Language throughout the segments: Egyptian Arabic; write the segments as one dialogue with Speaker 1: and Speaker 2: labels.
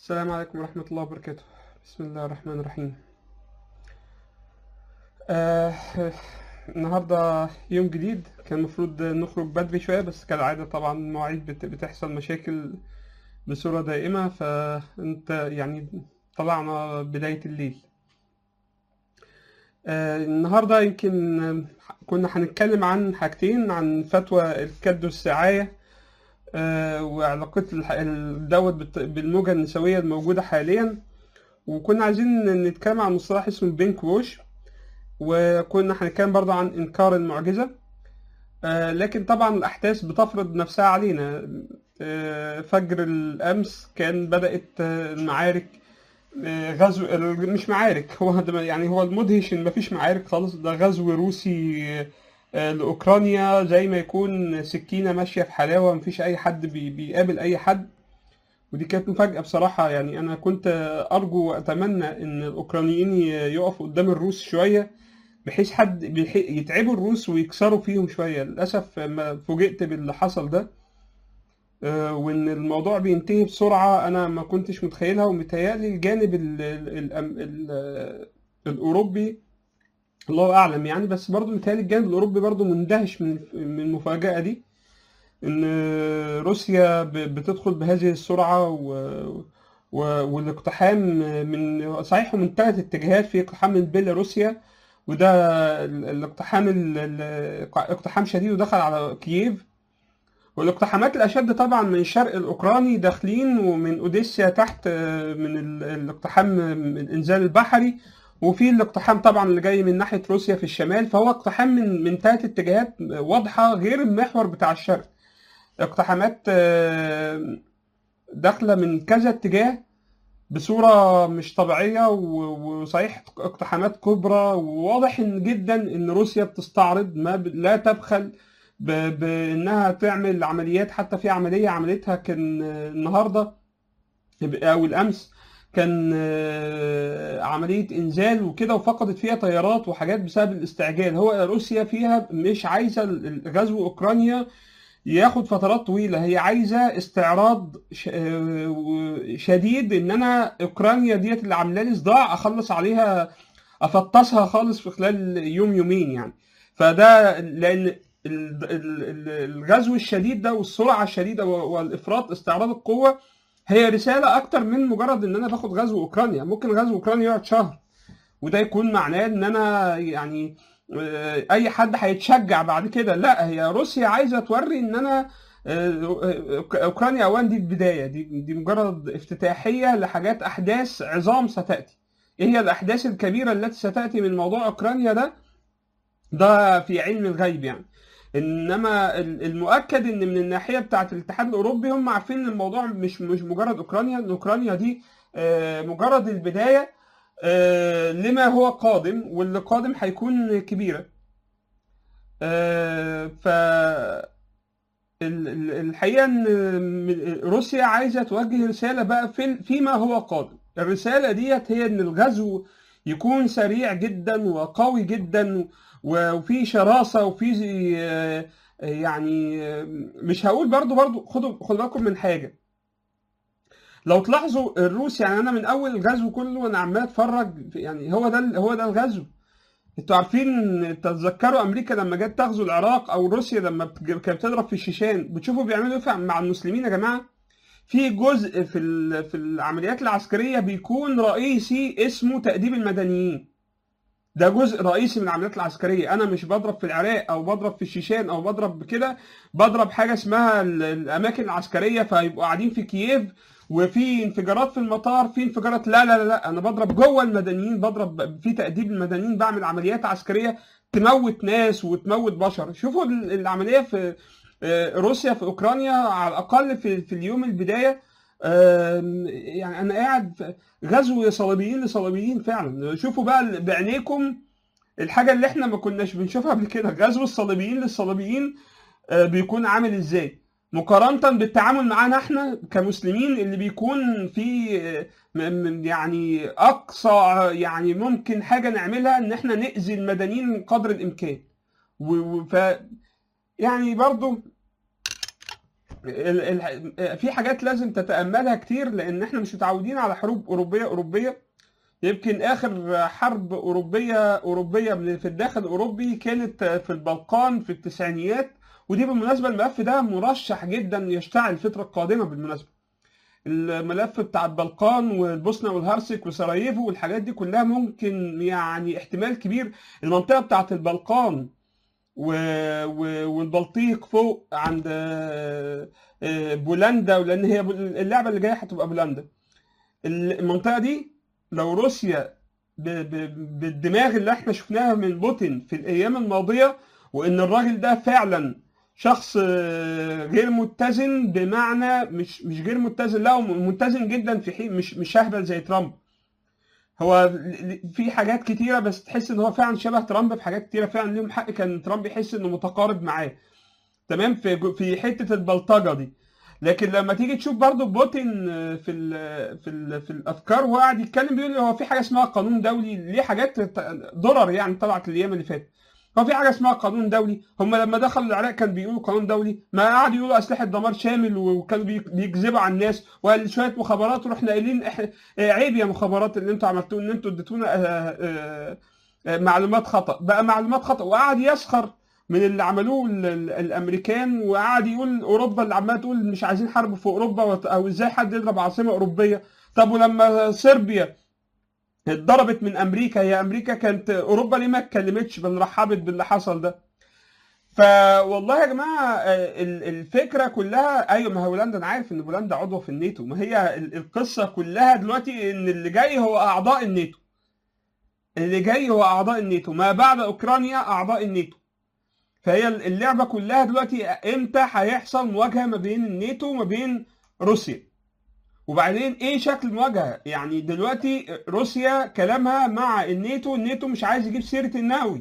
Speaker 1: السلام عليكم ورحمة الله وبركاته بسم الله الرحمن الرحيم آه النهاردة يوم جديد كان المفروض نخرج بدري شوية بس كالعادة طبعا المواعيد بت- بتحصل مشاكل بصورة دائمة فانت يعني طلعنا بداية الليل آه النهاردة يمكن آه، كنا هنتكلم عن حاجتين عن فتوى الكد والسعاية آه، وعلاقة الح- ال- دوت بالت- بالموجة النسوية الموجودة حاليا وكنا عايزين نتكلم عن مصطلح اسمه بينك ووش وكنا هنتكلم برضه عن إنكار المعجزة آه، لكن طبعا الأحداث بتفرض نفسها علينا آه، فجر الأمس كان بدأت آه، المعارك آه، غزو ال- مش معارك هو ده يعني هو المدهش ان مفيش معارك خالص ده غزو روسي آه، لاوكرانيا زي ما يكون سكينه ماشيه في حلاوه مفيش اي حد بي- بيقابل اي حد ودي كانت مفاجاه بصراحه يعني انا كنت ارجو واتمنى ان الاوكرانيين ي- يقفوا قدام الروس شويه بحيث حد بيح- يتعبوا الروس ويكسروا فيهم شويه للاسف ما فوجئت باللي حصل ده آه، وان الموضوع بينتهي بسرعه انا ما كنتش متخيلها ومتهيألي الجانب ال ال ال ال الاوروبي الله اعلم يعني بس برضو متهيألي الجانب الاوروبي برضو مندهش من من المفاجاه دي ان روسيا ب- بتدخل بهذه السرعه و و- والاقتحام من صحيح من ثلاث اتجاهات في اقتحام من بيلاروسيا وده ال- الاقتحام ال- ال- اقتحام شديد ودخل على كييف والاقتحامات الأشد طبعا من الشرق الأوكراني داخلين ومن أوديسيا تحت آه، من ال- الاقتحام من الإنزال البحري وفي الاقتحام طبعا اللي جاي من ناحية روسيا في الشمال فهو اقتحام من من ثلاث اتجاهات واضحة غير المحور بتاع الشرق اقتحامات آه، داخلة من كذا اتجاه بصورة مش طبيعية و- وصحيح اقتحامات كبرى وواضح إن جدا إن روسيا بتستعرض ما ب- لا تبخل ب- بإنها تعمل عمليات حتى في عملية عملتها كان آه، النهاردة أو الأمس كان آه، عملية إنزال وكده وفقدت فيها طيارات وحاجات بسبب الاستعجال هو روسيا فيها مش عايزة ال- غزو أوكرانيا ياخد فترات طويلة هي عايزة استعراض ش- آه، شديد ان انا اوكرانيا ديت اللي عامله لي صداع اخلص عليها افطسها خالص في خلال يوم يومين يعني فده لان ال- ال- ال- الغزو الشديد ده والسرعة الشديدة والافراط استعراض القوة هي رسالة اكتر من مجرد ان انا باخد غزو اوكرانيا ممكن غزو اوكرانيا يقعد شهر وده يكون معناه ان انا يعني آه، اي حد هيتشجع بعد كده لا هي روسيا عايزه توري ان انا آه، أوك- اوكرانيا اولا دي البدايه دي دي مجرد افتتاحيه لحاجات احداث عظام ستاتي ايه هي الاحداث الكبيره التي ستاتي من موضوع اوكرانيا ده ده في علم الغيب يعني انما ال- المؤكد ان من الناحيه بتاعه الاتحاد الاوروبي هم عارفين ان الموضوع مش مش مجرد اوكرانيا ان اوكرانيا دي آه، مجرد البدايه آه، لما هو قادم واللي قادم هيكون كبيرة آه، ف ال- ال- الحقيقة إن من- روسيا عايزة توجه رسالة بقى في فيما هو قادم الرسالة ديت هي إن الغزو يكون سريع جدا وقوي جدا و- وفي شراسة وفي آه، يعني آه، مش هقول برضو برضو خدوا خدوا بالكم من حاجة لو تلاحظوا الروس يعني انا من اول الغزو كله وانا عمال اتفرج يعني هو ده هو ده الغزو انتوا عارفين تتذكروا امريكا لما جت تغزو العراق او روسيا لما بتج- كانت بتضرب في الشيشان بتشوفوا بيعملوا ايه في- مع المسلمين يا جماعه في جزء في ال- في العمليات العسكريه بيكون رئيسي اسمه تأديب المدنيين ده جزء رئيسي من العمليات العسكريه انا مش بضرب في العراق او بضرب في الشيشان او بضرب بكده بضرب حاجه اسمها ال- الاماكن العسكريه فيبقوا قاعدين في كييف وفي انفجارات في المطار في انفجارات لا لا لا, لا. انا بضرب جوه المدنيين بضرب في تأديب المدنيين بعمل عمليات عسكريه تموت ناس وتموت بشر شوفوا ال- العمليه في آه، روسيا في اوكرانيا على الاقل في في اليوم البدايه آم، يعني انا قاعد في غزو صليبيين لصليبيين فعلا شوفوا بقى بعينيكم الحاجه اللي احنا ما كناش بنشوفها قبل كده غزو الصليبيين للصليبيين آه، بيكون عامل ازاي مقارنة بالتعامل معانا احنا كمسلمين اللي بيكون في آه، م- م- يعني اقصى يعني ممكن حاجة نعملها ان احنا نأذي المدنيين قدر الامكان و- و- ف يعني برضو ال- ال- في حاجات لازم تتاملها كتير لان احنا مش متعودين على حروب اوروبيه اوروبيه يمكن اخر حرب اوروبيه اوروبيه من- في الداخل الاوروبي كانت في البلقان في التسعينيات ودي بالمناسبه الملف ده مرشح جدا يشتعل الفتره القادمه بالمناسبه الملف بتاع البلقان والبوسنه والهرسك وسراييفو والحاجات دي كلها ممكن يعني احتمال كبير المنطقه بتاعت البلقان و... و... والبلطيق فوق عند آه، آه، بولندا ولان هي بول- اللعبه اللي جايه هتبقى بولندا المنطقه دي لو روسيا ب... ب... بالدماغ اللي احنا شفناها من بوتين في الايام الماضيه وان الراجل ده فعلا شخص آه، غير متزن بمعنى مش مش غير متزن لا هو متزن جدا في حين مش مش اهبل زي ترامب هو في حاجات كتيره بس تحس ان هو فعلا شبه ترامب في حاجات كتيره فعلا ليهم حق كان ترامب يحس انه متقارب معاه تمام في جو- في حته البلطجه دي لكن لما تيجي تشوف برضو بوتين في ال في ال في الافكار وهو قاعد يتكلم بيقول هو في حاجه اسمها قانون دولي ليه حاجات ت- ضرر يعني طلعت الايام اللي فاتت هو في حاجه اسمها قانون دولي هم لما دخلوا العراق كان بيقولوا قانون دولي ما قعدوا يقولوا اسلحه دمار شامل وكانوا بي- بيكذبوا على الناس وقال شويه مخابرات ورحنا قايلين احنا آه، عيب يا مخابرات اللي انتوا عملتوه ان انتوا اديتونا آه، آه، آه، معلومات خطا بقى معلومات خطا وقعد يسخر من اللي عملوه ال- ال- الامريكان وقعد يقول اوروبا اللي عماله تقول مش عايزين حرب في اوروبا وت- او ازاي حد يضرب عاصمه اوروبيه طب ولما صربيا اتضربت من امريكا هي امريكا كانت اوروبا ليه ما اتكلمتش بل رحبت باللي حصل ده فوالله يا جماعه آه، ال- الفكره كلها ايوه ما هي هولندا انا عارف ان هولندا عضوه في الناتو ما هي ال- القصه كلها دلوقتي ان اللي جاي هو اعضاء الناتو اللي جاي هو اعضاء الناتو ما بعد اوكرانيا اعضاء الناتو فهي اللعبه كلها دلوقتي امتى هيحصل مواجهه ما بين الناتو وما بين روسيا وبعدين ايه شكل المواجهه يعني دلوقتي روسيا كلامها مع الناتو الناتو مش عايز يجيب سيره النووي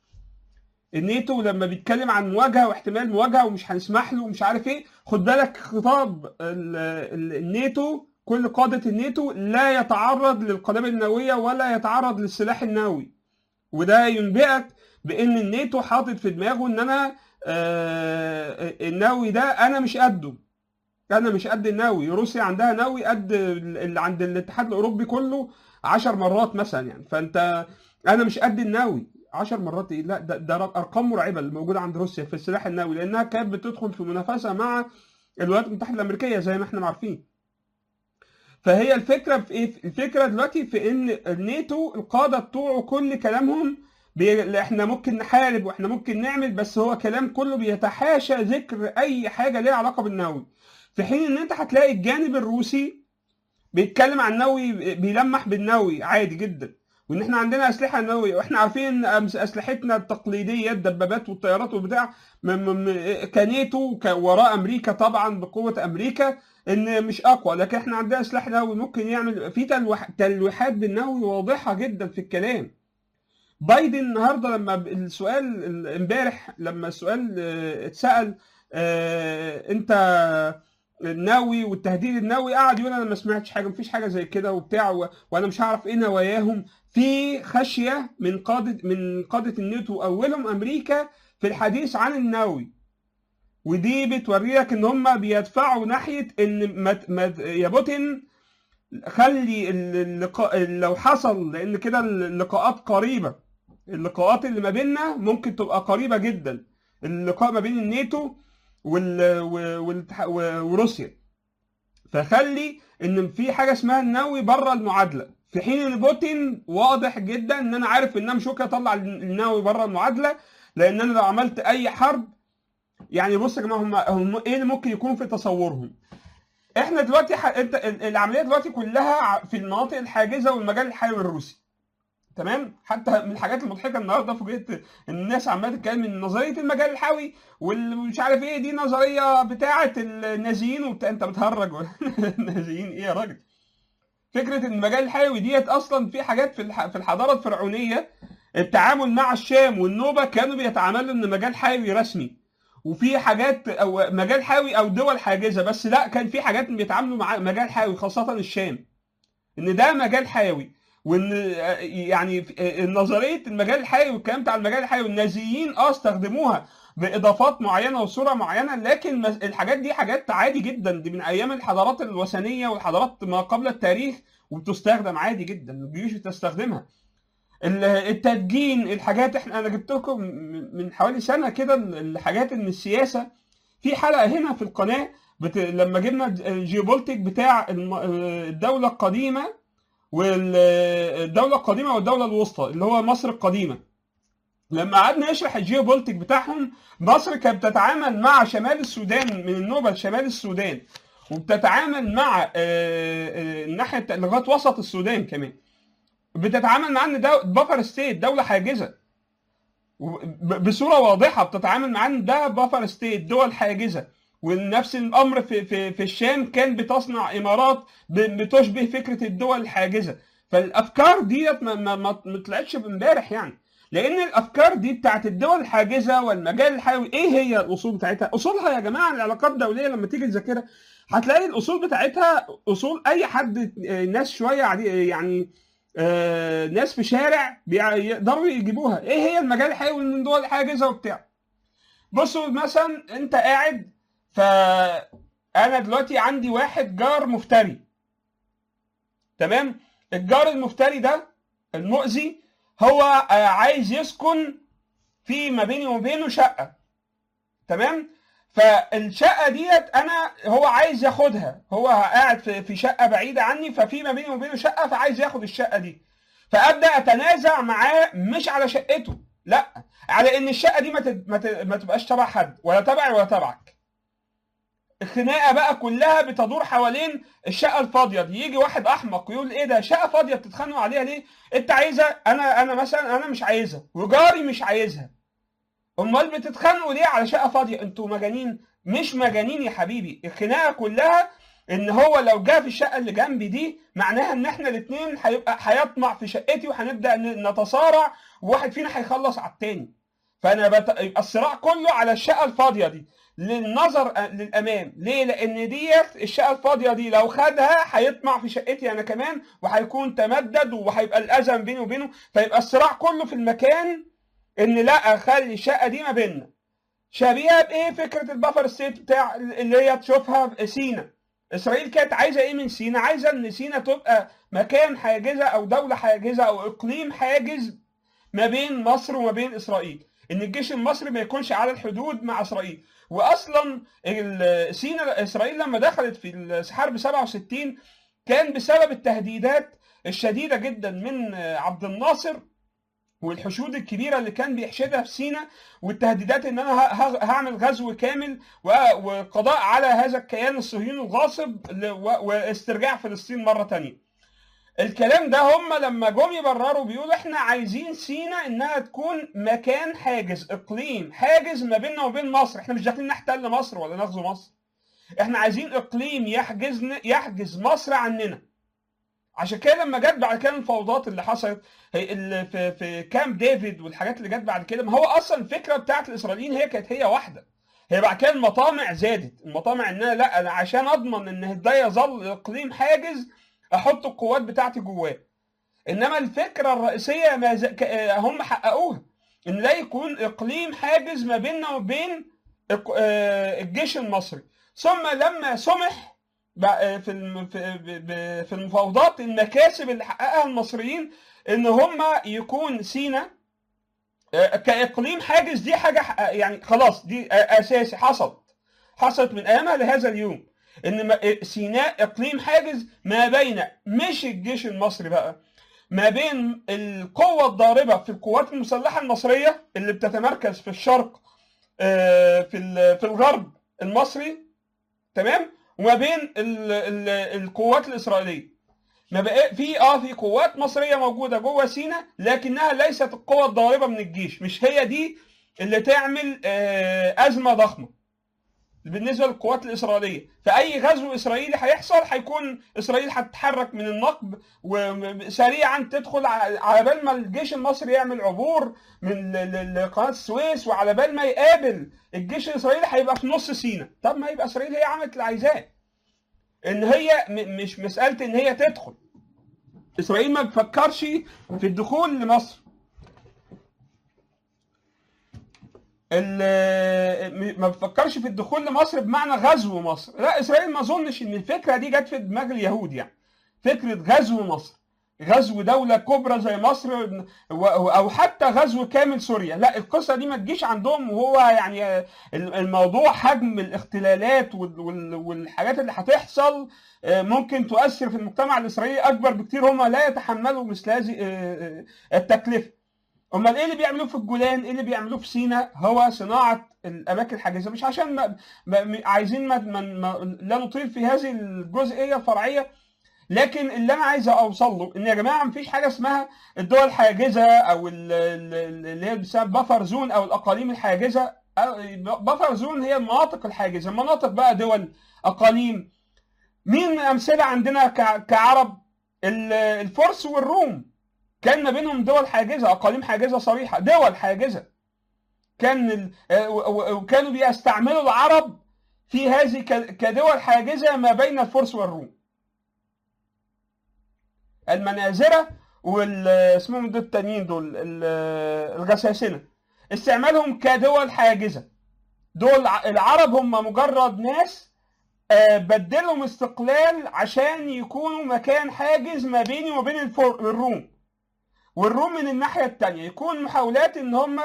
Speaker 1: الناتو لما بيتكلم عن مواجهه واحتمال مواجهه ومش هنسمح له ومش عارف ايه خد بالك خطاب ال- ال- الناتو كل قاده الناتو لا يتعرض للقنابل النوويه ولا يتعرض للسلاح النووي وده ينبئك بان الناتو حاطط في دماغه ان انا آه، النووي ده انا مش قده انا مش قد النووي روسيا عندها نووي قد اللي عند الاتحاد الاوروبي كله عشر مرات مثلا يعني فانت انا مش قد النووي عشر مرات ايه لا ده, ده ارقام مرعبه اللي موجوده عند روسيا في السلاح النووي لانها كانت بتدخل في منافسه مع الولايات المتحده الامريكيه زي ما احنا عارفين فهي الفكره في ايه الفكره دلوقتي في ان الناتو القاده بتوعه كل كلامهم بي... احنا ممكن نحارب واحنا ممكن نعمل بس هو كلام كله بيتحاشى ذكر اي حاجه ليها علاقه بالنووي في حين ان انت هتلاقي الجانب الروسي بيتكلم عن النووي بيلمح بالنووي عادي جدا وان احنا عندنا اسلحه نوويه واحنا عارفين ان أمس- اسلحتنا التقليديه الدبابات والطيارات والبتاع م- م- م- كنيتو ك- وراء امريكا طبعا بقوه امريكا ان مش اقوى لكن احنا عندنا سلاح نووي ممكن يعمل في تلوح تلويحات بالنووي واضحه جدا في الكلام بايدن النهارده لما ب- السؤال ال- امبارح لما السؤال آه، اتسال آه، انت النووي والتهديد النووي قعد يقول انا ما سمعتش حاجه مفيش حاجه زي كده وبتاع و... وانا مش هعرف ايه نواياهم في خشيه من قاده من قاده الناتو اولهم امريكا في الحديث عن النووي ودي بتوري لك ان هم بيدفعوا ناحيه ان ما... ما... يا بوتين خلي اللقاء لو حصل لان كده اللقاءات قريبه اللقاءات اللي ما بيننا ممكن تبقى قريبه جدا اللقاء ما بين الناتو وال... والاتحاد وروسيا فخلي ان في حاجه اسمها النووي بره المعادله في حين ان بوتين واضح جدا ان انا عارف ان انا مش ممكن اطلع النووي بره المعادله لان انا لو عملت اي حرب يعني بص يا جماعه هم, هم ايه اللي ممكن يكون في تصورهم احنا دلوقتي ح... انت العمليه دلوقتي كلها في المناطق الحاجزه والمجال الحيوي الروسي تمام حتى من الحاجات المضحكه النهارده فوجئت ان الناس عماله تتكلم ان نظريه المجال الحيوي والمش عارف ايه دي نظريه بتاعه النازيين وبتاع انت بتهرج النازيين ايه يا راجل فكره ان المجال الحيوي ديت اصلا في حاجات في في الحضاره الفرعونيه التعامل مع الشام والنوبه كانوا بيتعاملوا ان مجال حيوي رسمي وفي حاجات او مجال حيوي او دول حاجزه بس لا كان في حاجات بيتعاملوا مع مجال حيوي خاصه الشام ان ده مجال حيوي وان يعني نظريه المجال الحيوي والكلام بتاع المجال الحيوي النازيين اه استخدموها باضافات معينه وصوره معينه لكن مس- الحاجات دي حاجات عادي جدا دي من ايام الحضارات الوثنيه والحضارات ما قبل التاريخ وبتستخدم عادي جدا الجيوش بتستخدمها ال- التدجين الحاجات احنا انا جبت لكم من من حوالي سنه كده الحاجات ان السياسه في حلقه هنا في القناه بت... لما جبنا الجيوبولتيك بتاع الم- الدوله القديمه والدوله القديمه والدوله الوسطى اللي هو مصر القديمه لما قعدنا نشرح الجيوبولتيك بتاعهم مصر كانت بتتعامل مع شمال السودان من النوبه لشمال السودان وبتتعامل مع آه، آه، الناحيه الت- لغايه وسط السودان كمان بتتعامل مع ان ده بفر ستيت دوله حاجزه وب- بصوره واضحه بتتعامل مع ان ده بفر ستيت دول حاجزه ونفس الامر في في في الشام كان بتصنع امارات ب- بتشبه فكره الدول الحاجزه فالافكار ديت ما ما ما ما طلعتش امبارح يعني لان الافكار دي بتاعت الدول الحاجزه والمجال الحيوي ايه هي الاصول بتاعتها اصولها يا جماعه العلاقات الدوليه لما تيجي تذاكرها هتلاقي الاصول بتاعتها اصول اي حد آه، ناس شويه عادي يعني آه، ناس في شارع بيع- يقدروا يجيبوها ايه هي المجال الحيوي من دول الحاجزه وبتاع بصوا مثلا انت قاعد فانا دلوقتي عندي واحد جار مفتري تمام الجار المفتري ده المؤذي هو آه، عايز يسكن في ما بيني وبينه شقه تمام فالشقه ديت انا هو عايز ياخدها هو قاعد في في شقه بعيده عني ففي ما بيني وبينه شقه فعايز ياخد الشقه دي فابدا اتنازع معاه مش على شقته لا على ان الشقه دي ما تد- ما ت- ما تبقاش تبع حد ولا تبعي ولا تبعك الخناقه بقى كلها بتدور حوالين الشقه الفاضيه دي يجي واحد احمق يقول ايه ده شقه فاضيه بتتخانقوا عليها ليه انت عايزها انا انا مثلا انا مش عايزها وجاري مش عايزها امال بتتخانقوا ليه على شقه فاضيه انتوا مجانين مش مجانين يا حبيبي الخناقه كلها ان هو لو جه في الشقه اللي جنبي دي معناها ان احنا الاثنين هيبقى هيطمع في شقتي وهنبدا ن- نتصارع وواحد فينا هيخلص على التاني فانا بت... يبقى الصراع كله على الشقه الفاضيه دي للنظر أ- للامام ليه لان ديت الشقه الفاضيه دي لو خدها هيطمع في شقتي انا كمان وهيكون تمدد وهيبقى الاذى بيني وبينه فيبقى الصراع كله في المكان ان لا اخلي الشقه دي ما بيننا شبيهه بايه فكره البفر ستيت بتاع اللي هي تشوفها في سينا اسرائيل كانت عايزه ايه من سينا عايزه ان سينا تبقى مكان حاجزه او دوله حاجزه او اقليم حاجز ما بين مصر وما بين اسرائيل ان الجيش المصري ما يكونش على الحدود مع اسرائيل واصلا ال- سينا اسرائيل لما دخلت في الحرب 67 كان بسبب التهديدات الشديده جدا من عبد الناصر والحشود الكبيره اللي كان بيحشدها في سينا والتهديدات ان انا ه- ه- هعمل غزو كامل و- وقضاء على هذا الكيان الصهيوني الغاصب ل- و- واسترجاع فلسطين مره تانية الكلام ده هم لما جم يبرروا بيقولوا احنا عايزين سينا انها تكون مكان حاجز اقليم حاجز ما بيننا وبين مصر احنا مش داخلين نحتل مصر ولا نغزو مصر احنا عايزين اقليم يحجز يحجز مصر عننا عشان كده لما جت بعد كده الفوضات اللي حصلت هي اللي في في كامب ديفيد والحاجات اللي جت بعد كده ما هو اصلا الفكره بتاعت الاسرائيليين هي كانت هي واحده هي بعد كده المطامع زادت المطامع ان انا لا انا عشان اضمن ان ده يظل اقليم حاجز احط القوات بتاعتي جواه انما الفكره الرئيسيه ما ز... ك... آه، هم حققوها ان لا يكون اقليم حاجز ما بيننا وبين الق- آه، الجيش المصري ثم لما سمح بقى في الم- في ب- ب- في المفاوضات المكاسب اللي حققها المصريين ان هم يكون سينا آه، كاقليم حاجز دي حاجه ح- يعني خلاص دي آه، اساسي حصلت حصلت من ايامها لهذا اليوم ان ما- آه، سيناء اقليم حاجز ما بين مش الجيش المصري بقى ما بين القوة الضاربة في القوات المسلحة المصرية اللي بتتمركز في الشرق آه، في ال- في الغرب المصري تمام وما بين ال- ال- القوات الإسرائيلية ما بقى في اه في قوات مصرية موجودة جوه سيناء لكنها ليست القوة الضاربة من الجيش مش هي دي اللي تعمل آه، أزمة ضخمة بالنسبه للقوات الاسرائيليه فاي غزو اسرائيلي هيحصل هيكون اسرائيل هتتحرك من النقب وسريعا تدخل ع- على بال ما الجيش المصري يعمل عبور من ل- ل- لقناه السويس وعلى بال ما يقابل الجيش الاسرائيلي هيبقى في نص سيناء طب ما يبقى اسرائيل هي عملت اللي عايزاه ان هي م- مش مساله ان هي تدخل اسرائيل ما بتفكرش في الدخول لمصر ال- ما بفكرش في الدخول لمصر بمعنى غزو مصر لا اسرائيل ما اظنش ان الفكره دي جت في دماغ اليهود يعني فكره غزو مصر غزو دولة كبرى زي مصر و- أو حتى غزو كامل سوريا لا القصة دي ما تجيش عندهم وهو يعني الموضوع حجم الاختلالات وال- وال- والحاجات اللي هتحصل ممكن تؤثر في المجتمع الإسرائيلي أكبر بكتير هم لا يتحملوا مثل هذه التكلفة امال ايه اللي بيعملوه في الجولان ايه اللي بيعملوه في سيناء هو صناعه الاماكن الحاجزه مش عشان ما ما عايزين ما ما ما لا نطيل في هذه الجزئيه الفرعيه لكن اللي انا عايز اوصل له ان يا جماعه مفيش حاجه اسمها الدول الحاجزه او ال- ال- اللي هي بتسمى بفر زون او الاقاليم الحاجزه بفر زون هي المناطق الحاجزه مناطق بقى دول اقاليم مين امثله عندنا كع- كعرب ال- الفرس والروم كان ما بينهم دول حاجزه اقاليم حاجزه صريحه دول حاجزه كان ال... و- و- وكانوا بيستعملوا العرب في هذه ك- كدول حاجزه ما بين الفرس والروم المنازره وال اسمهم دول التانيين دول ال- الغساسنه استعمالهم كدول حاجزه دول ع- العرب هم مجرد ناس آه، بدلهم استقلال عشان يكونوا مكان حاجز ما بيني وما بين الفر- الروم والروم من الناحيه الثانيه يكون محاولات ان هم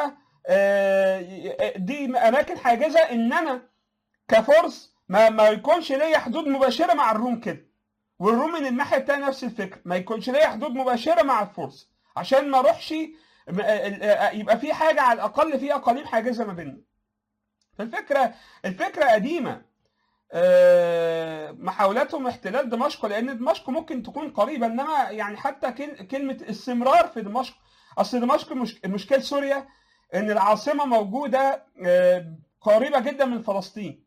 Speaker 1: دي اماكن حاجزه ان انا كفرس ما ما يكونش ليا حدود مباشره مع الروم كده والروم من الناحيه الثانيه نفس الفكره ما يكونش ليا حدود مباشره مع الفرس عشان ما اروحش م- آه، يبقى في حاجه على الاقل في اقاليم حاجزه ما بيننا فالفكره الفكره قديمه آه، محاولاتهم احتلال دمشق لان دمشق ممكن تكون قريبه انما يعني حتى كل- كلمه استمرار في دمشق اصل دمشق مش مشكله سوريا ان العاصمه موجوده آه، قريبه جدا من فلسطين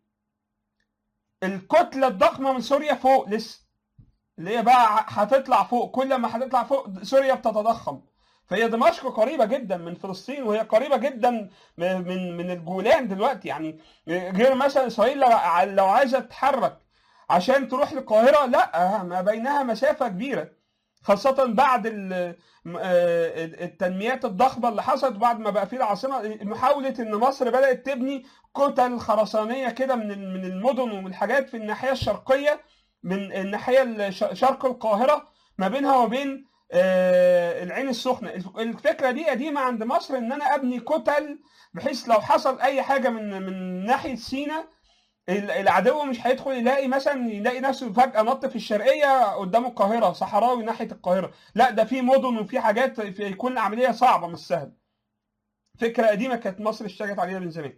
Speaker 1: الكتله الضخمه من سوريا فوق لسه اللي هي بقى هتطلع فوق كل ما هتطلع فوق سوريا بتتضخم فهي دمشق قريبه جدا من فلسطين وهي قريبه جدا من من من الجولان دلوقتي يعني غير مثلا اسرائيل لو ع- لو عايزه تتحرك عشان تروح للقاهره لا ما بينها مسافه كبيره خاصة بعد ال- م- آه، التنميات الضخمة اللي حصلت بعد ما بقى في العاصمة محاولة إن مصر بدأت تبني كتل خرسانية كده من ال- من المدن ومن الحاجات في الناحية الشرقية من الناحية الش- شرق القاهرة ما بينها وبين آه، العين السخنة الف- الفكرة دي قديمة عند مصر إن أنا أبني كتل بحيث لو حصل أي حاجة من من ناحية سينا ال- العدو مش هيدخل يلاقي مثلا يلاقي نفسه فجأة نط في الشرقية قدام القاهرة صحراوي ناحية القاهرة لا ده في مدن وفي حاجات في- يكون العملية صعبة مش سهلة فكرة قديمة كانت مصر اشتغلت عليها من زمان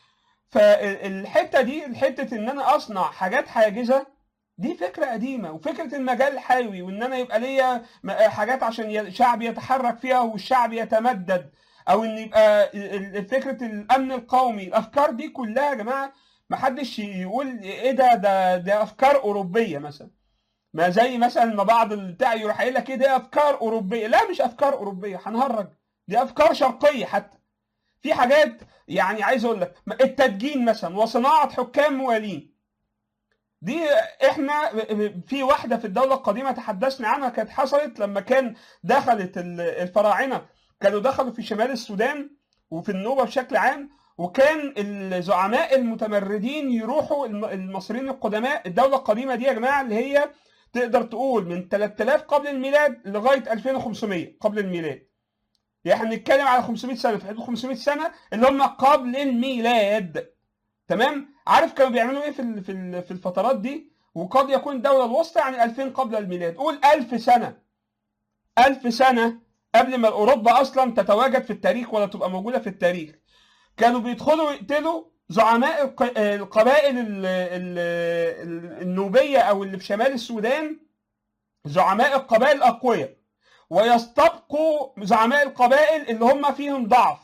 Speaker 1: فالحتة دي الحتة ان انا اصنع حاجات حاجزة دي فكرة قديمة وفكرة المجال الحيوي وان انا يبقى ليا م- حاجات عشان ي- الشعب يتحرك فيها والشعب يتمدد او ان يبقى ال- ال- فكرة الامن القومي الافكار دي كلها يا جماعة محدش يقول ايه ده ده ده افكار اوروبيه مثلا ما زي مثلا ما بعض البتاع يروح قايل لك ايه ده افكار اوروبيه لا مش افكار اوروبيه هنهرج دي افكار شرقيه حتى في حاجات يعني عايز اقول لك التدجين مثلا وصناعه حكام موالين دي احنا في واحده في الدوله القديمه تحدثنا عنها كانت حصلت لما كان دخلت ال- الفراعنه كانوا دخلوا في شمال السودان وفي النوبه بشكل عام وكان الزعماء المتمردين يروحوا الم- المصريين القدماء الدوله القديمه دي يا جماعه اللي هي تقدر تقول من 3000 قبل الميلاد لغايه 2500 قبل الميلاد يعني احنا بنتكلم على 500 سنه في حدود 500 سنه اللي هم قبل الميلاد تمام عارف كانوا بيعملوا ايه في ال- في ال- في الفترات دي وقد يكون الدوله الوسطى يعني 2000 قبل الميلاد قول 1000 سنه 1000 سنه قبل ما اوروبا اصلا تتواجد في التاريخ ولا تبقى موجوده في التاريخ كانوا بيدخلوا يقتلوا زعماء الق- القبائل ال- ال- ال- النوبيه او اللي في شمال السودان زعماء القبائل الاقوياء ويستبقوا زعماء القبائل اللي هم فيهم ضعف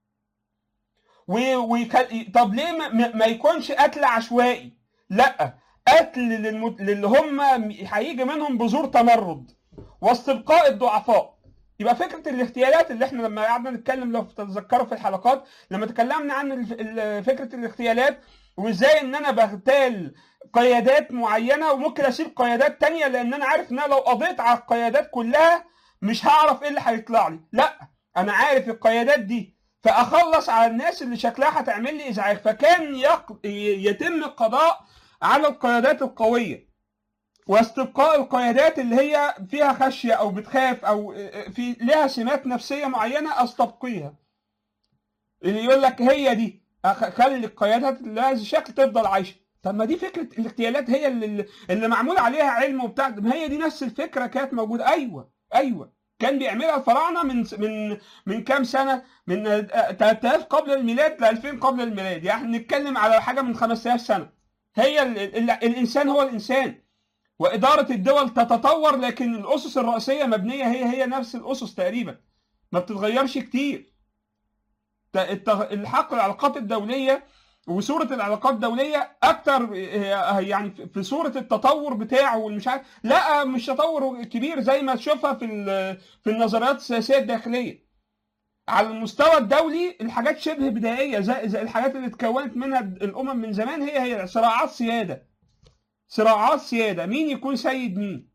Speaker 1: و... وك... طب ليه ما... ما- ما يكونش قتل عشوائي لا قتل للم... للي هم هيجي منهم بذور تمرد واستبقاء الضعفاء يبقى فكره الاغتيالات اللي احنا لما قعدنا نتكلم لو تتذكروا في الحلقات لما تكلمنا عن الف- ال- فكره الاغتيالات وازاي ان انا بغتال قيادات معينه وممكن اسيب قيادات تانية لان انا عارف ان انا لو قضيت على القيادات كلها مش هعرف ايه اللي هيطلع لي لا انا عارف القيادات دي فاخلص على الناس اللي شكلها هتعمل لي ازعاج فكان يق... يتم القضاء على القيادات القويه واستبقاء القيادات اللي هي فيها خشيه او بتخاف او في لها سمات نفسيه معينه استبقيها اللي يقول لك هي دي أخ- خلي القيادات اللي هذا الشكل تفضل عايشه طب ما دي فكره الاغتيالات هي اللي, اللي معمول عليها علم وبتاع ما هي دي نفس الفكره كانت موجوده ايوه ايوه كان بيعملها الفراعنه من من من كام سنه من 3000 قبل الميلاد ل 2000 قبل الميلاد يعني نتكلم على حاجه من 5000 سنه هي ال ال الانسان هو الانسان واداره الدول تتطور لكن الاسس الرئيسيه مبنيه هي هي نفس الاسس تقريبا ما بتتغيرش كتير ت- الت- الحق العلاقات الدوليه وصوره العلاقات الدوليه اكتر يعني في صوره التطور بتاعه والمش عارف لا مش تطور كبير زي ما تشوفها في ال- في النظريات السياسيه الداخليه على المستوى الدولي الحاجات شبه بدائيه زي, زي الحاجات اللي اتكونت منها الامم من زمان هي هي صراعات سياده صراعات سياده مين يكون سيد مين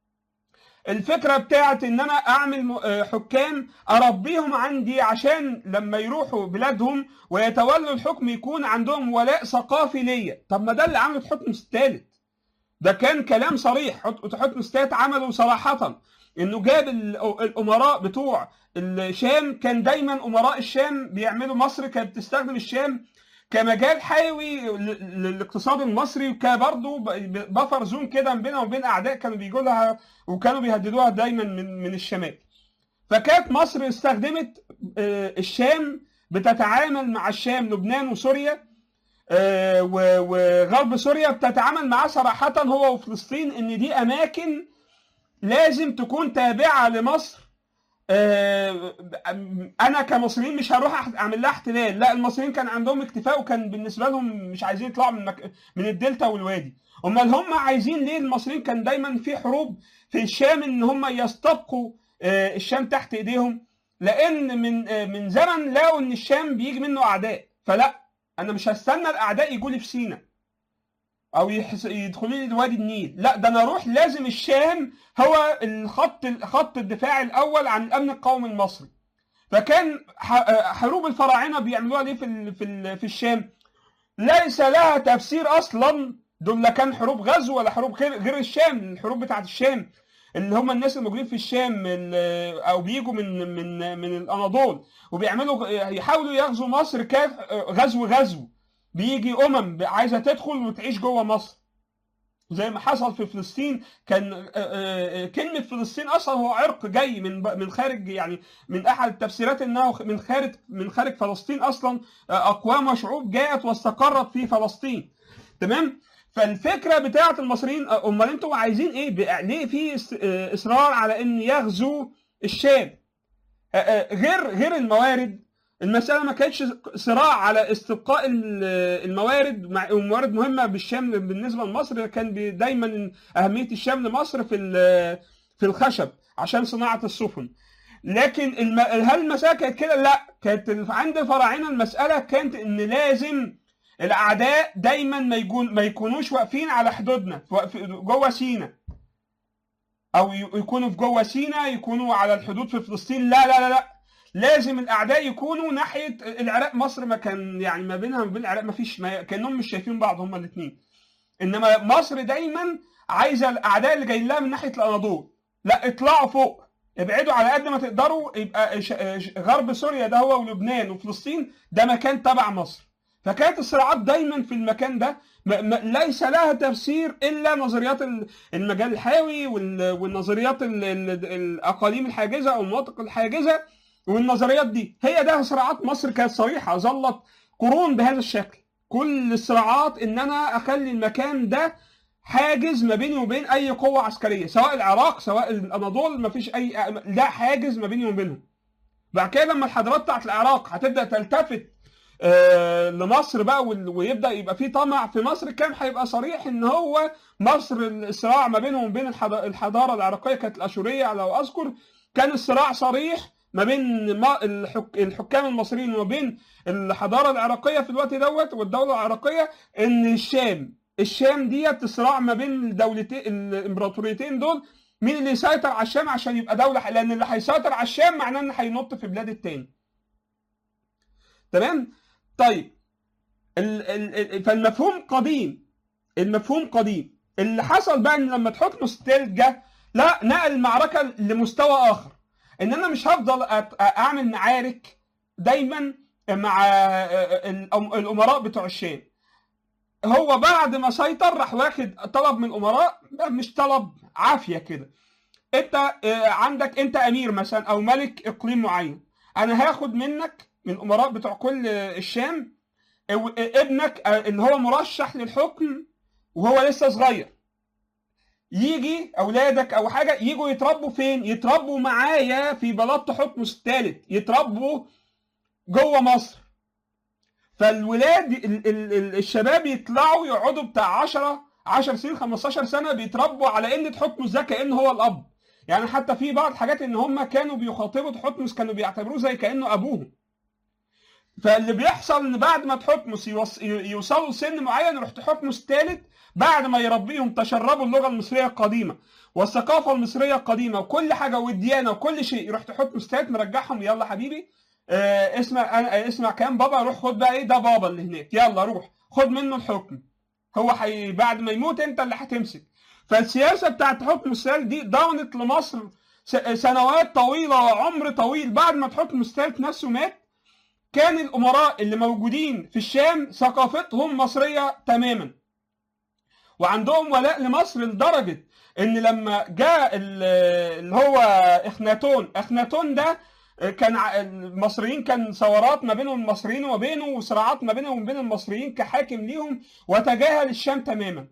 Speaker 1: الفكره بتاعت ان انا اعمل م- آه، حكام اربيهم عندي عشان لما يروحوا بلادهم ويتولوا الحكم يكون عندهم ولاء ثقافي ليا طب ما ده اللي عمله حتمس الثالث ده كان كلام صريح حت- حتمس الثالث عمله صراحه انه جاب ال- الامراء بتوع الشام كان دايما امراء الشام بيعملوا مصر كانت بتستخدم الشام كمجال حيوي ل- للاقتصاد المصري وكبرضه بفر زون كده بينها وبين اعداء كانوا بيجوا لها وكانوا بيهددوها دايما من من الشمال فكانت مصر استخدمت آه، الشام بتتعامل مع الشام لبنان وسوريا آه، و- وغرب سوريا بتتعامل معاه صراحة هو وفلسطين ان دي اماكن لازم تكون تابعة لمصر آه، انا كمصريين مش هروح أح- اعمل لها احتلال لا المصريين كان عندهم اكتفاء وكان بالنسبه لهم مش عايزين يطلعوا من مك... من الدلتا والوادي امال هم عايزين ليه المصريين كان دايما في حروب في الشام ان هم يستبقوا آه، الشام تحت ايديهم لان من آه، من زمن لقوا ان الشام بيجي منه اعداء فلا انا مش هستنى الاعداء يجوا لي في سينا او يحس... يدخلوا لي وادي النيل لا ده انا اروح لازم الشام هو الخط خط الدفاع الاول عن الامن القومي المصري فكان ح- حروب الفراعنه بيعملوها ليه في ال... في ال... في الشام ليس لها تفسير اصلا دول لا كان حروب غزو ولا حروب غير غير الشام الحروب بتاعت الشام اللي هم الناس الموجودين في الشام ال- او بيجوا من من من الاناضول وبيعملوا يحاولوا يغزوا مصر كاف غزو غزو بيجي امم عايزه تدخل وتعيش جوه مصر زي ما حصل في فلسطين كان آه، آه، كلمه فلسطين اصلا هو عرق جاي من من خارج يعني من احد التفسيرات انه من خارج من خارج فلسطين اصلا آه، اقوام وشعوب جاءت واستقرت في فلسطين تمام فالفكره بتاعه المصريين آه، امال انتوا عايزين ايه بقى- ليه في اس- آه، اصرار على ان يغزو الشام آه، آه، غير غير الموارد المسألة ما كانتش صراع على استبقاء ال- الموارد مع وموارد مهمة بالشام بالنسبة لمصر كان بي- دايما أهمية الشام لمصر في ال- في الخشب عشان صناعة السفن لكن الم... هل المسألة كانت كده؟ لا كانت الف- عند الفراعنة المسألة كانت إن لازم الأعداء دايما ما يكون ما يكونوش واقفين على حدودنا واقف- جوه سينا أو ي- يكونوا في جوه سينا يكونوا على الحدود في فلسطين لا لا لا لا لازم الاعداء يكونوا ناحيه العراق مصر ما كان يعني ما بينها وبين العراق ما فيش ما كانهم مش شايفين بعض هما الاثنين انما مصر دايما عايزه الاعداء اللي جايين لها من ناحيه الاناضول لا اطلعوا فوق ابعدوا على قد ما تقدروا يبقى ش- ش- غرب سوريا ده هو ولبنان وفلسطين ده مكان تبع مصر فكانت الصراعات دايما في المكان ده ما ما ليس لها تفسير الا نظريات ال- المجال الحيوي وال- والنظريات ال- ال- الاقاليم الحاجزه او المناطق الحاجزه والنظريات دي هي ده صراعات مصر كانت صريحه ظلت قرون بهذا الشكل كل الصراعات ان انا اخلي المكان ده حاجز ما بيني وبين اي قوه عسكريه سواء العراق سواء الاناضول ما فيش اي ده حاجز ما بيني وبينهم بعد كده لما الحضارات بتاعت العراق هتبدا تلتفت آه، لمصر بقى وال- ويبدا يبقى في طمع في مصر كان هيبقى صريح ان هو مصر الصراع ما بينهم وبين الحض- الحضاره العراقيه كانت الاشوريه لو اذكر كان الصراع صريح ما بين ما- الحك... الحكام المصريين وما بين الحضاره العراقيه في الوقت دوت والدوله العراقيه ان الشام الشام ديت صراع ما بين الدولتين الامبراطوريتين دول مين اللي يسيطر على الشام عشان يبقى دوله لان اللي هيسيطر على الشام معناه ان هينط في بلاد التاني تمام طيب ال ال ال فالمفهوم قديم المفهوم قديم اللي حصل بقى ان لما تحكمس الثالث جه لا نقل المعركه لمستوى اخر ان انا مش هفضل أت- اعمل معارك دايما مع الأم- الامراء بتوع الشام هو بعد ما سيطر راح واخد طلب من الامراء مش طلب عافيه كده انت آه، عندك انت امير مثلا او ملك اقليم معين انا هاخد منك من الامراء بتوع كل آه، الشام او- آه، ابنك آه، اللي هو مرشح للحكم وهو لسه صغير يجي اولادك او حاجه يجوا يتربوا فين يتربوا معايا في بلاط حكمس الثالث يتربوا جوه مصر فالولاد ال- ال- ال- الشباب يطلعوا يقعدوا بتاع 10 10 سنين 15 سنه بيتربوا على ان تحتمس ده كانه هو الاب يعني حتى في بعض الحاجات ان هم كانوا بيخاطبوا تحتمس كانوا بيعتبروه زي كانه ابوهم فاللي بيحصل ان بعد ما تحتمس يوص... ي- يوصلوا لسن معين يروح تحتمس ثالث بعد ما يربيهم تشربوا اللغه المصريه القديمه والثقافه المصريه القديمه وكل حاجه والديانه وكل شيء يروح تحتمس ثالث مرجعهم يلا حبيبي آه اسمع انا اسمع كلام بابا روح خد بقى ايه ده بابا اللي هناك يلا روح خد منه الحكم هو حي... بعد ما يموت انت اللي هتمسك فالسياسه بتاعت حكم الثالث دي ضمنت لمصر س... سنوات طويله وعمر طويل بعد ما حكم الثالث نفسه مات كان الامراء اللي موجودين في الشام ثقافتهم مصريه تماما وعندهم ولاء لمصر لدرجه ان لما جاء ال- اللي هو اخناتون اخناتون ده كان ع- المصريين كان ثورات ما بينهم المصريين وبينه وصراعات ما بينهم وبين المصريين كحاكم ليهم وتجاهل الشام تماما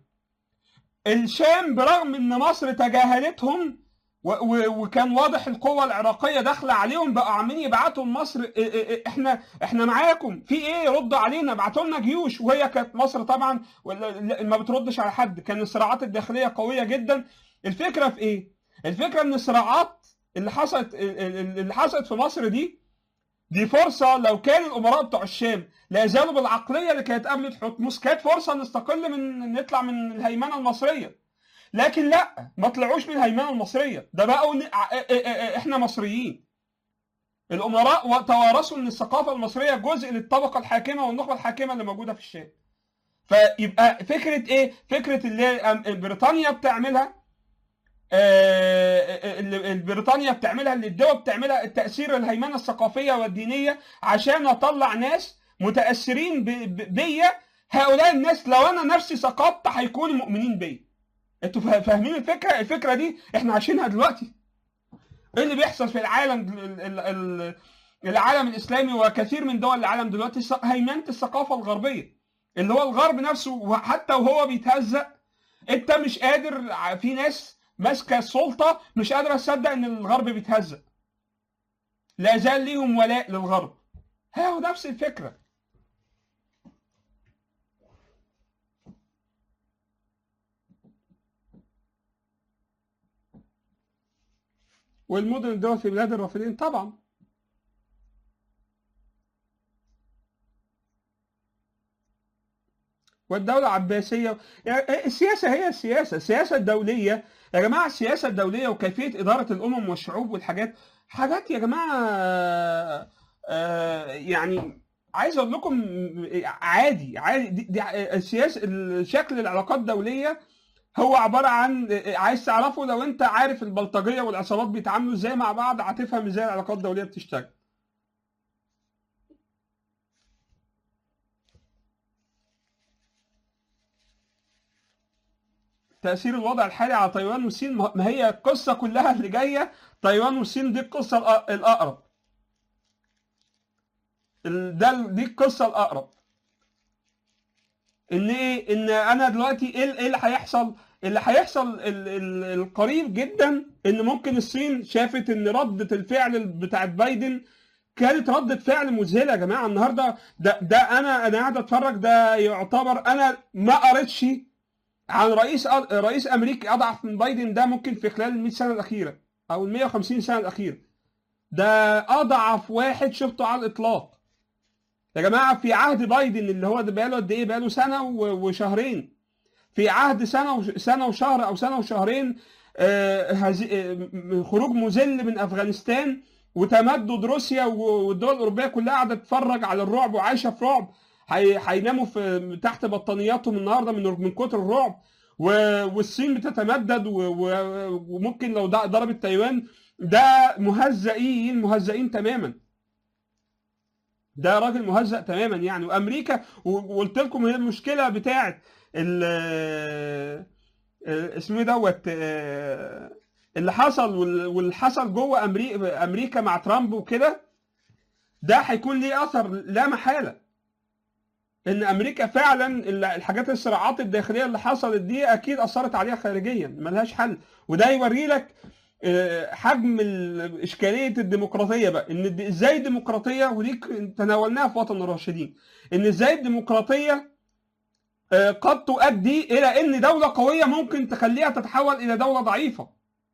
Speaker 1: الشام برغم ان مصر تجاهلتهم و- و- وكان واضح القوة العراقية داخلة عليهم بقوا عاملين يبعتوا مصر إ- إ- إ- احنا احنا معاكم في ايه ردوا علينا ابعتوا لنا جيوش وهي كانت مصر طبعا ولا- لا- ما بتردش على حد كان الصراعات الداخلية قوية جدا الفكرة في ايه؟ الفكرة ان الصراعات اللي حصلت اللي حصلت في مصر دي دي فرصة لو كان الأمراء بتوع الشام لا يزالوا بالعقلية اللي كانت قبل حتمس كانت فرصة نستقل من نطلع من الهيمنة المصرية لكن لا ما طلعوش من الهيمنة المصرية ده بقوا ن- ع- ا- ا- ا- احنا مصريين الأمراء توارثوا من الثقافة المصرية جزء للطبقة الحاكمة والنخبة الحاكمة اللي موجودة في الشام فيبقى فكرة ايه؟ فكرة اللي أم- بريطانيا بتعملها آه، اللي بريطانيا بتعملها اللي الدول بتعملها التأثير الهيمنة الثقافية والدينية عشان أطلع ناس متأثرين ب- ب- بيا هؤلاء الناس لو أنا نفسي سقطت هيكونوا مؤمنين بيا انتوا فا- فاهمين الفكرة؟ الفكرة دي احنا عايشينها دلوقتي ايه اللي بيحصل في العالم ال- ال- ال- العالم الإسلامي وكثير من دول العالم دلوقتي س- هيمنة الثقافة الغربية اللي هو الغرب نفسه حتى وهو بيتهزأ انت مش قادر ع- في ناس ماسكه السلطه مش قادره تصدق ان الغرب بيتهزأ لا زال ليهم ولاء للغرب ها هو نفس الفكره والمدن الدول في بلاد الرافدين طبعا والدولة العباسية يعني السياسة هي السياسة السياسة الدولية يا جماعة السياسة الدولية وكيفية إدارة الأمم والشعوب والحاجات حاجات يا جماعة آه، يعني عايز أقول لكم عادي عادي دي, دي السياسة شكل العلاقات الدولية هو عبارة عن عايز تعرفه لو أنت عارف البلطجية والعصابات بيتعاملوا إزاي مع بعض هتفهم إزاي العلاقات الدولية بتشتغل تأثير الوضع الحالي على تايوان والصين ما هي القصة كلها اللي جاية تايوان والصين دي القصة الأ- الأقرب ال- ده دي القصة الأقرب إن إيه إن أنا دلوقتي إيه ال- إيه اللي هيحصل؟ اللي هيحصل ال- ال- القريب جدا إن ممكن الصين شافت إن ردة الفعل بتاعت بايدن كانت ردة فعل مذهلة يا جماعة النهاردة ده ده أنا أنا قاعد أتفرج ده يعتبر أنا ما قريتش عن رئيس رئيس امريكي اضعف من بايدن ده ممكن في خلال ال 100 سنه الاخيره او ال 150 سنه الاخيره ده اضعف واحد شفته على الاطلاق يا جماعه في عهد بايدن اللي هو ده بقاله قد ايه بقاله سنه و- وشهرين في عهد سنه وش- سنه وشهر او سنه وشهرين آه، هزي- آه، م- خروج مذل من افغانستان وتمدد روسيا والدول الاوروبيه كلها قاعده تتفرج على الرعب وعايشه في رعب هي- هيناموا في تحت بطانياتهم النهارده من من كتر الرعب و- والصين بتتمدد و- و- وممكن لو ده- ضربت تايوان ده مهزئين مهزئين تماما ده راجل مهزأ تماما يعني وامريكا و- وقلت لكم هي المشكله بتاعت ال آه، اسمه ايه دوت آه، اللي حصل وال- واللي حصل جوه امريكا امريكا مع ترامب وكده ده هيكون ليه اثر لا محاله ان امريكا فعلا ال- الحاجات الصراعات الداخليه اللي حصلت دي اكيد اثرت عليها خارجيا ملهاش حل وده يوري لك آه، حجم ال- اشكاليه الديمقراطيه بقى ان د- ازاي الديمقراطيه ودي ك- تناولناها في وطن الراشدين ان ازاي الديمقراطيه آه، قد تؤدي الى ان دوله قويه ممكن تخليها تتحول الى دوله ضعيفه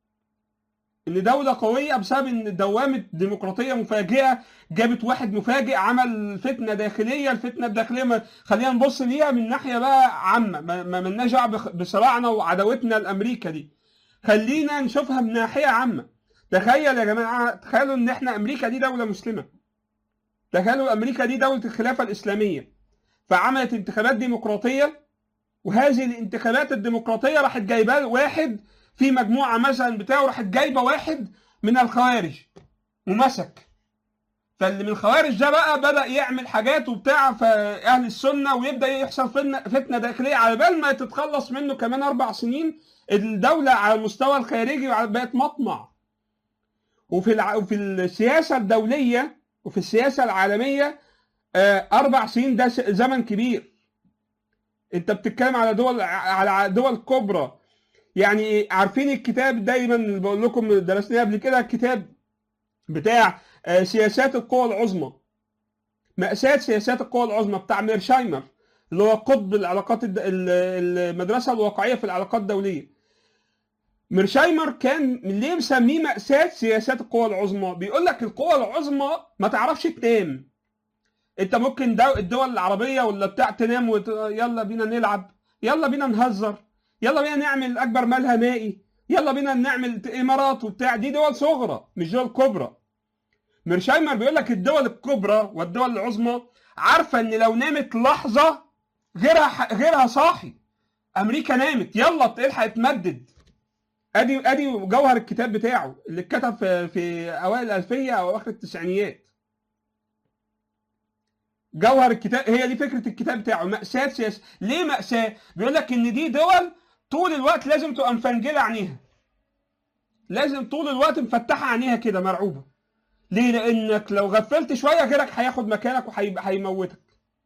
Speaker 1: ان دوله قويه بسبب ان دوامه ديمقراطيه مفاجئه جابت واحد مفاجئ عمل فتنه داخليه الفتنه الداخليه ما خلينا نبص ليها من ناحيه بقى عامه ما ما ملناش دعوه بخ- بصراعنا وعداوتنا لامريكا دي خلينا نشوفها من ناحيه عامه تخيل يا جماعه تخيلوا ان احنا امريكا دي دوله مسلمه تخيلوا امريكا دي دوله الخلافه الاسلاميه فعملت انتخابات ديمقراطيه وهذه الانتخابات الديمقراطيه راحت جايبه واحد في مجموعه مثلا بتاعه راحت جايبه واحد من الخوارج ومسك فاللي من الخوارج ده بقى بدا يعمل حاجات وبتاع في اهل السنه ويبدا يحصل فتنه فتنه داخليه على بال ما تتخلص منه كمان اربع سنين الدوله على المستوى الخارجي بقت مطمع وفي الع... وفي السياسه الدوليه وفي السياسه العالميه آه، اربع سنين ده س- زمن كبير انت بتتكلم على دول على دول كبرى يعني عارفين الكتاب دايما اللي بقول لكم درسناه قبل كده الكتاب بتاع آه، سياسات القوى العظمى مأساة سياسات القوى العظمى بتاع ميرشايمر اللي هو قطب العلاقات الد... ال- المدرسة الواقعية في العلاقات الدولية ميرشايمر كان ليه مسميه مأساة سياسات القوى العظمى بيقول لك القوى العظمى ما تعرفش تنام انت ممكن دو... الدول العربية ولا بتاع تنام وت... يلا بينا نلعب يلا بينا نهزر يلا بينا نعمل اكبر مالها مائي يلا بينا نعمل امارات وبتاع دي دول صغرى مش دول كبرى ميرشايمر بيقول لك الدول الكبرى والدول العظمى عارفه ان لو نامت لحظه غيرها غيرها صاحي امريكا نامت يلا الحق تمدد ادي ادي جوهر الكتاب بتاعه اللي اتكتب في, في اوائل الالفيه او اواخر التسعينيات جوهر الكتاب هي دي فكره الكتاب بتاعه ماساه سياسه ليه ماساه بيقول لك ان دي دول طول الوقت لازم تبقى مفنجله عينيها لازم طول الوقت مفتحه عينيها كده مرعوبه ليه لانك لو غفلت شويه غيرك هياخد مكانك وهيموتك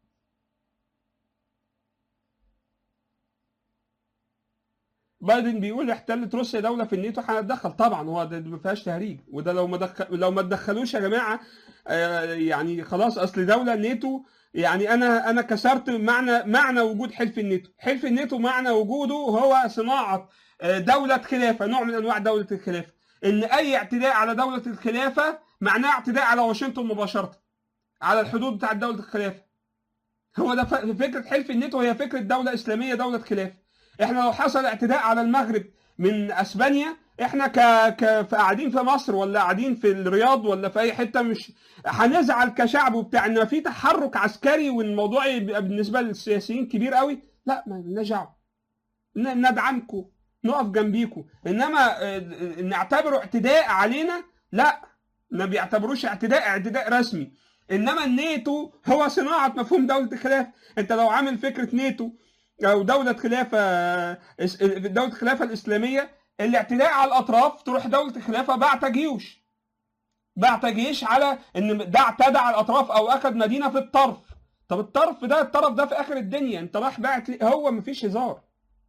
Speaker 1: بايدن بيقول احتلت روسيا دوله في الناتو هنتدخل طبعا هو ده ما فيهاش تهريج وده لو ما دخل لو ما تدخلوش يا جماعه آه يعني خلاص اصل دوله الناتو يعني انا انا كسرت معنى معنى وجود حلف الناتو حلف الناتو معنى وجوده هو صناعه آه دوله خلافه نوع من انواع دوله الخلافه ان اي اعتداء على دوله الخلافه معناه اعتداء على واشنطن مباشره على الحدود بتاعت دوله الخلافه هو ده فكره حلف الناتو هي فكره دوله اسلاميه دوله خلافه احنا لو حصل اعتداء على المغرب من اسبانيا احنا ك... ك... قاعدين في مصر ولا قاعدين في الرياض ولا في اي حته مش هنزعل كشعب وبتاع ان في تحرك عسكري والموضوع يبقى بالنسبه للسياسيين كبير قوي لا ما لناش دعوه ندعمكم نقف جنبيكم انما نعتبره اعتداء علينا لا ما بيعتبروش اعتداء اعتداء رسمي انما الناتو هو صناعه مفهوم دوله الخلافه انت لو عامل فكره ناتو او دوله خلافه دوله الخلافه الاسلاميه الاعتداء على الاطراف تروح دوله الخلافه بعت جيوش بعت جيش على ان ده اعتدى على الاطراف او اخذ مدينه في الطرف طب الطرف ده الطرف ده في اخر الدنيا انت رايح باعت هو مفيش هزار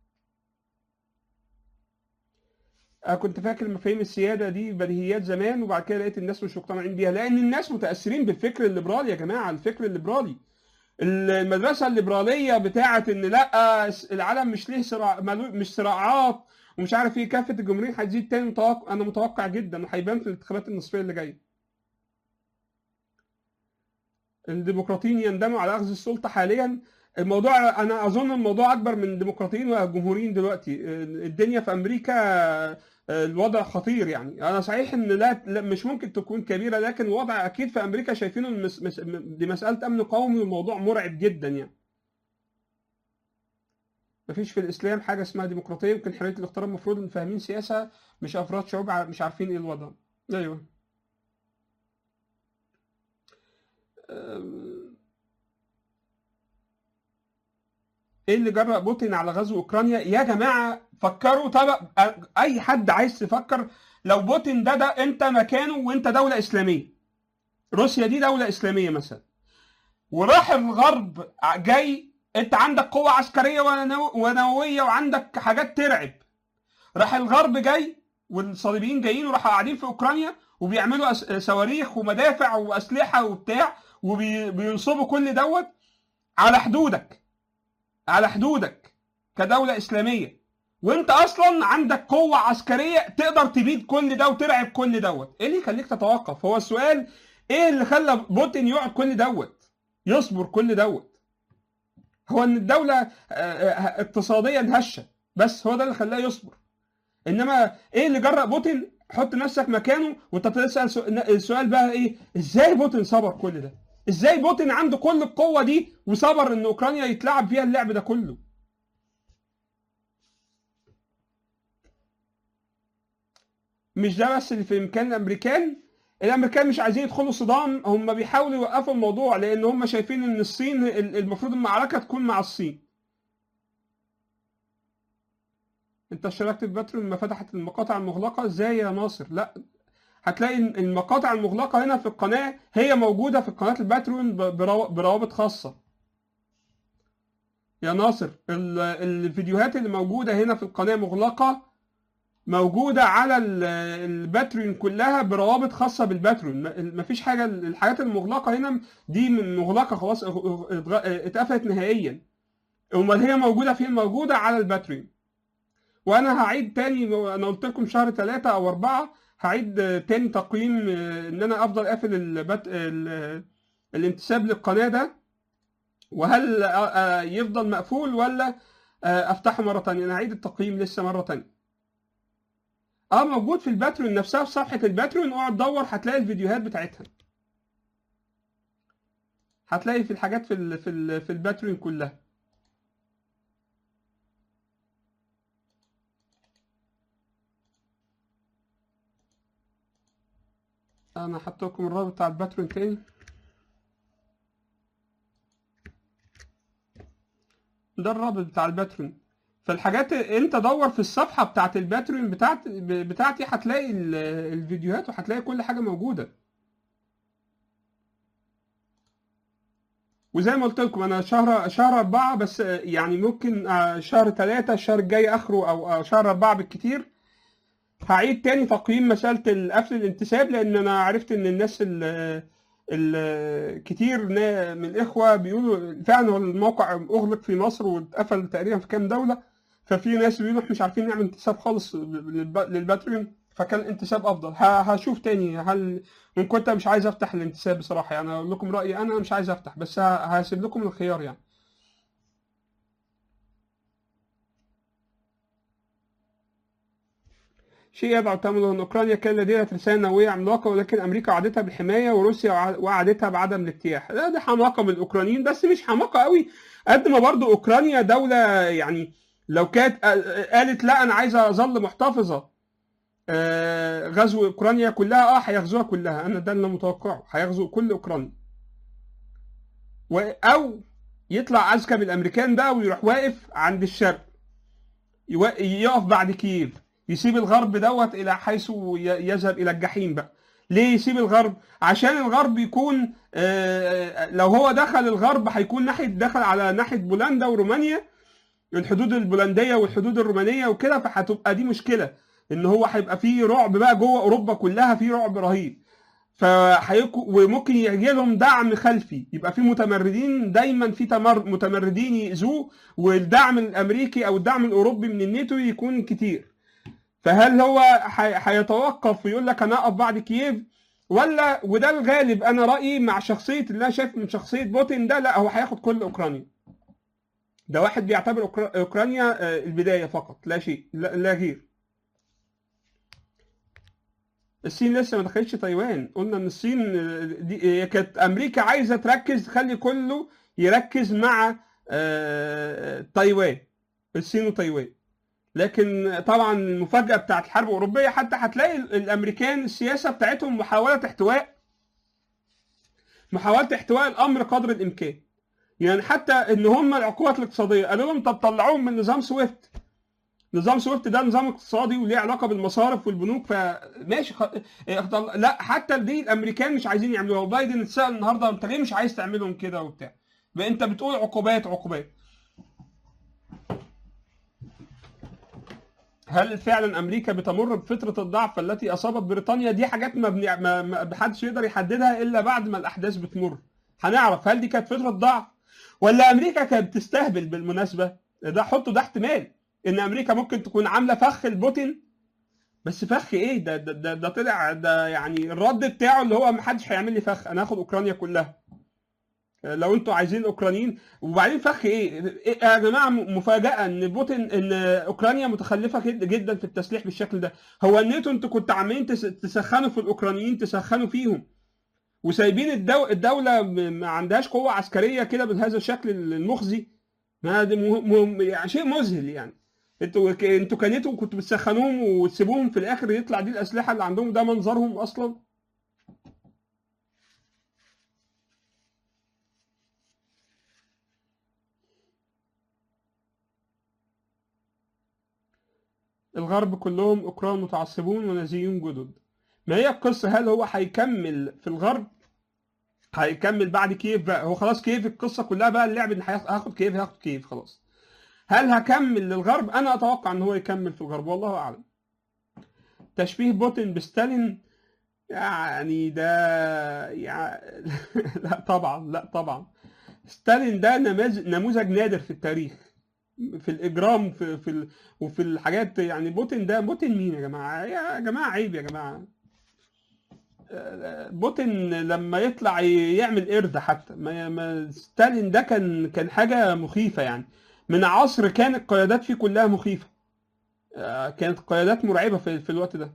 Speaker 1: أنا كنت فاكر مفاهيم السياده دي بديهيات زمان وبعد كده لقيت الناس مش مقتنعين بيها لان الناس متاثرين بالفكر الليبرالي يا جماعه الفكر الليبرالي المدرسه الليبراليه بتاعه ان لا العالم مش ليه صراع مش صراعات ومش عارف ايه كافه الجمهوريين هتزيد تاني متوقع انا متوقع جدا وهيبان في الانتخابات النصفيه اللي جايه الديمقراطيين يندموا على اخذ السلطه حاليا الموضوع انا اظن الموضوع اكبر من الديمقراطيين والجمهوريين دلوقتي الدنيا في امريكا آه، الوضع خطير يعني انا صحيح ان لا, لا مش ممكن تكون كبيره لكن الوضع اكيد في امريكا شايفينه المس- مس- دي مساله امن قومي والموضوع مرعب جدا يعني مفيش في الاسلام حاجه اسمها ديمقراطيه يمكن حريه الاختيار المفروض ان فاهمين سياسه مش افراد شعوب ع- مش عارفين ايه الوضع ايوه أم، ايه اللي جرأ بوتين على غزو اوكرانيا يا جماعه فكروا طب اي حد عايز تفكر لو بوتين ده ده انت مكانه وانت دوله اسلاميه روسيا دي دوله اسلاميه مثلا وراح الغرب جاي انت عندك قوه عسكريه ونو- ونوويه وعندك حاجات ترعب راح الغرب جاي والصليبيين جايين وراحوا قاعدين في اوكرانيا وبيعملوا أس- صواريخ ومدافع واسلحه وبتاع وبينصبوا كل دوت على حدودك على حدودك كدوله اسلاميه وانت اصلا عندك قوه عسكريه تقدر تبيد كل ده وترعب كل دوت ايه اللي يخليك تتوقف هو السؤال ايه اللي خلى بوتين يقعد كل دوت يصبر كل دوت هو ان الدوله آه، آه، اقتصاديا هشه بس هو ده اللي خلاه يصبر انما ايه اللي جرأ بوتين حط نفسك مكانه وانت تسال سو- السؤال بقى ايه ازاي بوتين صبر كل ده ازاي بوتين عنده كل القوه دي وصبر ان اوكرانيا يتلعب فيها اللعب ده كله مش ده بس اللي في امكان الامريكان الامريكان مش عايزين يدخلوا صدام هم بيحاولوا يوقفوا الموضوع لان هم شايفين ان الصين المفروض المعركه تكون مع الصين انت اشتركت في باترون لما فتحت المقاطع المغلقه ازاي يا ناصر لا هتلاقي إن المقاطع المغلقه هنا في القناه هي موجوده في قناه الباترون ب- بروا- بروابط خاصه يا ناصر ال- الفيديوهات اللي موجوده هنا في القناه مغلقه موجوده على ال- الباترون كلها بروابط خاصه بالباترون ما- مفيش حاجه الحاجات المغلقه هنا دي من مغلقه خلاص اتغ- اتقفلت نهائيا امال هي موجوده فين موجوده على الباترون وانا هعيد تاني انا قلت لكم شهر ثلاثة او اربعة هعيد تاني تقييم آه، ان انا افضل قافل البت... ال... الانتساب للقناة ده وهل آه، آه، يفضل مقفول ولا آه، افتحه مرة تانية انا هعيد التقييم لسه مرة تانية اه موجود في الباترون نفسها في صفحة الباترون اقعد دور هتلاقي الفيديوهات بتاعتها هتلاقي في الحاجات في ال... في ال... في الباترون كلها انا حاطط لكم الرابط بتاع الباترون تاني ده الرابط بتاع الباترون فالحاجات انت دور في الصفحه بتاعت الباترون بتاعت بتاعتي هتلاقي ال- الفيديوهات وهتلاقي كل حاجه موجوده وزي ما قلت لكم انا شهر شهر أربعة بس يعني ممكن آه، شهر ثلاثة الشهر الجاي اخره او آه، شهر أربعة بالكتير هعيد تاني تقييم مسألة قفل الانتساب لأن أنا عرفت إن الناس ال ال كتير نا- من الإخوة بيقولوا فعلا هو الموقع أغلق في مصر واتقفل تقريبا في كام دولة ففي ناس بيقولوا إحنا مش عارفين نعمل انتساب خالص للب- للباتريون فكان الانتساب أفضل ه- هشوف تاني هل إن كنت مش عايز أفتح الانتساب بصراحة يعني أقول لكم رأيي أنا مش عايز أفتح بس ه- هسيب لكم الخيار يعني شيء يدعو تأمل أن أوكرانيا كان لديها رسالة نووية عملاقة ولكن أمريكا وعدتها بالحماية وروسيا وع- وعدتها بعدم الاجتياح لا ده حماقة من الأوكرانيين بس مش حماقة قوي قد ما برضو أوكرانيا دولة يعني لو كانت آه، قالت لا أنا عايزة أظل محتفظة آه، غزو أوكرانيا كلها أه هيغزوها كلها أنا ده اللي أنا متوقعه هيغزو كل أوكرانيا و- أو يطلع أذكى من الأمريكان بقى ويروح واقف عند الشرق يوا- يقف بعد كييف يسيب الغرب دوت الى حيث ي- يذهب الى الجحيم بقى ليه يسيب الغرب عشان الغرب يكون آه، لو هو دخل الغرب هيكون ناحيه دخل على ناحيه بولندا ورومانيا الحدود البولنديه والحدود الرومانيه وكده فهتبقى دي مشكله ان هو هيبقى فيه رعب بقى جوه اوروبا كلها في رعب رهيب فهيكو وممكن يجي لهم دعم خلفي يبقى في متمردين دايما في تمر متمردين يأذوه والدعم الامريكي او الدعم الاوروبي من الناتو يكون كتير فهل هو حي- هيتوقف ويقول لك انا اقف بعد كييف ولا وده الغالب انا رايي مع شخصيه اللي انا شايف من شخصيه بوتين ده لا هو هياخد كل اوكرانيا ده واحد بيعتبر أوكرا- اوكرانيا آه، البدايه فقط لا شيء لا, لا غير الصين لسه ما دخلتش تايوان قلنا ان الصين دي هي كانت امريكا عايزه تركز تخلي كله يركز مع آه، تايوان الصين وتايوان لكن طبعا المفاجاه بتاعت الحرب الاوروبيه حتى هتلاقي الامريكان السياسه بتاعتهم محاوله احتواء محاوله احتواء الامر قدر الامكان يعني حتى ان هم العقوبات الاقتصاديه قالوا لهم طب طلعوهم من نظام سويفت نظام سويفت ده نظام اقتصادي وليه علاقه بالمصارف والبنوك فماشي خ... إيه، طل- لا حتى دي الامريكان مش عايزين يعملوها وبايدن اتسال النهارده انت ليه مش عايز تعملهم كده وبتاع بقى انت بتقول عقوبات عقوبات هل فعلا امريكا بتمر بفتره الضعف التي اصابت بريطانيا دي حاجات ما بنع... ما ما محدش يقدر يحددها الا بعد ما الاحداث بتمر هنعرف هل دي كانت فتره ضعف ولا امريكا كانت بتستهبل بالمناسبه ده حطه ده احتمال ان امريكا ممكن تكون عامله فخ لبوتين بس فخ ايه ده ده ده, ده طلع ده يعني الرد بتاعه اللي هو ما حدش هيعمل لي فخ انا هاخد اوكرانيا كلها لو انتوا عايزين اوكرانيين وبعدين فخ ايه, إيه يا جماعه مفاجاه ان بوتين ان اوكرانيا متخلفه جد- جدا في التسليح بالشكل ده هو الناتو انتوا كنتوا عمالين تس- تسخنوا في الاوكرانيين تسخنوا فيهم وسايبين الدو... الدوله م- ما عندهاش قوه عسكريه كده بهذا الشكل المخزي ما ده مه... مه... يعني شيء مذهل يعني انتوا ك- انتوا كانتوا كنتوا بتسخنوهم وتسيبوهم في الاخر يطلع دي الاسلحه اللي عندهم ده منظرهم اصلا الغرب كلهم اوكران متعصبون ونازيون جدد ما هي القصه هل هو هيكمل في الغرب هيكمل بعد كييف بقى هو خلاص كييف القصه كلها بقى اللعب ان هياخ- هاخد كييف هاخد كييف خلاص هل هكمل للغرب انا اتوقع ان هو يكمل في الغرب والله اعلم تشبيه بوتين بستالين يعني ده يعني لا طبعا لا طبعا ستالين ده نماذج نموذج نادر في التاريخ في الاجرام في في ال... وفي الحاجات يعني بوتين ده بوتين مين يا جماعه يا جماعه عيب يا جماعه بوتين لما يطلع يعمل قرد حتى ما ما ستالين ده كان كان حاجه مخيفه يعني من عصر كان القيادات فيه كلها مخيفه آه، كانت قيادات مرعبه في, في الوقت ده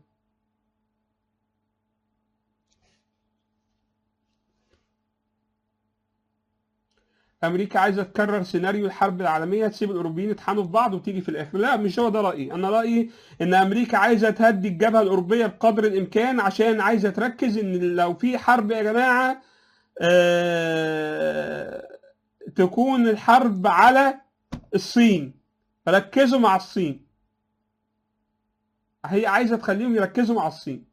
Speaker 1: امريكا عايزه تكرر سيناريو الحرب العالميه تسيب الاوروبيين يطحنوا في بعض وتيجي في الاخر لا مش هو ده رايي انا رايي ان امريكا عايزه تهدي الجبهه الاوروبيه بقدر الامكان عشان عايزه تركز ان لو في حرب يا جماعه آه تكون الحرب على الصين ركزوا مع الصين هي عايزه تخليهم يركزوا مع الصين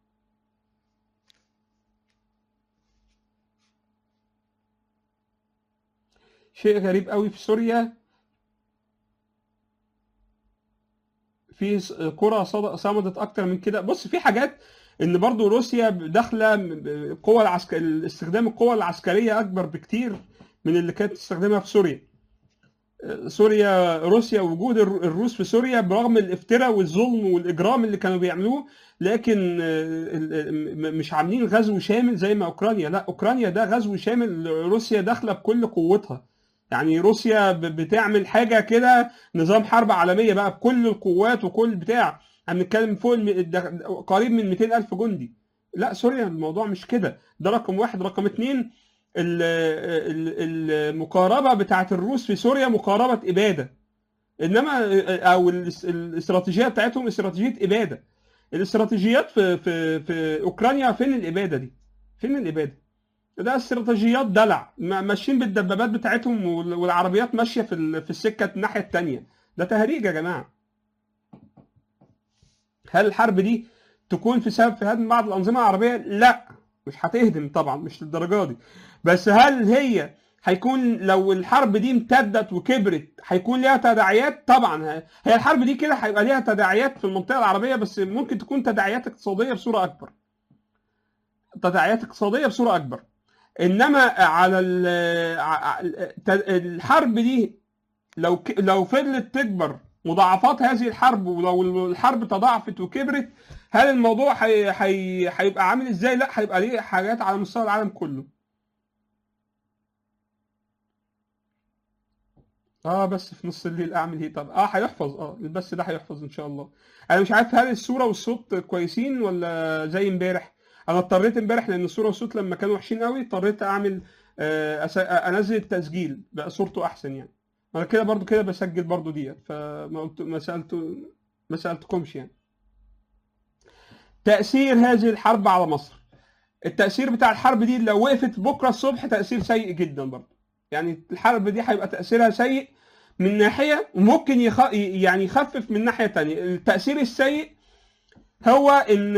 Speaker 1: شيء غريب قوي في سوريا في س- قرى صد- صمدت اكتر من كده بص في حاجات ان برضو روسيا داخله القوى العسكر استخدام القوى العسكريه اكبر بكتير من اللي كانت تستخدمها في سوريا سوريا روسيا وجود الر- الروس في سوريا برغم الافتراء والظلم والاجرام اللي كانوا بيعملوه لكن آه، ال- ال- م- مش عاملين غزو شامل زي ما اوكرانيا لا اوكرانيا ده غزو شامل روسيا داخله بكل قوتها يعني روسيا ب- بتعمل حاجه كده نظام حرب عالميه بقى بكل القوات وكل بتاع احنا بنتكلم فوق الم... ده- قريب من 200 الف جندي لا سوريا الموضوع مش كده ده رقم واحد رقم اتنين ال- ال- المقاربه بتاعت الروس في سوريا مقاربه اباده انما او الاس- الاستراتيجيه بتاعتهم استراتيجيه اباده الاستراتيجيات في في في اوكرانيا فين الاباده دي فين الاباده ده استراتيجيات دلع م- ماشيين بالدبابات بتاعتهم وال- والعربيات ماشيه في ال- في السكه الناحيه التانيه ده تهريج يا جماعه هل الحرب دي تكون في سبب في هدم بعض الانظمه العربيه لا مش هتهدم طبعا مش للدرجه دي بس هل هي هيكون لو الحرب دي امتدت وكبرت هيكون ليها تداعيات طبعا ه- هي الحرب دي كده هيبقى ليها تداعيات في المنطقه العربيه بس ممكن تكون تداعيات اقتصاديه بصوره اكبر تداعيات اقتصاديه بصوره اكبر انما على ال- ع- ع- ت- الحرب دي لو ك- لو فضلت تكبر مضاعفات هذه الحرب ولو الحرب تضاعفت وكبرت هل الموضوع هي- هي- هيبقى عامل ازاي؟ لا هيبقى ليه حاجات على مستوى العالم كله. اه بس في نص الليل اعمل هيتر اه هيحفظ اه البث ده هيحفظ ان شاء الله انا مش عارف هل الصوره والصوت كويسين ولا زي امبارح انا اضطريت امبارح لان الصوره والصوت لما كانوا وحشين قوي اضطريت اعمل آه أس... انزل التسجيل بقى صورته احسن يعني انا كده برضو كده بسجل برضو ديت فما قلت ما سالته ما سالتكمش يعني تاثير هذه الحرب على مصر التاثير بتاع الحرب دي لو وقفت بكره الصبح تاثير سيء جدا برضو يعني الحرب دي هيبقى تاثيرها سيء من ناحيه وممكن يخ... يعني يخفف من ناحيه تانية التاثير السيء هو ان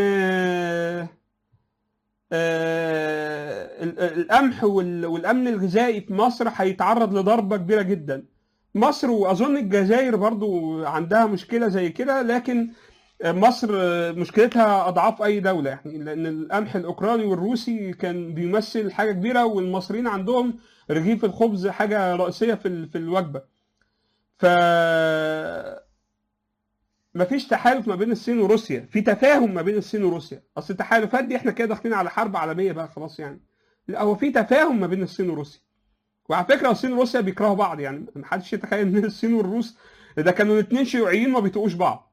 Speaker 1: القمح والامن الغذائي في مصر هيتعرض لضربه كبيره جدا مصر واظن الجزائر برضو عندها مشكله زي كده لكن مصر مشكلتها اضعاف اي دوله يعني لان القمح الاوكراني والروسي كان بيمثل حاجه كبيره والمصريين عندهم رغيف الخبز حاجه رئيسيه في في الوجبه ف مفيش تحالف ما بين الصين وروسيا في تفاهم ما بين الصين وروسيا اصل التحالفات دي احنا كده داخلين على حرب عالميه بقى خلاص يعني لا هو في تفاهم ما بين الصين وروسيا وعلى فكره الصين وروسيا بيكرهوا بعض يعني ما حدش يتخيل ان الصين والروس ده كانوا الاثنين شيوعيين ما بيطيقوش بعض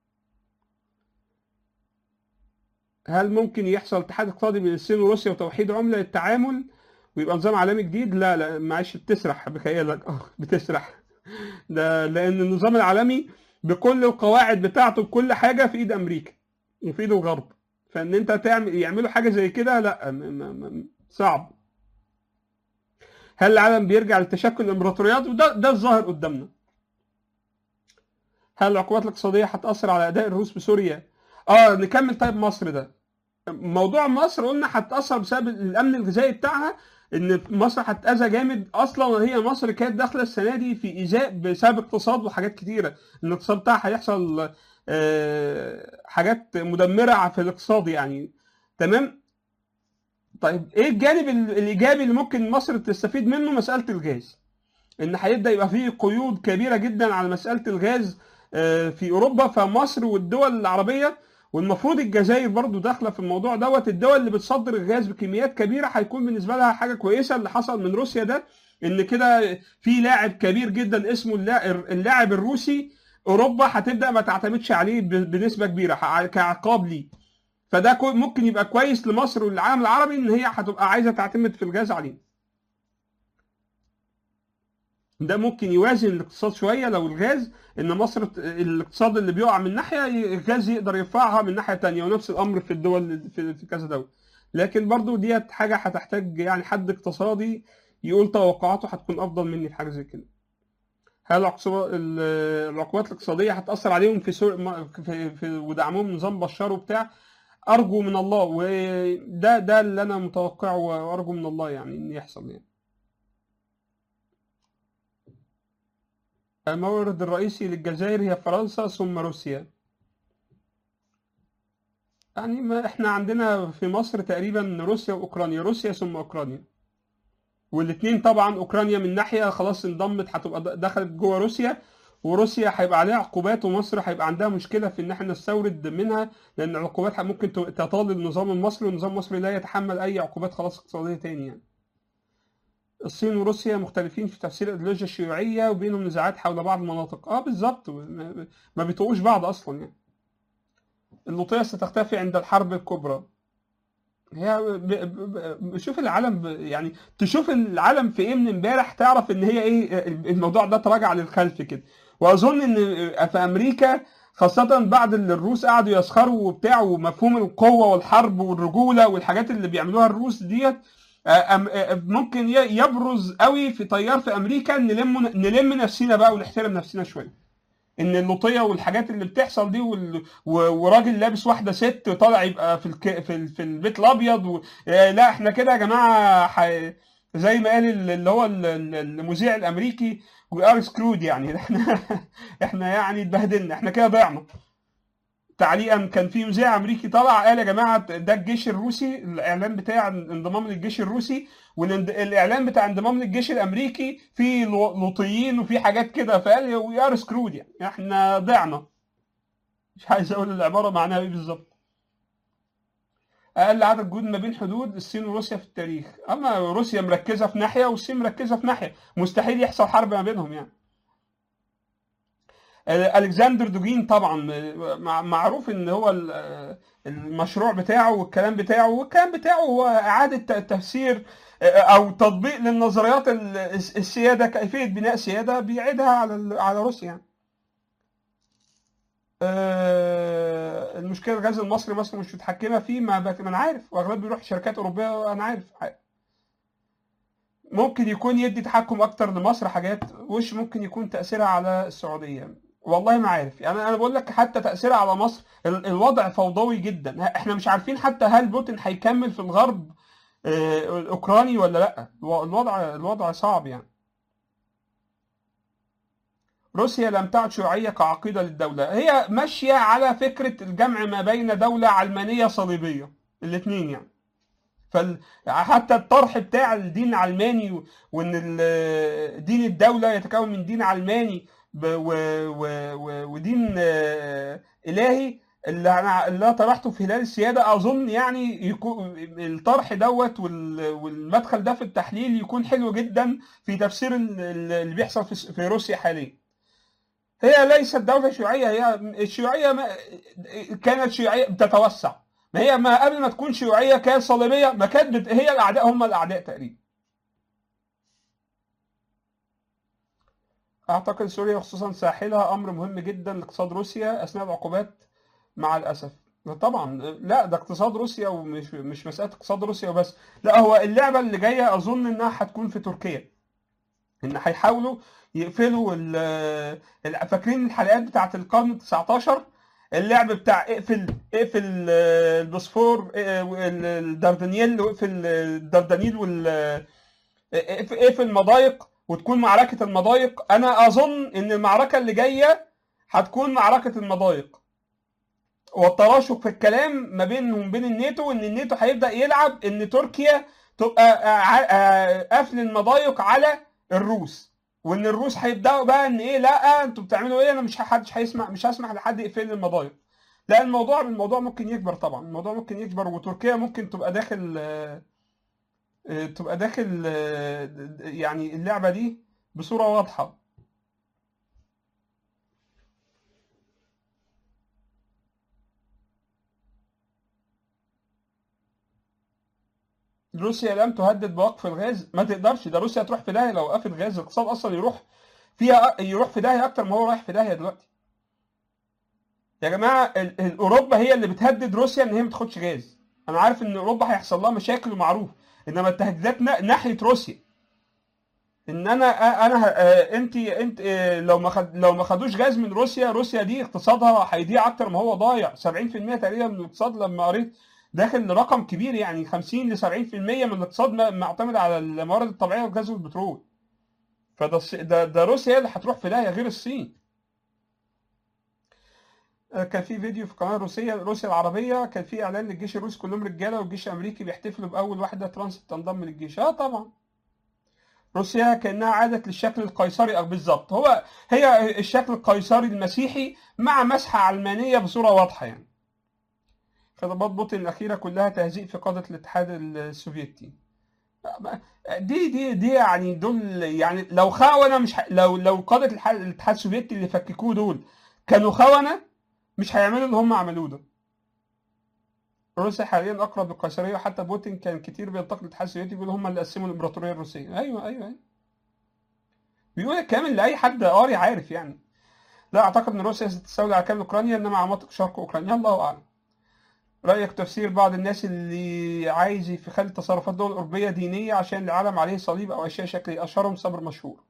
Speaker 1: هل ممكن يحصل اتحاد اقتصادي بين الصين وروسيا وتوحيد عمله للتعامل ويبقى نظام عالمي جديد لا لا معلش بتسرح بخيالك اه بتسرح ده لان النظام العالمي بكل القواعد بتاعته بكل حاجه في ايد امريكا وفي ايد الغرب فان انت تعمل يعملوا حاجه زي كده لا م م م صعب هل العالم بيرجع لتشكل الامبراطوريات وده ده الظاهر قدامنا هل العقوبات الاقتصاديه هتاثر على اداء الروس بسوريا اه نكمل طيب مصر ده موضوع مصر قلنا هتاثر بسبب الامن الغذائي بتاعها ان مصر هتأذى جامد اصلا هي مصر كانت داخله السنه دي في ايذاء بسبب اقتصاد وحاجات كتيره ان الاقتصاد بتاعها هيحصل حاجات مدمره في الاقتصاد يعني تمام طيب ايه الجانب الايجابي اللي ممكن مصر تستفيد منه مساله الغاز ان هيبدا يبقى فيه قيود كبيره جدا على مساله الغاز في اوروبا فمصر والدول العربيه والمفروض الجزائر برضو داخله في الموضوع دوت الدول اللي بتصدر الغاز بكميات كبيره هيكون بالنسبه لها حاجه كويسه اللي حصل من روسيا ده ان كده في لاعب كبير جدا اسمه اللاعب الروسي اوروبا هتبدا ما تعتمدش عليه بنسبه كبيره كعقاب ليه فده ممكن يبقى كويس لمصر والعالم العربي ان هي هتبقى عايزه تعتمد في الغاز عليه ده ممكن يوازن الاقتصاد شويه لو الغاز ان مصر الاقتصاد اللي بيقع من ناحيه الغاز يقدر يرفعها من ناحيه تانية ونفس الامر في الدول في كذا دوله لكن برضو ديت حاجه هتحتاج يعني حد اقتصادي يقول توقعاته هتكون افضل مني في حاجه زي كده هل العقوبات الاقتصاديه هتاثر عليهم في, سور... في, في ودعمهم نظام بشار وبتاع ارجو من الله وده ده اللي انا متوقعه وارجو من الله يعني ان يحصل يعني المورد الرئيسي للجزائر هي فرنسا ثم روسيا يعني ما احنا عندنا في مصر تقريبا روسيا واوكرانيا روسيا ثم اوكرانيا والاثنين طبعا اوكرانيا من ناحيه خلاص انضمت هتبقى دخلت جوه روسيا وروسيا هيبقى عليها عقوبات ومصر هيبقى عندها مشكله في ان احنا نستورد منها لان العقوبات ممكن تطال النظام المصري والنظام المصري لا يتحمل اي عقوبات خلاص اقتصاديه تاني يعني الصين وروسيا مختلفين في تفسير الايديولوجيا الشيوعيه وبينهم نزاعات حول بعض المناطق اه بالظبط ما بيطوقوش بعض اصلا يعني اللوطيه ستختفي عند الحرب الكبرى هي ب... ب... شوف العالم ب... يعني تشوف العالم في ايه من امبارح تعرف ان هي ايه الموضوع ده تراجع للخلف كده واظن ان في امريكا خاصة بعد اللي الروس قعدوا يسخروا وبتاع ومفهوم القوة والحرب والرجولة والحاجات اللي بيعملوها الروس ديت ممكن يبرز قوي في تيار في امريكا نلم نلم نفسنا بقى ونحترم نفسنا شويه ان اللوطيه والحاجات اللي بتحصل دي وال... وراجل لابس واحده ست طالع يبقى في الك... في, ال... في البيت الابيض و... لا احنا كده يا جماعه ح... زي ما قال اللي هو المذيع الامريكي وي ار سكرود يعني احنا احنا يعني اتبهدلنا احنا كده ضعنا تعليقا كان في مذيع امريكي طلع قال يا جماعه ده الجيش الروسي الاعلان بتاع انضمام للجيش الروسي والاعلان بتاع انضمام للجيش الامريكي في لوطيين وفي حاجات كده فقال وي ار سكرود يعني احنا ضعنا مش عايز اقول العباره معناها ايه بالظبط اقل عدد جهود ما بين حدود الصين وروسيا في التاريخ اما روسيا مركزه في ناحيه والصين مركزه في ناحيه مستحيل يحصل حرب ما بينهم يعني الكسندر دوجين طبعا مع- معروف ان هو ال- المشروع بتاعه والكلام بتاعه والكلام بتاعه هو اعاده ت- تفسير او تطبيق للنظريات ال- السياده كيفيه بناء سياده بيعيدها على ال- على روسيا يعني. آه، المشكله الغاز المصري مصر مش متحكمه فيه ما, بك- ما انا عارف واغلبه بيروح شركات اوروبيه انا عارف ممكن يكون يدي تحكم اكتر لمصر حاجات وش ممكن يكون تاثيرها على السعوديه والله ما عارف يعني انا بقول لك حتى تاثيرها على مصر ال- الوضع فوضوي جدا احنا مش عارفين حتى هل بوتين هيكمل في الغرب آه، الاوكراني ولا لا الوضع الوضع صعب يعني روسيا لم تعد شيوعية كعقيدة للدولة هي ماشية على فكرة الجمع ما بين دولة علمانية صليبية الاثنين يعني فال... حتى الطرح بتاع الدين العلماني و- وان ال- دين الدولة يتكون من دين علماني ب... و... و... و... ودين آه، إلهي اللي انا اللي أنا طرحته في هلال السيادة أظن يعني يكون الطرح دوت وال... والمدخل ده في التحليل يكون حلو جدا في تفسير ال- ال- اللي بيحصل في في روسيا حاليا هي ليست دولة شيوعية هي الشيوعية ما كانت شيوعية بتتوسع ما هي ما قبل ما تكون شيوعية كانت صليبية ما كانت بت... هي الأعداء هم الأعداء تقريبا أعتقد سوريا وخصوصا ساحلها أمر مهم جدا لاقتصاد روسيا أثناء العقوبات مع الأسف طبعا لا ده اقتصاد روسيا ومش مش مسألة اقتصاد روسيا وبس لا هو اللعبة اللي جاية أظن إنها هتكون في تركيا إن هيحاولوا يقفلوا ال- ال- فاكرين الحلقات بتاعت القرن 19 اللعب بتاع اقفل اقفل آه، البوسفور آه، وال- الدردنيل واقفل الدردنيل وال اقفل اقفل المضايق وتكون معركة المضايق انا اظن ان المعركة اللي جاية هتكون معركة المضايق والتراشق في الكلام ما بينهم وبين الناتو ان الناتو هيبدأ يلعب ان تركيا تبقى آه، ع- آه، قافل المضايق على الروس وان الروس هيبداوا بقى ان ايه لا انتوا بتعملوا ايه انا مش حدش هيسمع مش هسمح لحد يقفل لي المضايق لا الموضوع الموضوع ممكن يكبر طبعا الموضوع ممكن يكبر وتركيا ممكن تبقى داخل آه، آه، تبقى داخل آه، يعني اللعبة دي بصورة واضحة روسيا لم تهدد بوقف الغاز ما تقدرش ده روسيا تروح في داهية لو وقفت غاز الاقتصاد اصلا يروح فيها يروح في داهية اكتر ما هو رايح في داهية دلوقتي يا جماعة ال- ال- اوروبا هي اللي بتهدد روسيا ان هي ما تاخدش غاز انا عارف ان اوروبا هيحصل لها مشاكل ومعروف انما التهديدات نا- ناحية روسيا ان انا انا انت انت آه، لو ما خد لو ما خدوش غاز من روسيا روسيا دي اقتصادها هيضيع اكتر ما هو ضايع 70% تقريبا من الاقتصاد لما قريت داخل رقم كبير يعني 50 ل 70% من الاقتصاد م- معتمد على الموارد الطبيعيه والغاز والبترول فده الص- ده, ده روسيا هي اللي هتروح في داهيه غير الصين آه، كان في فيديو في قناه روسيه روسيا العربيه كان في اعلان للجيش الروسي كلهم رجاله والجيش الامريكي بيحتفلوا باول واحده ترانزيت تنضم للجيش اه طبعا روسيا كانها عادت للشكل القيصري او بالظبط هو هي الشكل القيصري المسيحي مع مسحه علمانيه بصوره واضحه يعني خطابات بوتين الاخيره كلها تهزيء في قاده الاتحاد السوفيتي دي دي دي يعني دول يعني لو خونه مش ح... لو لو قاده الح- الاتحاد السوفيتي اللي فككوه دول كانوا خونه مش هيعملوا اللي هم عملوه ده روسيا حاليا اقرب للقيصريه وحتى بوتين كان كتير بينتقد الاتحاد السوفيتي بيقول هم اللي قسموا الامبراطوريه الروسيه ايوه ايوه ايوه بيقول الكلام اللي اي حد قاري عارف يعني لا اعتقد ان روسيا ستستولي على كامل اوكرانيا انما على مناطق شرق اوكرانيا الله اعلم رايك تفسير بعض الناس اللي عايز في خلال تصرفات الدول الاوروبيه دينيه عشان العالم عليه صليب او اشياء شكل اشهرهم صبر مشهور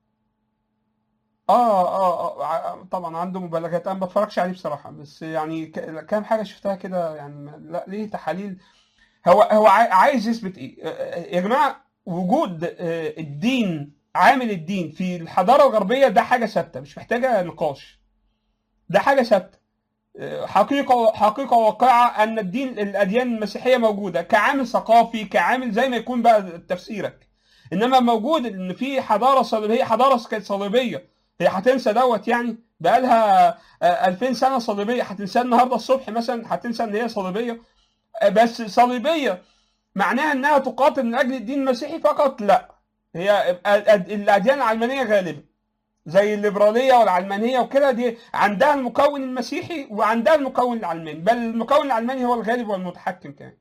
Speaker 1: آه, آه, اه طبعا عنده مبالغات انا ما بتفرجش عليه بصراحه بس يعني ك- كام حاجه شفتها كده يعني ما- لا ليه تحاليل هو هو عاي- عايز يثبت ايه آه، آه، يا جماعه وجود آه، الدين عامل الدين في الحضاره الغربيه ده حاجه ثابته مش محتاجه نقاش ده حاجه ثابته آه، حقيقه حقيقه واقعه ان الدين الاديان المسيحيه موجوده كعامل ثقافي كعامل زي ما يكون بقى تفسيرك انما موجود ان في حضاره صليبيه حضاره كانت صليبيه هي هتنسى دوت يعني بقالها آه، 2000 سنه صليبيه هتنسى النهارده الصبح مثلا هتنسى ان هي صليبيه آه، بس صليبيه معناها انها تقاتل من اجل الدين المسيحي فقط لا هي ال- ال- الاديان العلمانيه غالبا زي الليبراليه والعلمانيه وكده دي عندها المكون المسيحي وعندها المكون العلماني بل المكون العلماني هو الغالب والمتحكم كمان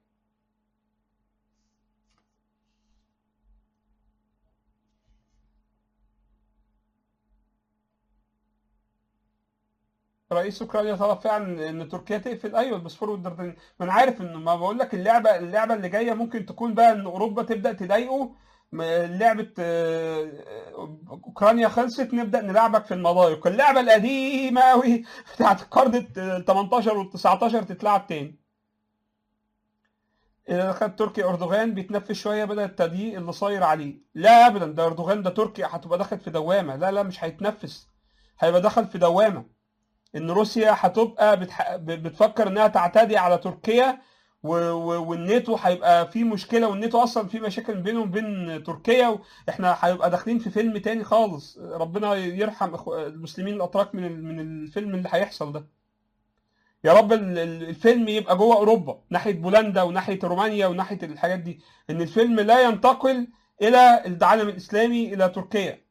Speaker 1: رئيس اوكرانيا طلب فعلا ان تركيا تقفل ايوه البوسفور والدردنيل ما انا عارف انه ما بقول لك اللعبه اللعبه اللي جايه ممكن تكون بقى ان اوروبا تبدا تضايقه م- لعبه آه، اوكرانيا خلصت نبدا نلعبك في المضايق اللعبه القديمه قوي بتاعت القرن ال 18 وال 19 تتلعب تاني إذا خد تركي اردوغان بيتنفس شويه بدل التضييق اللي صاير عليه لا ابدا ده اردوغان ده تركي هتبقى داخل في دوامه لا لا مش هيتنفس هيبقى دخل في دوامه ان روسيا هتبقى بتح... ب- بتفكر انها تعتدي على تركيا و... و... والناتو هيبقى في مشكله والناتو اصلا في مشاكل بينه وبين تركيا واحنا هيبقى داخلين في فيلم تاني خالص ربنا يرحم إخو- المسلمين الاتراك من ال... من الفيلم اللي هيحصل ده يا رب ال- ال- الفيلم يبقى جوه اوروبا ناحيه بولندا وناحيه رومانيا وناحيه الحاجات دي ان الفيلم لا ينتقل الى العالم الاسلامي الى تركيا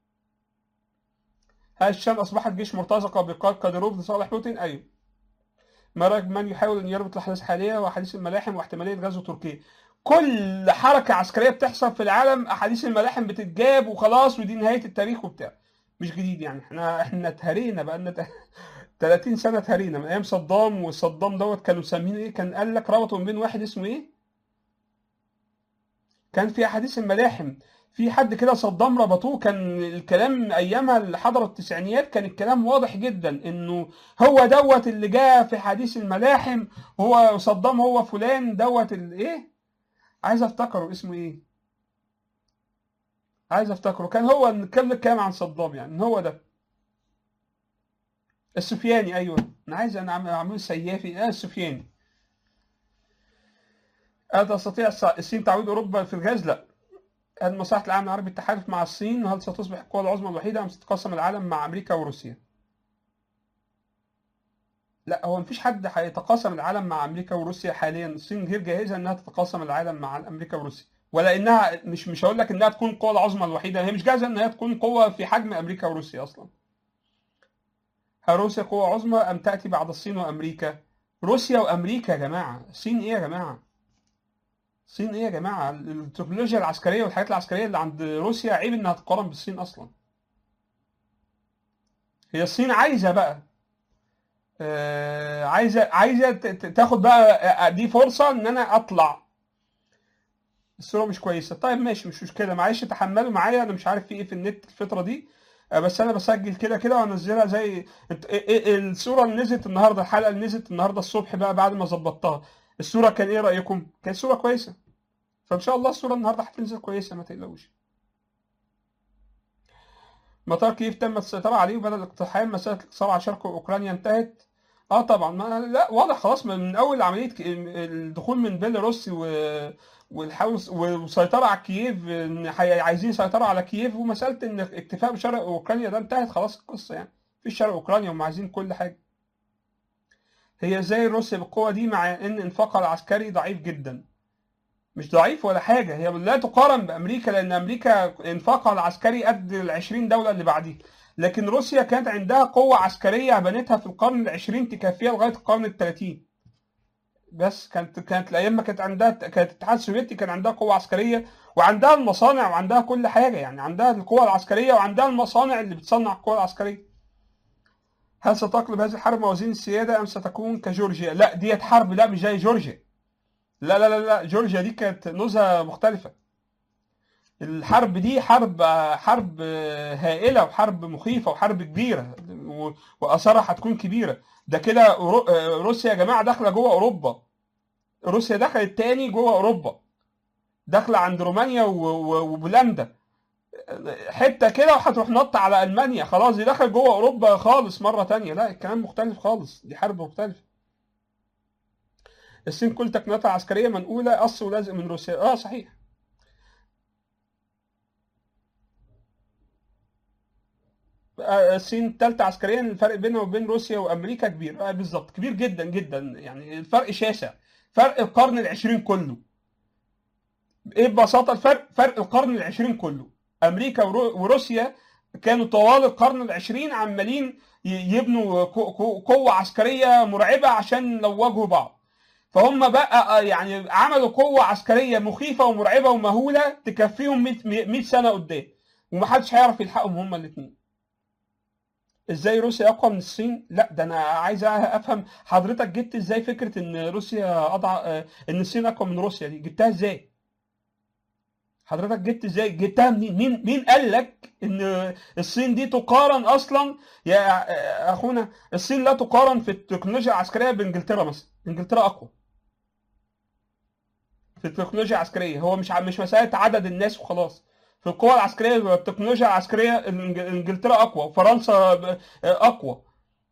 Speaker 1: هل الشام اصبحت جيش مرتزقه بقائد كاديروف لصالح بوتين؟ ايوه. مرج من يحاول ان يربط الاحداث الحاليه واحاديث الملاحم واحتماليه غزو تركيا. كل حركه عسكريه بتحصل في العالم احاديث الملاحم بتتجاب وخلاص ودي نهايه التاريخ وبتاع. مش جديد يعني احنا احنا اتهرينا بقى لنا 30 سنه اتهرينا من ايام صدام وصدام دوت كانوا مسمينه ايه؟ كان قال لك ربطوا ما بين واحد اسمه ايه؟ كان في احاديث الملاحم في حد كده صدام ربطوه كان الكلام ايامها اللي حضروا التسعينيات كان الكلام واضح جدا انه هو دوت اللي جاء في حديث الملاحم هو صدام هو فلان دوت الايه عايز افتكره اسمه ايه عايز افتكره كان هو نتكلم الكلام عن صدام يعني إن هو ده السفياني ايوه انا عايز انا أعمل- اعمل سيافي اه السفياني هل تستطيع الص- الصين تعويض اوروبا في الغاز؟ لا. هل مصلحة العالم العربي التحالف مع الصين؟ وهل ستصبح القوى العظمى الوحيدة أم ستتقاسم العالم مع أمريكا وروسيا؟ لا هو مفيش حد هيتقاسم العالم مع أمريكا وروسيا حاليا، الصين غير جاهزة إنها تتقاسم العالم مع أمريكا وروسيا، ولا إنها مش مش هقول لك إنها تكون القوى العظمى الوحيدة، هي مش جاهزة إنها تكون قوة في حجم أمريكا وروسيا أصلا. هل روسيا قوة عظمى أم تأتي بعد الصين وأمريكا؟ روسيا وأمريكا يا جماعة، الصين إيه يا جماعة؟ الصين ايه يا جماعه التكنولوجيا العسكريه والحاجات العسكريه اللي عند روسيا عيب انها تقارن بالصين اصلا هي الصين عايزه بقى آه عايزه عايزه ت- ت- تاخد بقى آه، دي فرصه ان انا اطلع الصوره مش كويسه طيب ماشي مش مشكله معلش تحملوا معايا انا مش عارف في ايه في النت الفتره دي آه، بس انا بسجل كده كده وانزلها زي انت- إيه- إيه الصوره اللي نزلت النهارده الحلقه اللي نزلت النهارده الصبح بقى بعد ما ظبطتها الصوره كان ايه رايكم كانت صوره كويسه فان شاء الله الصوره النهارده هتنزل كويسه ما تقلقوش مطار كييف تم السيطره عليه وبدأ الاقتحام مساله الاقتصار على شرق اوكرانيا انتهت اه طبعا ما لا واضح خلاص من من اول عمليه ك- الدخول من بيلاروس و والحاول والسيطره على كييف ان حي- عايزين يسيطروا على كييف ومساله ان اكتفاء بشرق اوكرانيا ده انتهت خلاص القصه يعني في شرق اوكرانيا هم عايزين كل حاجه هي ازاي روسيا بالقوه دي مع ان انفاقها العسكري ضعيف جدا مش ضعيف ولا حاجه هي لا تقارن بامريكا لان امريكا انفاقها العسكري قد ال 20 دوله اللي بعديها لكن روسيا كانت عندها قوه عسكريه بنتها في القرن العشرين تكفيها لغايه القرن الثلاثين بس كانت كانت الايام ما كانت عندها كانت الاتحاد السوفيتي كان عندها قوه عسكريه وعندها المصانع وعندها كل حاجه يعني عندها القوه العسكريه وعندها المصانع اللي بتصنع القوه العسكريه هل ستقلب هذه الحرب موازين السياده ام ستكون كجورجيا؟ لا ديت حرب لا مش زي جورجيا لا لا لا لا جورجيا دي كانت نزهه مختلفه الحرب دي حرب حرب هائله وحرب مخيفه وحرب كبيره و- واثارها هتكون كبيره ده كده أورو- روسيا يا جماعه داخله جوه اوروبا روسيا دخلت تاني جوه اوروبا داخله عند رومانيا و- و- وبولندا حته كده وهتروح نط على المانيا خلاص دي دخلت جوه اوروبا خالص مره تانية لا الكلام مختلف خالص دي حرب مختلفه الصين كل تقنياتها العسكريه منقوله قص ولازق من روسيا اه صحيح آه، الصين الثالثه عسكريا الفرق بينها وبين روسيا وامريكا كبير آه بالظبط كبير جدا جدا يعني الفرق شاسع فرق القرن العشرين كله ايه ببساطه الفرق فرق القرن العشرين كله امريكا ورو- وروسيا كانوا طوال القرن العشرين عمالين ي- يبنوا قو- قو- قوة عسكرية مرعبة عشان لو واجهوا بعض فهم بقى يعني عملوا قوة عسكرية مخيفة ومرعبة ومهولة تكفيهم 100 100 سنة قدام ومحدش هيعرف يلحقهم هما الاثنين ازاي روسيا اقوى من الصين لا ده انا عايز افهم حضرتك جبت ازاي فكره ان روسيا اضع ان الصين اقوى من روسيا دي جبتها ازاي حضرتك جبت ازاي جبتها منين مين مين قال لك ان الصين دي تقارن اصلا يا اخونا الصين لا تقارن في التكنولوجيا العسكريه بانجلترا مثلا انجلترا اقوى في التكنولوجيا العسكريه هو مش ع- مش مساله عدد الناس وخلاص في القوى العسكريه والتكنولوجيا العسكريه الإنج- انجلترا اقوى وفرنسا ب- اقوى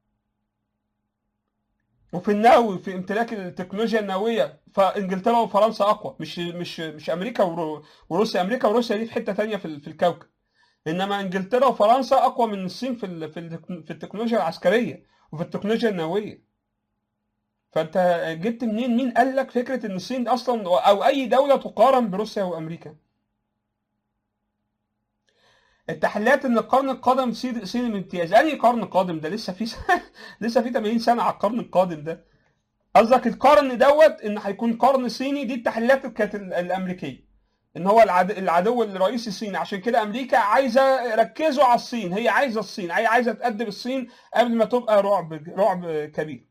Speaker 1: وفي النووي في امتلاك التكنولوجيا النوويه فانجلترا وفرنسا اقوى مش مش مش امريكا ورو- وروسيا امريكا وروسيا دي في حته تانية في ال- في الكوكب انما انجلترا وفرنسا اقوى من الصين في ال- في التك- في التكنولوجيا العسكريه وفي التكنولوجيا النوويه فانت جبت منين مين قال لك فكره ان الصين اصلا او اي دوله تقارن بروسيا وامريكا التحليلات ان القرن القادم صين صين الامتياز انهي قرن قادم ده لسه في س... لسه في 80 سنه على القرن القادم ده قصدك القرن دوت ان هيكون قرن صيني دي التحليلات كانت ال- الامريكيه ان هو العد... العدو الرئيسي الصيني عشان كده امريكا عايزه ركزوا على الصين هي عايزه الصين هي عايزه تأدب الصين قبل ما تبقى رعب رعب كبير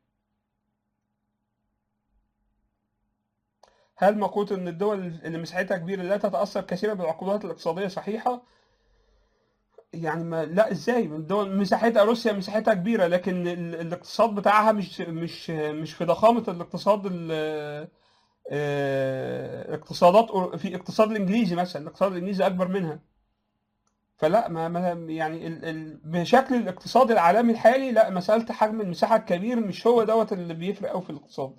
Speaker 1: هل مقولة ان الدول اللي مساحتها كبيره لا تتاثر كثيرا بالعقوبات الاقتصاديه صحيحه يعني ما لا ازاي الدول مساحتها روسيا مساحتها كبيره لكن ال... الاقتصاد بتاعها مش مش مش في ضخامه الاقتصاد ال... آه، اقتصادات في اقتصاد الانجليزي مثلا الاقتصاد الانجليزي اكبر منها فلا ما ما يعني ال ال بشكل الاقتصاد العالمي الحالي لا مساله حجم المساحه الكبير مش هو دوت اللي بيفرق قوي في الاقتصاد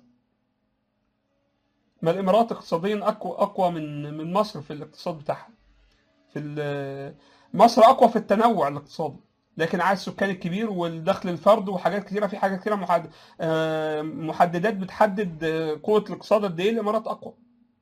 Speaker 1: ما الامارات اقتصاديا اقوى اقوى من من مصر في الاقتصاد بتاعها في ال- مصر اقوى في التنوع الاقتصادي لكن عدد السكان الكبير والدخل الفرد وحاجات كتيره في حاجات كتيره محد... آه، محددات بتحدد آه، قوه الاقتصاد قد ايه الامارات اقوى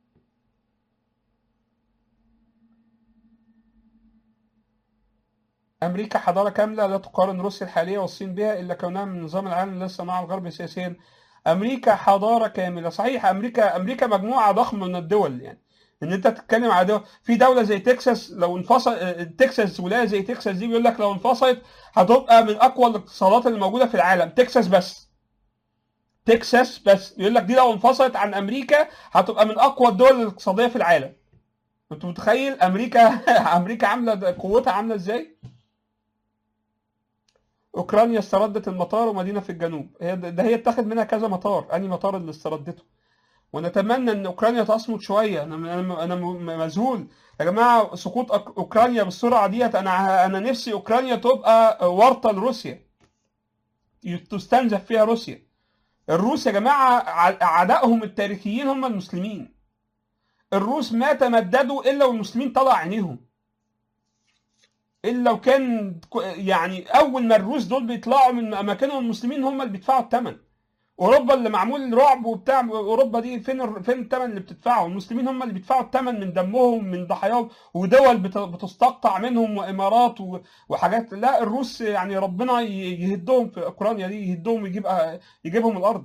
Speaker 1: امريكا حضاره كامله لا تقارن روسيا الحاليه والصين بها الا كونها من نظام العالم الذي صنعه الغرب سياسيا امريكا حضاره كامله صحيح امريكا امريكا مجموعه ضخمه من الدول يعني ان انت تتكلم على دول في دوله زي تكساس لو انفصل آه، تكساس ولايه زي تكساس دي بيقول لك لو انفصلت هتبقى من اقوى الاقتصادات اللي موجوده في العالم تكساس بس تكساس بس يقول لك دي لو انفصلت عن امريكا هتبقى من اقوى الدول الاقتصاديه في العالم انت متخيل امريكا امريكا عامله قوتها عامله ازاي اوكرانيا استردت المطار ومدينه في الجنوب هي ده هي اتاخد منها كذا مطار انهي مطار اللي استردته ونتمنى ان اوكرانيا تصمد شويه انا انا انا مذهول يا جماعه سقوط أك- اوكرانيا بالسرعه ديت انا انا نفسي اوكرانيا تبقى ورطه لروسيا تستنزف فيها روسيا الروس يا جماعه ع- اعدائهم التاريخيين هم المسلمين الروس ما تمددوا الا والمسلمين طلع عينيهم الا لو كان ك- يعني اول ما الروس دول بيطلعوا من اماكنهم المسلمين هم اللي بيدفعوا الثمن اوروبا اللي معمول رعب وبتاع اوروبا دي فين الر- فين الثمن اللي بتدفعه المسلمين هم اللي بيدفعوا الثمن من دمهم من ضحاياهم ودول بت- بتستقطع منهم وامارات و- وحاجات لا الروس يعني ربنا ي- يهدهم في اوكرانيا دي يهدهم ويجيب يجيبهم الارض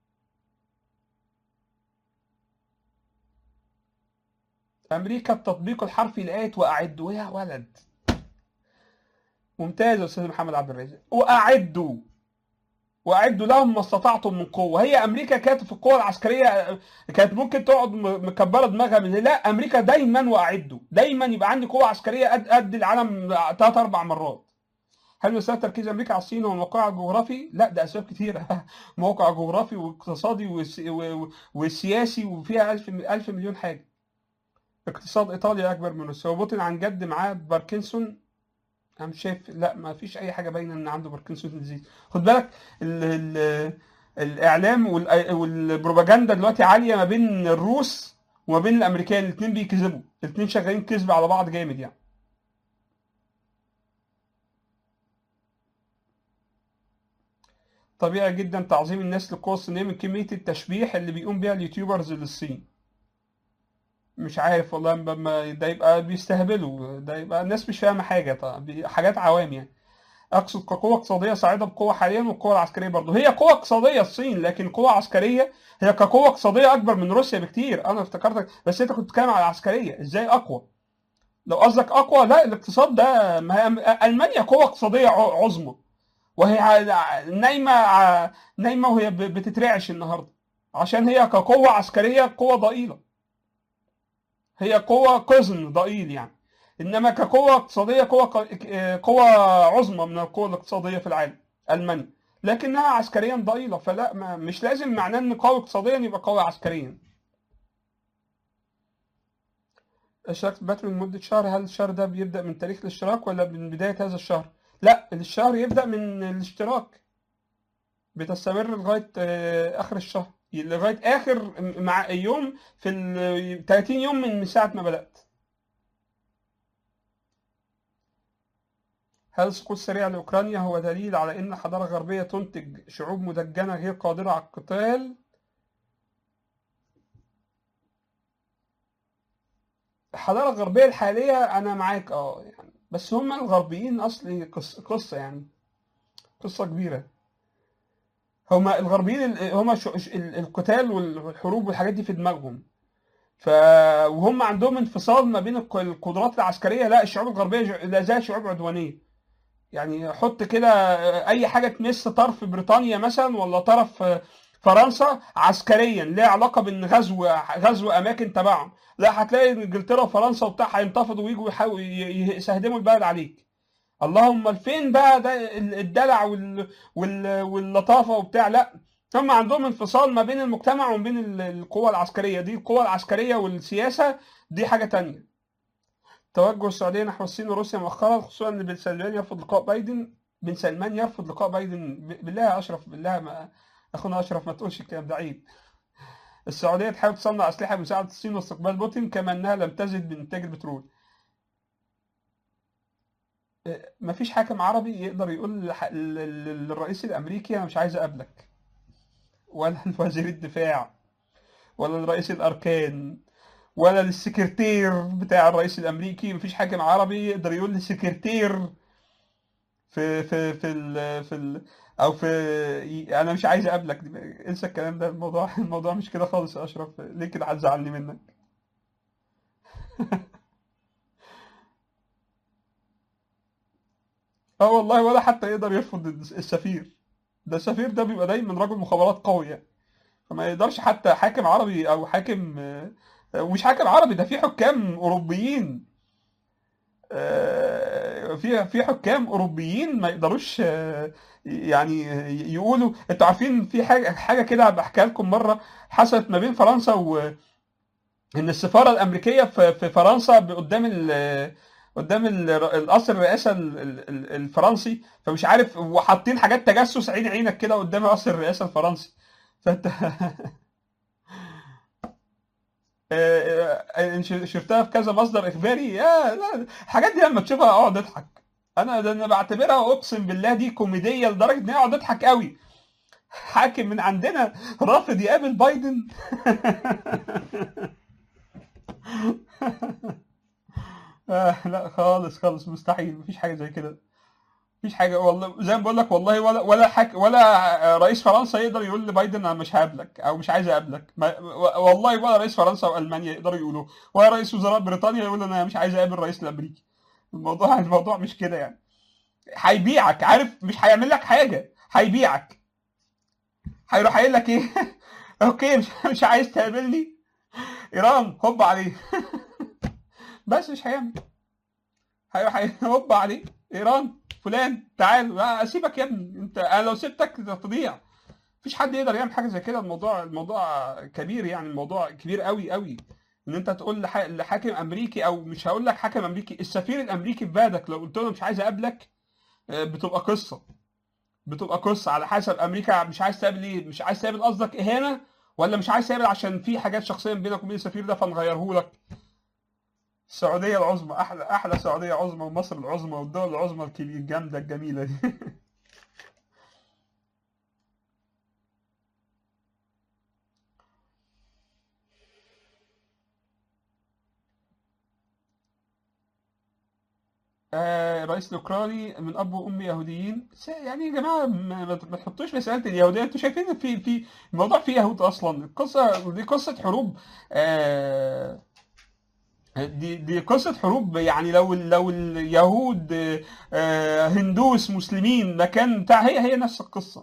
Speaker 1: امريكا التطبيق الحرفي لآية واعدوا يا ولد ممتاز يا استاذ محمد عبد الرازق واعدوا واعدوا لهم ما استطعتم من قوه هي امريكا كانت في القوه العسكريه كانت ممكن تقعد م- مكبره دماغها من لا امريكا دايما واعدوا دايما يبقى عندي قوه عسكريه قد قد العالم ثلاث اربع مرات هل مسألة تركيز أمريكا على الصين وموقعها الجغرافي؟ لا ده أسباب كتيرة موقع جغرافي واقتصادي وس- و- و- وسياسي وفيها ألف ألف مليون حاجة اقتصاد إيطاليا أكبر من روسيا وبوتين عن جد معاه باركنسون انا مش شايف لا ما فيش اي حاجه باينه ان عنده باركنسون ديزيز خد بالك ال ال الاعلام وال- والبروباجندا دلوقتي عاليه ما بين الروس وما بين الامريكان الاثنين بيكذبوا الاثنين شغالين كذب على بعض جامد يعني طبيعي جدا تعظيم الناس للقوى الصينيه من كميه التشبيح اللي بيقوم بيها اليوتيوبرز للصين مش عارف والله ب- ما- ده يبقى بيستهبلوا ده يبقى الناس مش فاهمة حاجة طبعا بي- حاجات عوام يعني أقصد كقوة اقتصادية صاعدة بقوة حاليا والقوة العسكرية برضه هي قوة اقتصادية الصين لكن قوة عسكرية هي كقوة اقتصادية أكبر من روسيا بكتير أنا افتكرتك بس أنت كنت بتتكلم على العسكرية إزاي أقوى لو قصدك أقوى لا الاقتصاد ده ما هي ألمانيا قوة اقتصادية ع- عظمى وهي ع- نايمة ع- نايمة وهي ب- بتترعش النهاردة عشان هي كقوة عسكرية قوة ضئيلة هي قوة قزم ضئيل يعني انما كقوة اقتصادية قوة ق- قوة عظمى من القوى الاقتصادية في العالم المانيا لكنها عسكريا ضئيلة فلا ما مش لازم معناه ان قوي اقتصاديا يبقى قوي عسكريا اشتركت باتري لمدة شهر هل الشهر ده بيبدأ من تاريخ الاشتراك ولا من بداية هذا الشهر؟ لا الشهر يبدأ من الاشتراك بتستمر لغاية آه، آخر الشهر لغاية آخر مع يوم في ال 30 يوم من ساعة ما بدأت هل السقوط السريع لأوكرانيا هو دليل على أن الحضارة الغربية تنتج شعوب مدجنة غير قادرة على القتال؟ الحضارة الغربية الحالية أنا معاك أه يعني بس هم الغربيين أصلي قصة, قصة يعني قصة كبيرة هما الغربيين ال- هما شو- ش- ال- القتال وال- والحروب والحاجات دي في دماغهم ف وهم عندهم انفصال ما بين الق- القدرات العسكرية لا الشعوب الغربية ج- لا زالت شعوب عدوانية يعني حط كده اي حاجه تمس طرف بريطانيا مثلا ولا طرف فرنسا عسكريا ليها علاقه بان غزو غزو اماكن تبعهم لا هتلاقي انجلترا وفرنسا وبتاع هينتفضوا ويجوا يحاولوا ي- يسهدموا البلد عليك اللهم فين بقى ده الدلع وال... وال... واللطافه وبتاع لا هم عندهم انفصال ما بين المجتمع وما بين ال- القوى العسكريه دي القوى العسكريه والسياسه دي حاجه تانية توجه السعوديه نحو الصين وروسيا مؤخرا خصوصا ان بن سلمان يرفض لقاء بايدن بن سلمان يرفض لقاء بايدن ب- بالله يا اشرف بالله ما اخونا اشرف ما تقولش الكلام ده عيب السعوديه تحاول تصنع اسلحه بمساعده الصين واستقبال بوتين كما انها لم تزد من انتاج البترول إيه، مفيش حاكم عربي يقدر يقول لح- لل- للرئيس الامريكي انا مش عايز اقابلك ولا وزير الدفاع ولا الرئيس الاركان ولا للسكرتير بتاع الرئيس الامريكي مفيش حاكم عربي يقدر يقول للسكرتير في في في ال في ال او في ي- انا مش عايز اقابلك دي- انسى الكلام ده الموضوع الموضوع مش كده خالص يا اشرف ليه كده هتزعلني منك اه والله ولا حتى يقدر يرفض السفير ده السفير ده بيبقى دايما رجل مخابرات قوي يعني فما يقدرش حتى حاكم عربي او حاكم آه، ومش حاكم عربي ده في حكام اوروبيين آه، في في حكام اوروبيين ما يقدروش آه، يعني يقولوا انتوا عارفين في حاجه حاجه كده بحكيها لكم مره حصلت ما بين فرنسا و ان السفاره الامريكيه في في فرنسا قدام ال قدام ال- القصر الرئاسه ال- ال- ال- الفرنسي فمش عارف وحاطين حاجات تجسس عين عينك كده قدام قصر الرئاسه الفرنسي فانت آه، آه، ش- شفتها في كذا مصدر اخباري يا لا الحاجات دي لما تشوفها اقعد اضحك انا ده انا بعتبرها اقسم بالله دي كوميديه لدرجه ان انا اقعد اضحك قوي حاكم من عندنا رافض يقابل بايدن آه لا خالص خالص مستحيل مفيش حاجه زي كده مفيش حاجه والله زي ما بقول لك والله ولا ولا حك ولا رئيس فرنسا يقدر يقول لبايدن انا مش هقابلك او مش عايز اقابلك ما والله ولا رئيس فرنسا والمانيا يقدروا يقولوا ولا رئيس وزراء بريطانيا يقول انا مش عايز اقابل الرئيس الامريكي الموضوع الموضوع مش كده يعني هيبيعك عارف مش هيعمل لك حاجه هيبيعك هيروح قايل لك ايه اوكي مش مش عايز تقابلني ايران هوب عليه بس مش هيعمل هيروح هوب عليه ايران فلان تعال لا، اسيبك يا ابني انت انا لو سبتك تضيع مفيش حد يقدر يعمل حاجه زي كده الموضوع الموضوع كبير يعني الموضوع كبير قوي قوي ان انت تقول لح- لحاكم امريكي او مش هقول لك حاكم امريكي السفير الامريكي في بلدك لو قلت له مش عايز اقابلك آه، بتبقى قصه بتبقى قصه على حسب امريكا مش عايز تقابل ايه مش عايز تقابل قصدك اهانه ولا مش عايز تقابل عشان في حاجات شخصيه بينك وبين السفير ده فنغيره لك السعوديه العظمى احلى احلى سعوديه عظمى ومصر العظمى والدول العظمى الكبيرة الجامده الجميله دي آه، الرئيس الاوكراني من اب وام يهوديين س- يعني يا جماعه ما ما- ما تحطوش مساله اليهوديه انتوا شايفين إن في في الموضوع فيه يهود اصلا القصه دي قصه حروب آه، دي دي قصه حروب يعني لو لو اليهود آه، هندوس مسلمين مكان بتاع هي هي نفس القصه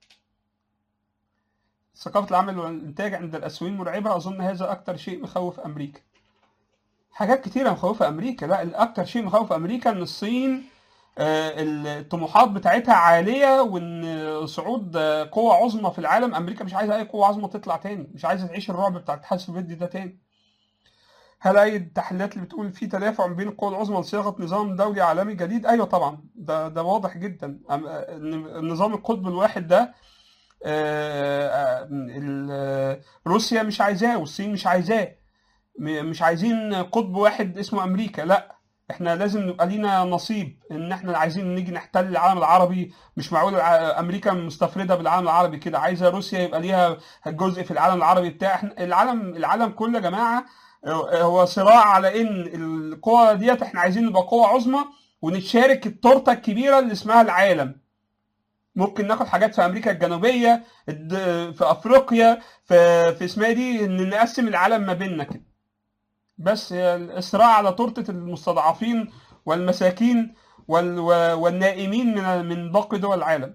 Speaker 1: ثقافه العمل والانتاج عند الاسيويين مرعبه اظن هذا اكتر شيء مخوف امريكا حاجات كتيرة مخوفة أمريكا لا الأكتر شيء مخوف أمريكا إن الصين آه، الطموحات بتاعتها عالية وإن صعود آه، قوة عظمى في العالم أمريكا مش عايزة أي قوة عظمى تطلع تاني مش عايزة تعيش الرعب بتاع الاتحاد السوفيتي ده تاني هل أي التحليلات اللي بتقول في تدافع بين القوى العظمى لصياغة نظام دولي عالمي جديد؟ أيوه طبعا ده ده واضح جدا أم- آه، النظام القطب الواحد ده آه، آه، ال- روسيا مش عايزاه والصين مش عايزاه م- مش عايزين قطب واحد اسمه امريكا لا احنا لازم نبقى لينا نصيب ان احنا عايزين نيجي نحتل العالم العربي مش معقول الع- امريكا مستفرده بالعالم العربي كده عايزه روسيا يبقى ليها جزء في العالم العربي بتاع احنا العالم العالم كله يا جماعه آه، هو صراع على ان القوى ديت احنا عايزين نبقى قوه عظمى ونتشارك التورته الكبيره اللي اسمها العالم ممكن ناخد حاجات في امريكا الجنوبيه الد- في افريقيا في في اسمها دي ان نقسم العالم ما بيننا كده بس هي الصراع على تورته المستضعفين والمساكين وال- و- والنائمين من من باقي دول العالم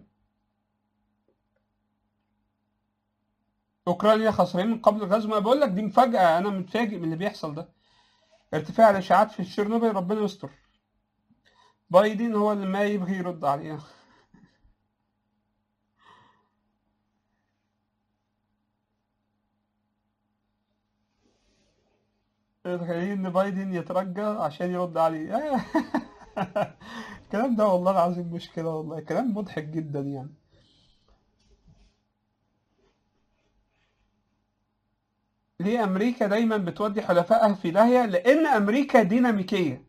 Speaker 1: اوكرانيا خسرانين من قبل الغزو ما بقول لك دي مفاجاه انا متفاجئ من اللي بيحصل ده ارتفاع الاشاعات في تشيرنوبل ربنا يستر بايدن هو اللي ما يبغي يرد عليها تخيل ان بايدن يترجى عشان يرد عليه الكلام ده والله العظيم مشكلة والله كلام مضحك جدا يعني ليه أمريكا دايما بتودي حلفائها في داهية؟ لأن أمريكا ديناميكية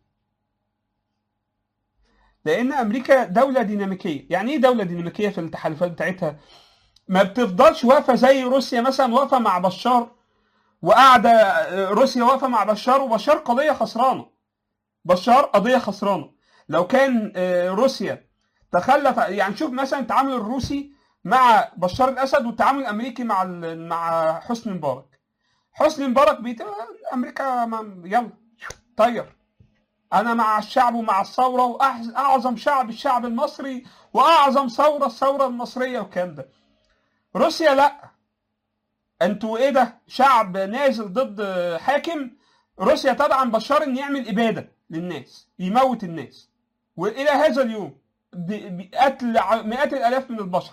Speaker 1: لأن أمريكا دولة ديناميكية يعني إيه دولة ديناميكية في التحالفات بتاعتها؟ ما بتفضلش واقفة زي روسيا مثلا واقفة مع بشار وقاعدة روسيا واقفة مع بشار وبشار قضية خسرانة بشار قضية خسرانة لو كان آه، روسيا تخلف يعني شوف مثلا التعامل الروسي مع بشار الاسد والتعامل الامريكي مع ال- مع حسني مبارك حسني مبارك بيت امريكا ما- يلا طير انا مع الشعب ومع الثوره واعظم شعب الشعب المصري واعظم ثوره الثوره المصريه والكلام ده روسيا لا انتوا ايه ده شعب نازل ضد حاكم روسيا طبعا بشار ان يعمل اباده للناس يموت الناس والى هذا اليوم ب- بقتل ع- مئات الالاف من البشر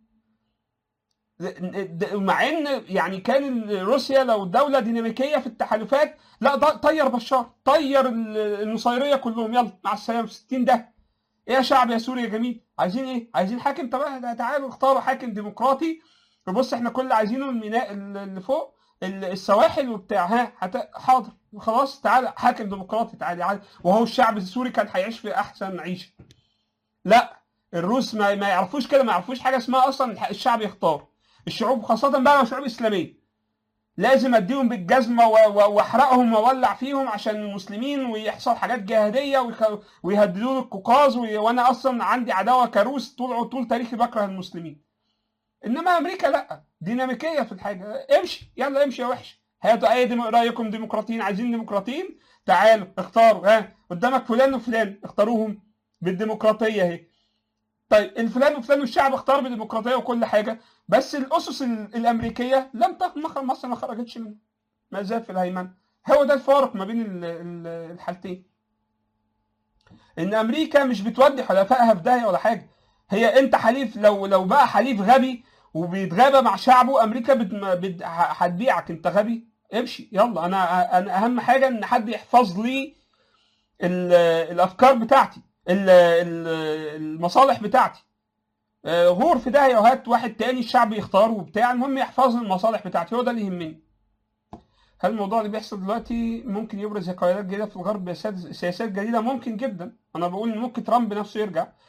Speaker 1: د- مع ان يعني كان روسيا لو دوله ديناميكيه في التحالفات لا ض- طير بشار طير ال- النصيريه كلهم يلا مع السلامه في 60 ده ايه يا شعب يا سوريا جميل عايزين ايه عايزين حاكم طب تعالوا اختاروا حاكم ديمقراطي بص احنا كل اللي عايزينه الميناء اللي فوق ال- السواحل وبتاع ها حت... حاضر خلاص تعالى حاكم ديمقراطي تعالى عادي وهو الشعب السوري كان هيعيش في احسن عيشه لا الروس ما, ما يعرفوش كده ما يعرفوش حاجه اسمها اصلا الشعب يختار الشعوب خاصه بقى لو شعوب اسلاميه لازم اديهم بالجزمه و- و- واحرقهم واولع فيهم عشان المسلمين ويحصل حاجات جهاديه ويخ- ويهددون القوقاز وي- وانا اصلا عندي عداوه كروس طول طول تاريخي بكره المسلمين انما امريكا لا ديناميكيه في الحاجه امشي يلا امشي يا وحش هاتوا اي ديمو... رايكم ديمقراطيين عايزين ديمقراطيين تعالوا اختاروا ها قدامك فلان وفلان اختاروهم بالديمقراطيه اهي طيب الفلان وفلان والشعب اختار بالديمقراطيه وكل حاجه بس الاسس ال- الامريكيه لم تخ... مخ- مصر ما خرجتش منها ما زال في الهيمنه هو ده الفارق ما بين ال- ال- الحالتين ان امريكا مش بتودي حلفائها في داهيه ولا حاجه هي انت حليف لو لو بقى حليف غبي وبيتغابى مع شعبه امريكا بت... بت... ه- هتبيعك انت غبي امشي يلا انا انا اهم حاجه ان حد يحفظ لي ال... الافكار بتاعتي ال... ال... المصالح بتاعتي آه، غور في داهيه وهات واحد تاني الشعب يختاره وبتاع المهم يحفظ لي المصالح بتاعتي هو ده اللي يهمني هل الموضوع اللي بيحصل دلوقتي ممكن يبرز قرارات جديده في الغرب بسياسات سياسات جديده ممكن جدا انا بقول ان ممكن ترامب نفسه يرجع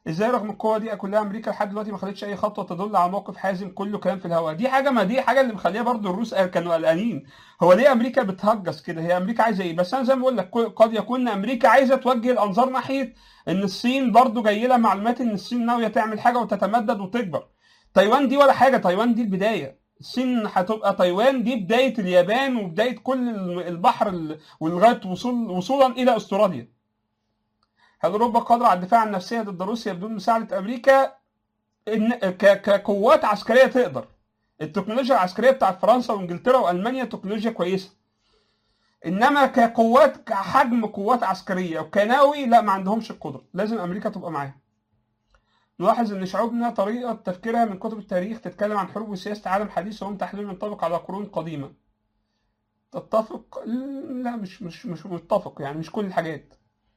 Speaker 1: ازاي رغم القوه دي كلها امريكا لحد دلوقتي ما خدتش اي خطوه تدل على موقف حازم كله كلام في الهواء دي حاجه ما دي حاجه اللي مخليها برضو الروس كانوا قلقانين هو ليه امريكا بتهجس كده هي امريكا عايزه ايه بس انا زي ما بقول لك قد يكون امريكا عايزه توجه الانظار ناحيه ان الصين برضو جاي لها معلومات ان الصين ناويه تعمل حاجه وتتمدد وتكبر تايوان دي ولا حاجه تايوان دي البدايه الصين هتبقى تايوان دي بدايه اليابان وبدايه كل البحر ولغايه وصول وصولا الى استراليا هل اوروبا قادره على الدفاع عن نفسها ضد روسيا بدون مساعده امريكا إن كقوات عسكريه تقدر التكنولوجيا العسكريه بتاعت فرنسا وانجلترا والمانيا تكنولوجيا كويسه انما كقوات كحجم قوات عسكريه وكناوي لا ما عندهمش القدره لازم امريكا تبقى معاهم نلاحظ ان شعوبنا طريقه تفكيرها من كتب التاريخ تتكلم عن حروب وسياسه عالم حديث وهم تحليل ينطبق على قرون قديمه تتفق لا مش مش مش متفق يعني مش كل الحاجات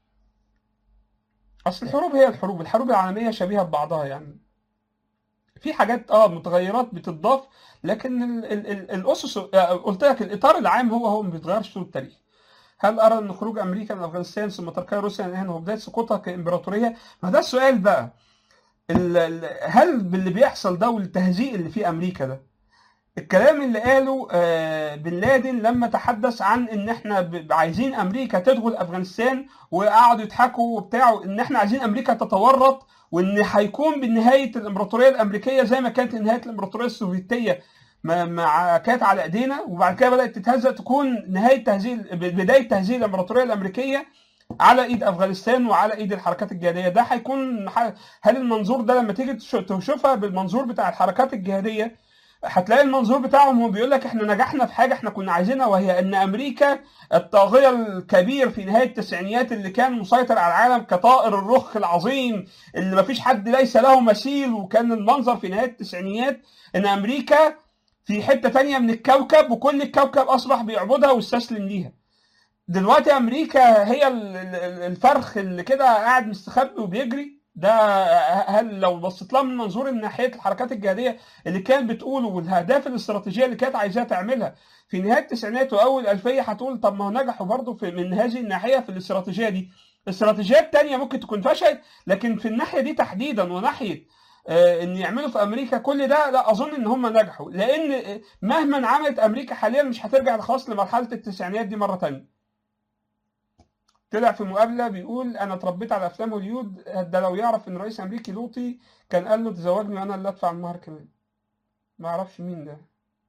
Speaker 1: اصل الحروب هي الحروب الحروب العالميه شبيهه ببعضها يعني في حاجات اه متغيرات بتضاف لكن ال ال ال الاسس قلت لك الاطار العام هو هو ما بيتغيرش طول التاريخ هل ارى ان خروج امريكا من افغانستان ثم تركها روسيا الان هو بدايه سقوطها كامبراطوريه ما ده السؤال بقى هل باللي بيحصل ده والتهزيء اللي في امريكا ده الكلام اللي قاله بن لادن لما تحدث عن ان احنا عايزين امريكا تدخل افغانستان وقعدوا يضحكوا وبتاع ان احنا عايزين امريكا تتورط وان هيكون بنهايه الامبراطوريه الامريكيه زي ما كانت نهايه الامبراطوريه السوفيتيه مع كانت على ايدينا وبعد كده بدات تتهزأ تكون نهايه تهزيل بدايه تهزيل الامبراطوريه الامريكيه على ايد افغانستان وعلى ايد الحركات الجهاديه ده هيكون هل المنظور ده لما تيجي تشوفها بالمنظور بتاع الحركات الجهاديه هتلاقي المنظور بتاعهم هو بيقول لك احنا نجحنا في حاجه احنا كنا عايزينها وهي ان امريكا الطاغيه الكبير في نهايه التسعينيات اللي كان مسيطر على العالم كطائر الرخ العظيم اللي ما فيش حد ليس له مثيل وكان المنظر في نهايه التسعينيات ان امريكا في حته تانية من الكوكب وكل الكوكب اصبح بيعبدها واستسلم ليها دلوقتي امريكا هي الفرخ اللي كده قاعد مستخبي وبيجري ده هل لو بصيت لها من منظور من ناحيه الحركات الجهاديه اللي كانت بتقول والاهداف الاستراتيجيه اللي كانت عايزاها تعملها في نهايه التسعينات واول الفيه هتقول طب ما هو نجحوا برضه في من هذه الناحيه في الاستراتيجيه دي استراتيجيات تانية ممكن تكون فشلت لكن في الناحيه دي تحديدا وناحيه آه ان يعملوا في امريكا كل ده لا اظن ان هم نجحوا لان مهما عملت امريكا حاليا مش هترجع خلاص لمرحله التسعينيات دي مره تانية طلع في مقابله بيقول انا اتربيت على افلام هوليود ده لو يعرف ان رئيس امريكي لوطي كان قال له تزوجني وانا اللي ادفع المهر كمان ما اعرفش مين ده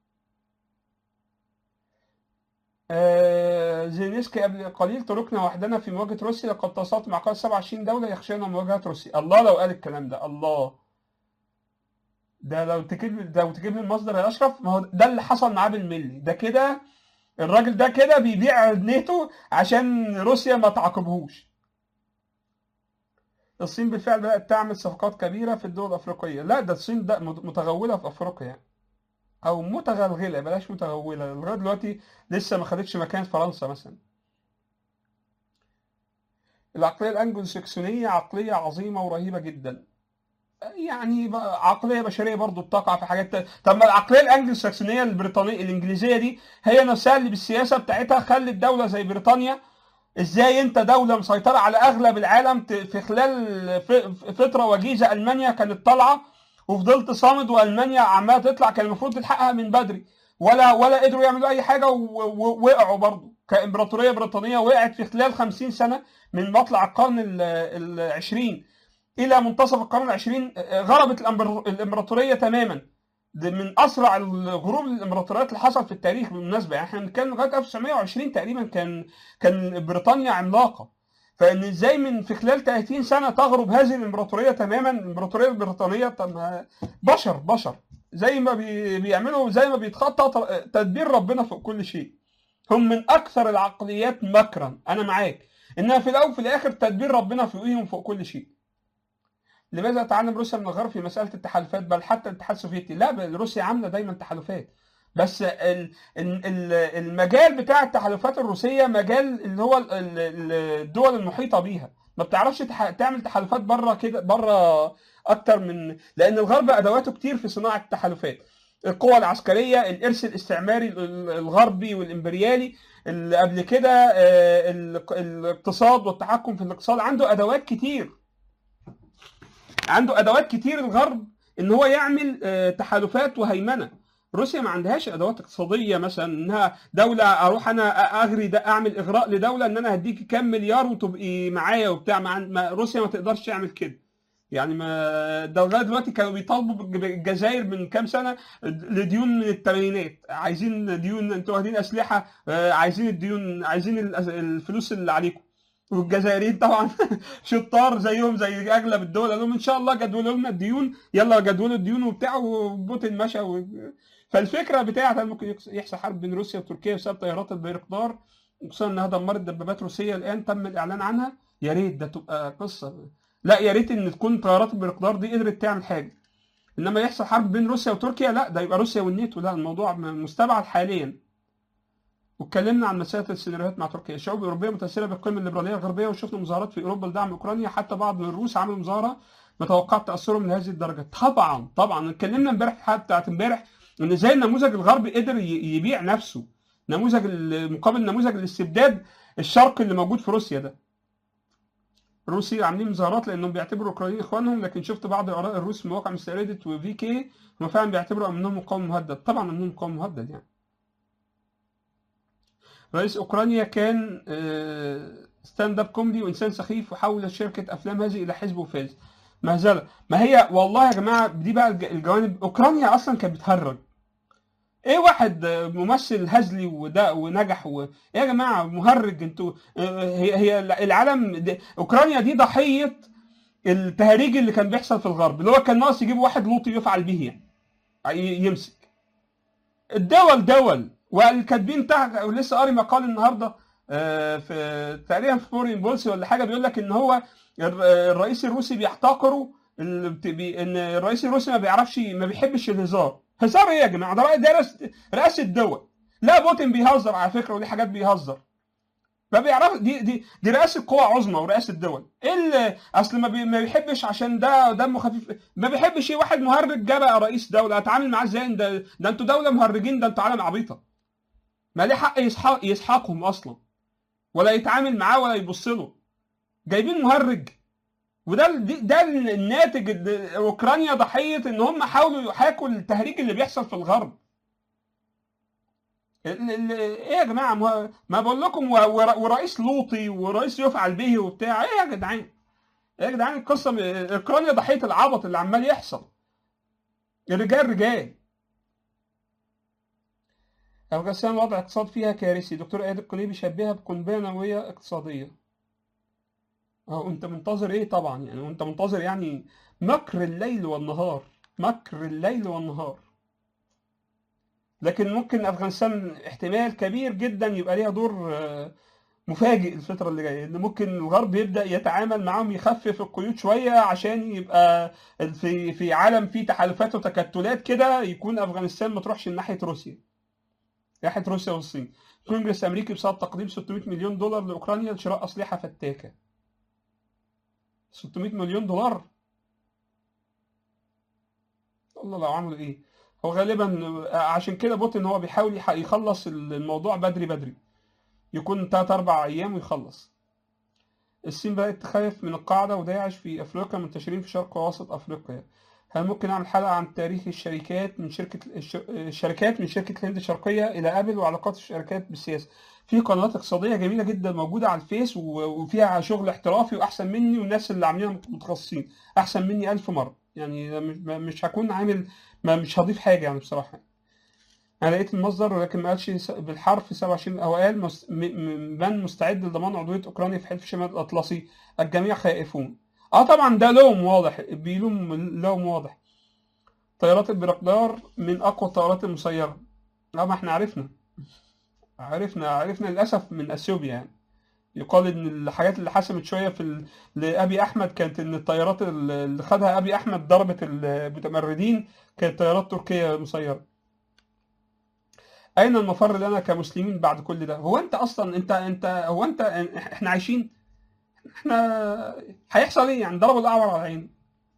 Speaker 1: آه زيلينسكي قبل قليل تركنا وحدنا في مواجهه روسيا لقد تواصلت مع قائد 27 دوله يخشون مواجهه روسيا الله لو قال الكلام ده الله ده لو تجيب ده لو تجيب لي المصدر يا اشرف ما هو ده اللي حصل معاه بالملي ده كده الراجل ده كده بيبيع نيتو عشان روسيا ما تعاقبهوش الصين بالفعل بدأت تعمل صفقات كبيرة في الدول الأفريقية لا ده الصين ده متغولة في أفريقيا يعني. أو متغلغلة بلاش متغولة لغاية دلوقتي لسه ما خدتش مكان فرنسا مثلا العقلية الأنجلو ساكسونية عقلية عظيمة ورهيبة جدا يعني عقليه بشريه برضو بتقع في حاجات تانية. طب ما العقليه الانجلو ساكسونيه البريطانيه الانجليزيه دي هي نفسها اللي بالسياسه بتاعتها خلت دوله زي بريطانيا ازاي انت دوله مسيطره على اغلب العالم في خلال فتره وجيزه المانيا كانت طالعه وفضلت صامد والمانيا عماله تطلع كان المفروض تلحقها من بدري ولا ولا قدروا يعملوا اي حاجه ووقعوا برضو كامبراطوريه بريطانيه وقعت في خلال 50 سنه من مطلع القرن العشرين الى منتصف القرن العشرين غربت الامبراطوريه تماما من اسرع الغروب الامبراطوريات اللي حصل في التاريخ بالمناسبه يعني احنا بنتكلم لغايه 1920 تقريبا كان كان بريطانيا عملاقه فان ازاي من في خلال 30 سنه تغرب هذه الامبراطوريه تماما الامبراطوريه البريطانيه طب بشر بشر زي ما بي بيعملوا زي ما بيتخطى تدبير ربنا فوق كل شيء هم من اكثر العقليات مكرا انا معاك انها في الاول وفي الاخر تدبير ربنا فوقيهم فوق كل شيء لماذا تعلم روسيا من الغرب في مساله التحالفات بل حتى الاتحاد السوفيتي لا روسيا عامله دايما تحالفات بس المجال بتاع التحالفات الروسيه مجال اللي هو الدول المحيطه بيها ما بتعرفش تعمل تحالفات بره كده بره اكتر من لان الغرب ادواته كتير في صناعه التحالفات القوى العسكريه الارث الاستعماري الغربي والامبريالي اللي قبل كده الاقتصاد والتحكم في الاقتصاد عنده ادوات كتير عنده ادوات كتير الغرب ان هو يعمل آه، تحالفات وهيمنه روسيا ما عندهاش ادوات اقتصاديه مثلا انها دوله اروح انا اغري ده اعمل اغراء لدوله ان انا هديكي كام مليار وتبقي معايا وبتاع ما عن- ما روسيا ما تقدرش تعمل كده يعني ما ده لغايه دلوقتي كانوا بيطالبوا بالج- بالجزائر من كام سنه لديون من الثمانينات عايزين ديون انتوا واخدين اسلحه آه، عايزين الديون عايزين الأس- الفلوس اللي عليكم والجزائريين طبعا شطار زيهم زي اغلب الدول قال لهم ان شاء الله جدولوا لنا الديون يلا جدولوا الديون وبتاع وبوتين مشى و... فالفكره بتاعت هل ممكن يكس- يحصل حرب بين روسيا وتركيا بسبب طيارات البيرقدار خصوصا انها دمرت دبابات روسيه الان تم الاعلان عنها يا ريت ده تبقى قصه لا يا ريت ان تكون طيارات البيرقدار دي قدرت تعمل حاجه انما يحصل حرب بين روسيا وتركيا لا ده يبقى روسيا والناتو لا الموضوع م- مستبعد حاليا واتكلمنا عن مساله السيناريوهات مع تركيا الشعوب الاوروبيه متاثره بالقيم الليبراليه الغربيه وشفنا مظاهرات في اوروبا لدعم اوكرانيا حتى بعض من الروس عملوا مظاهره متوقعت تاثرهم لهذه الدرجه طبعا طبعا اتكلمنا امبارح في الحلقه بتاعت امبارح ان ازاي النموذج الغربي قدر ي- يبيع نفسه نموذج ال- مقابل نموذج الاستبداد الشرقي اللي موجود في روسيا ده الروسي عاملين مظاهرات لانهم بيعتبروا الاوكرانيين اخوانهم لكن شفت بعض اراء الروس في مواقع مثل ريدت وفي كي هم فعلا بيعتبروا انهم مقاوم مهدد طبعا انهم مقاوم مهدد يعني رئيس اوكرانيا كان ستاند اب كوميدي وانسان سخيف وحول شركه افلام هذه الى حزب وفاز مهزله ما هي والله يا جماعه دي بقى الج- الجوانب اوكرانيا اصلا كانت بتهرج ايه واحد آه، ممثل هزلي وده ونجح و... ايه يا جماعه مهرج انتوا آه، هي هي العالم دي... اوكرانيا دي ضحيه التهريج اللي كان بيحصل في الغرب اللي هو كان ناقص يجيب واحد لوطي يفعل به يعني ي- يمسك الدول دول والكاتبين تحت ولسه قاري مقال النهارده آه، في تقريبا في فورين بولسي ولا حاجه بيقول لك ان هو الر- الرئيس الروسي بيحتقروا ال- بي- ان الرئيس الروسي ما بيعرفش ما بيحبش الهزار هزار ايه يا جماعه ده رأي- ده رئاسه رئاسه دول لا بوتين بيهزر على فكره ودي حاجات بيهزر ما بيعرف دي دي دي رئاسه قوى عظمى ورئاسه دول ايه اللي اصل ما, بي ما بيحبش عشان ده دمه خفيف ما بيحبش ايه واحد مهرج جه بقى رئيس دوله اتعامل معاه ازاي ده ده انتوا دوله مهرجين ده انتوا عالم عبيطه ما ليه حق يسحق يسحقهم اصلا ولا يتعامل معاه ولا يبص له جايبين مهرج وده ال- ده الناتج اللي اوكرانيا ضحيه ان هم حاولوا يحاكوا التهريج اللي بيحصل في الغرب ال- ال- ايه يا جماعه ما ما بقول لكم و- ور- ورئيس لوطي ورئيس يفعل به وبتاع ايه يا جدعان ايه يا جدعان القصه م- اوكرانيا ضحيه العبط اللي عمال يحصل الرجال رجال افغانستان وضع اقتصاد فيها كارثي دكتور اياد القليبي شبهها بقنبله نوويه اقتصاديه اه انت منتظر ايه طبعا يعني وانت منتظر يعني مكر الليل والنهار مكر الليل والنهار لكن ممكن افغانستان احتمال كبير جدا يبقى ليها دور آه، مفاجئ الفتره اللي جايه ان ممكن الغرب يبدا يتعامل معاهم يخفف القيود شويه عشان يبقى في في عالم فيه تحالفات وتكتلات كده يكون افغانستان ما تروحش ناحيه روسيا ناحيه روسيا والصين كونجرس الامريكي بسبب تقديم 600 مليون دولار لاوكرانيا لشراء اسلحه فتاكه 600 مليون دولار الله لو عملوا ايه هو غالبا عشان كده بوتين هو بيحاول يح- يخلص الموضوع بدري بدري يكون 3 4 ايام ويخلص الصين بدأت تخاف من القاعدة وداعش في أفريقيا منتشرين في شرق ووسط أفريقيا هل ممكن أعمل حلقة عن تاريخ الشركات من شركة الش- الشركات من شركة الهند الشرقية إلى أبل وعلاقات الشركات بالسياسة في قنوات اقتصادية جميلة جدا موجودة على الفيس و- وفيها شغل احترافي وأحسن مني والناس اللي عاملينها متخصصين أحسن مني ألف مرة يعني مش مش هكون عامل ما مش هضيف حاجة يعني بصراحة انا لقيت المصدر ولكن ما قالش س- بالحرف 27 او قال مس- م- م- من مستعد لضمان عضويه اوكرانيا في حلف شمال الاطلسي الجميع خائفون اه طبعا ده لوم واضح بيلوم لوم واضح طيارات البرقدار من اقوى الطيارات المسيره اه ما احنا عرفنا عرفنا عرفنا للاسف من اثيوبيا يعني يقال ان الحاجات اللي حسمت شويه في ال... لابي احمد كانت ان الطيارات اللي خدها ابي احمد ضربت المتمردين كانت طيارات تركيه مسيره اين المفر لنا كمسلمين بعد كل ده هو انت اصلا انت انت هو انت احنا عايشين احنا هيحصل ايه يعني ضربوا الاعور على العين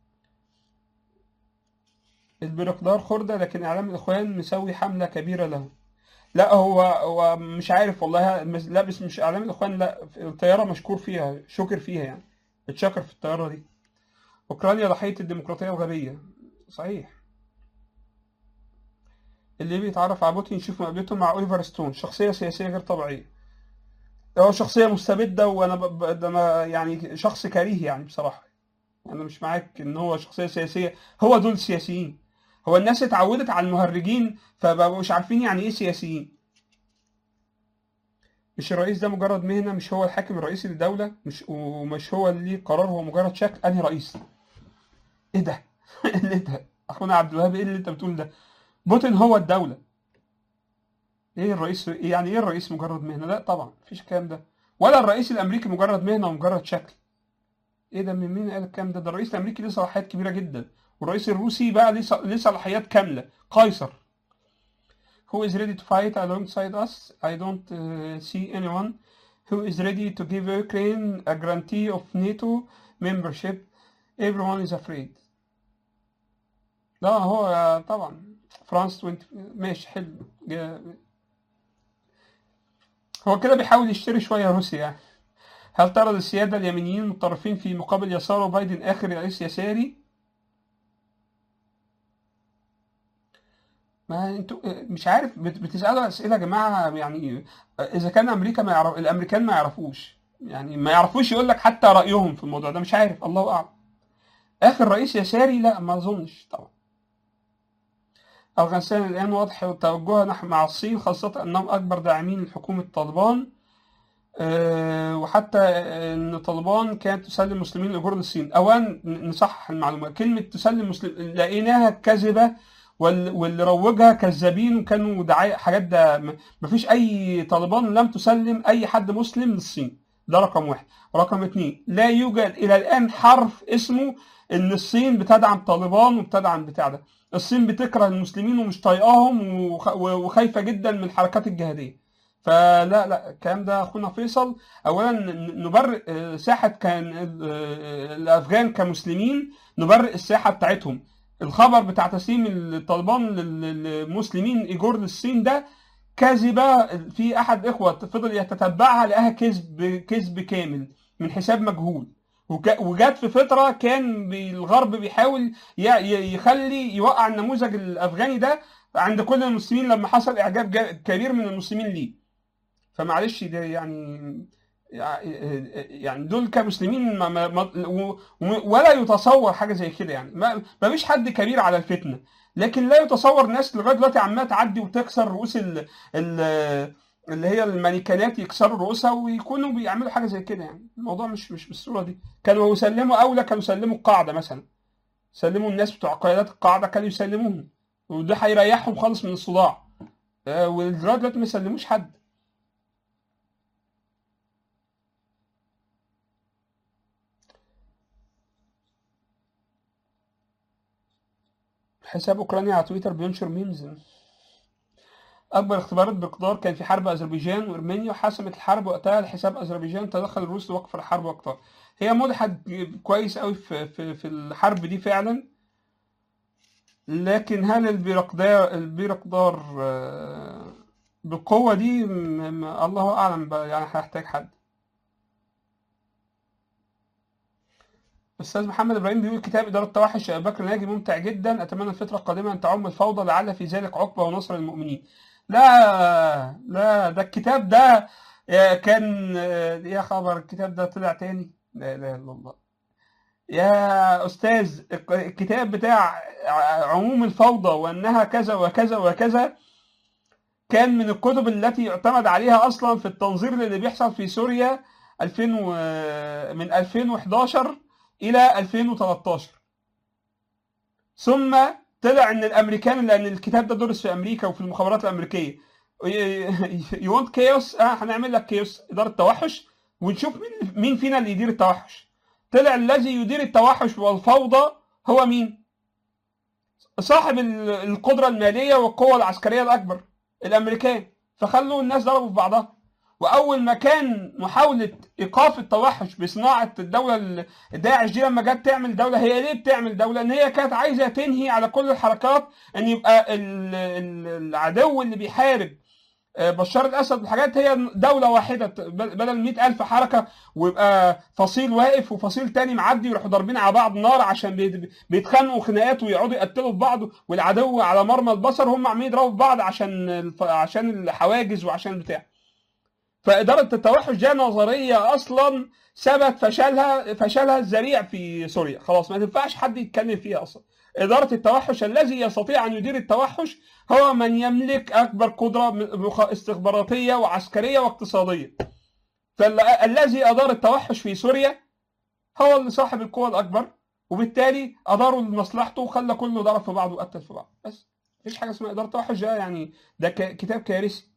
Speaker 1: البرقدار خردة لكن اعلام الاخوان مسوي حملة كبيرة له لا هو هو مش عارف والله مس- لا بس مش اعلام الاخوان لا الطيارة مشكور فيها شكر فيها يعني اتشكر في الطيارة دي اوكرانيا ضحيه الديمقراطيه الغبيه صحيح اللي بيتعرف على بوتين يشوف مقابلته مع اوليفر ستون شخصيه سياسيه غير طبيعيه هو شخصيه مستبده وانا ب... ب... ده انا يعني شخص كريه يعني بصراحه انا مش معاك ان هو شخصيه سياسيه هو دول السياسيين هو الناس اتعودت على المهرجين فبقوا مش عارفين يعني ايه سياسيين مش الرئيس ده مجرد مهنه مش هو الحاكم الرئيسي للدوله مش ومش هو اللي ليه قرار هو مجرد شكل انهي رئيس ايه ده اللي انت اخونا عبد الوهاب ايه اللي انت بتقول ده بوتين هو الدوله ايه الرئيس يعني ايه الرئيس مجرد مهنه لا طبعا مفيش الكلام ده ولا الرئيس الامريكي مجرد مهنه ومجرد شكل ايه ده من مين قال الكلام ده ده الرئيس الامريكي ليه صلاحيات كبيره جدا والرئيس الروسي بقى ليه ليه صلاحيات كامله قيصر who is ready to fight alongside us I don't uh, see anyone who is ready to give Ukraine a guarantee of NATO membership everyone is afraid لا هو طبعا فرانس 20 ماشي حلو هو كده بيحاول يشتري شويه روسيا يعني هل ترى السياده اليمينيين متطرفين في مقابل يسار وبايدن اخر رئيس يساري ما انتوا مش عارف بتسالوا اسئله يا جماعه يعني اذا كان امريكا ما يعرف الامريكان ما يعرفوش يعني ما يعرفوش يقول لك حتى رايهم في الموضوع ده مش عارف الله اعلم اخر رئيس يساري لا ما اظنش طبعا افغانستان الان واضح توجهها نحو مع الصين خاصه انهم اكبر داعمين لحكومه طالبان أه وحتى ان طالبان كانت تسلم المسلمين لاجور للصين اولا نصحح المعلومه كلمه تسلم مسلم لقيناها كذبه واللي روجها كذابين وكانوا دعاية حاجات ده مفيش اي طالبان لم تسلم اي حد مسلم للصين ده رقم واحد رقم اتنين لا يوجد الى الان حرف اسمه ان الصين بتدعم طالبان وبتدعم بتاع ده الصين بتكره المسلمين ومش طايقاهم وخايفه جدا من الحركات الجهاديه فلا لا الكلام ده اخونا فيصل اولا نبرئ ساحه كان الافغان كمسلمين نبرئ الساحه بتاعتهم الخبر بتاع تسليم الطالبان للمسلمين ايجور للصين ده كذبه في احد اخوه فضل يتتبعها لقاها كذب كذب كامل من حساب مجهول وجات في فتره كان الغرب بيحاول يخلي يوقع النموذج الافغاني ده عند كل المسلمين لما حصل اعجاب كبير من المسلمين ليه فمعلش ده يعني يعني دول كمسلمين ما ما ولا يتصور حاجه زي كده يعني ما فيش حد كبير على الفتنه لكن لا يتصور ناس لغايه دلوقتي عماله تعدي وتكسر رؤوس ال ال اللي هي المانيكانات يكسروا رؤوسها ويكونوا بيعملوا حاجه زي كده يعني الموضوع مش مش بالصوره دي كانوا يسلموا اولى كانوا يسلموا القاعده مثلا سلموا الناس بتوع قيادات القاعده كانوا يسلموهم وده هيريحهم خالص من الصداع ولغايه دلوقتي ما يسلموش حد حساب اوكرانيا على تويتر بينشر ميمز اكبر اختبارات باقدار كان في حرب اذربيجان وارمينيا وحسمت الحرب وقتها لحساب اذربيجان تدخل الروس لوقف الحرب وقتها هي مضحك كويس قوي في, في, في الحرب دي فعلا لكن هل البيرقدار البيرقدار بالقوة دي الله أعلم بقى يعني هيحتاج حد استاذ محمد ابراهيم بيقول كتاب اداره توحش ابي بكر ناجي ممتع جدا اتمنى الفتره القادمه ان تعم الفوضى لعل في ذلك عقبه ونصر للمؤمنين لا لا ده الكتاب ده كان يا خبر الكتاب ده طلع تاني لا اله الا الله يا استاذ الكتاب بتاع عموم الفوضى وانها كذا وكذا وكذا كان من الكتب التي يعتمد عليها اصلا في التنظير اللي بيحصل في سوريا 2000 و... من 2011 الى 2013 ثم طلع ان الامريكان لان الكتاب ده درس في امريكا وفي المخابرات الامريكيه يو ونت كيوس اه هنعمل لك كيوس اداره توحش ونشوف مين مين فينا اللي يدير التوحش طلع الذي يدير التوحش والفوضى هو مين صاحب القدره الماليه والقوه العسكريه الاكبر الامريكان فخلوا الناس ضربوا في بعضها واول ما كان محاوله ايقاف التوحش بصناعه الدوله داعش دي لما جت تعمل دوله هي ليه بتعمل دوله ان هي كانت عايزه تنهي على كل الحركات ان يبقى العدو اللي بيحارب آه، بشار الاسد الحاجات هي دوله واحده ت- بدل 100000 حركه ويبقى فصيل واقف وفصيل تاني معدي ويروحوا ضاربين على بعض نار عشان بيت- بيتخانقوا خناقات ويقعدوا يقتلوا في بعض والعدو على مرمى البصر هم عمالين يضربوا في بعض عشان الف... عشان الحواجز وعشان البتاع فاداره التوحش دي نظريه اصلا ثبت فشلها فشلها الذريع في سوريا خلاص ما تنفعش حد يتكلم فيها اصلا اداره التوحش الذي يستطيع ان يدير التوحش هو من يملك اكبر قدره مخ- استخباراتيه وعسكريه واقتصاديه فالذي ادار التوحش في سوريا هو اللي صاحب القوه الاكبر وبالتالي اداروا لمصلحته وخلى كله ضرب في بعض وقتل في بعض بس مفيش حاجه اسمها اداره توحش ده يعني ده ك- كتاب كارثي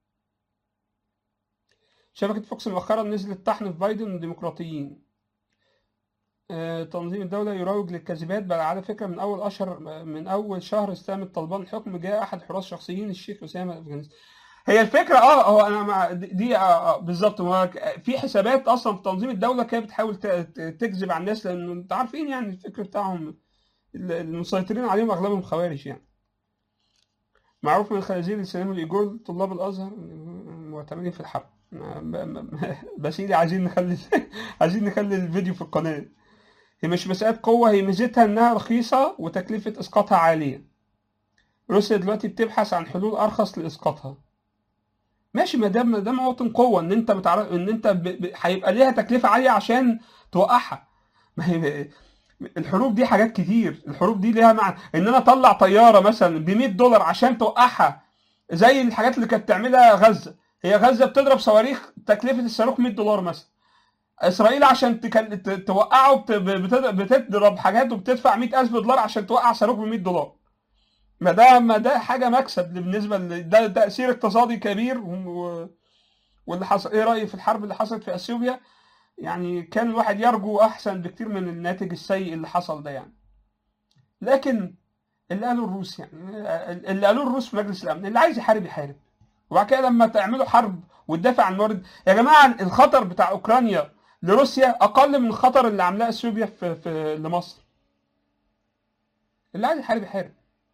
Speaker 1: شبكة فوكس مؤخرا نزلت طحن في بايدن والديمقراطيين آه، تنظيم الدولة يروج للكذبات بل على فكرة من أول أشهر من أول شهر استلمت طالبان الحكم جاء أحد حراس شخصيين الشيخ أسامة الأفغانستاني هي الفكرة اه هو أنا مع دي, دي آه آه، بالظبط هو ك- في حسابات أصلا في تنظيم الدولة كانت بتحاول ت- ت- تكذب على الناس لأن أنت عارفين يعني الفكر بتاعهم ال- المسيطرين عليهم أغلبهم خوارج يعني معروف من الخنازير اللي سلموا الإيجور طلاب الأزهر معتمدين في الحرب ما- ما- ما- بس إيدي عايزين نخلي عايزين نخلي الفيديو في القناة هي مش مسألة قوة هي ميزتها إنها رخيصة وتكلفة إسقاطها عالية روسيا دلوقتي بتبحث عن حلول أرخص لإسقاطها ماشي ما دام ما دام موطن قوة إن أنت بتعرف إن أنت ب... ب... هيبقى ليها تكلفة عالية عشان توقعها ما هي الحروب دي حاجات كتير الحروب دي ليها معنى ان انا اطلع طياره مثلا ب 100 دولار عشان توقعها زي الحاجات اللي كانت تعملها غزه هي غزه بتضرب صواريخ تكلفه الصاروخ 100 دولار مثلا اسرائيل عشان تكل... ت- توقعه بت... بت- بتضرب حاجات وبتدفع 100000 دولار عشان توقع صاروخ ب 100 دولار ما ده ما ده حاجه مكسب بالنسبه ل... ده تاثير اقتصادي كبير و... واللي حصل ايه رايي في الحرب اللي حصلت في اثيوبيا يعني كان الواحد يرجو احسن بكتير من الناتج السيء اللي حصل ده يعني لكن اللي قالوا الروس يعني اللي قالوه الروس في مجلس الامن اللي عايز يحارب يحارب وبعد كده لما تعملوا حرب وتدافع عن الموارد يا جماعه الخطر بتاع اوكرانيا لروسيا اقل من الخطر اللي عاملاه اثيوبيا في, في لمصر اللي عايز يحارب يحارب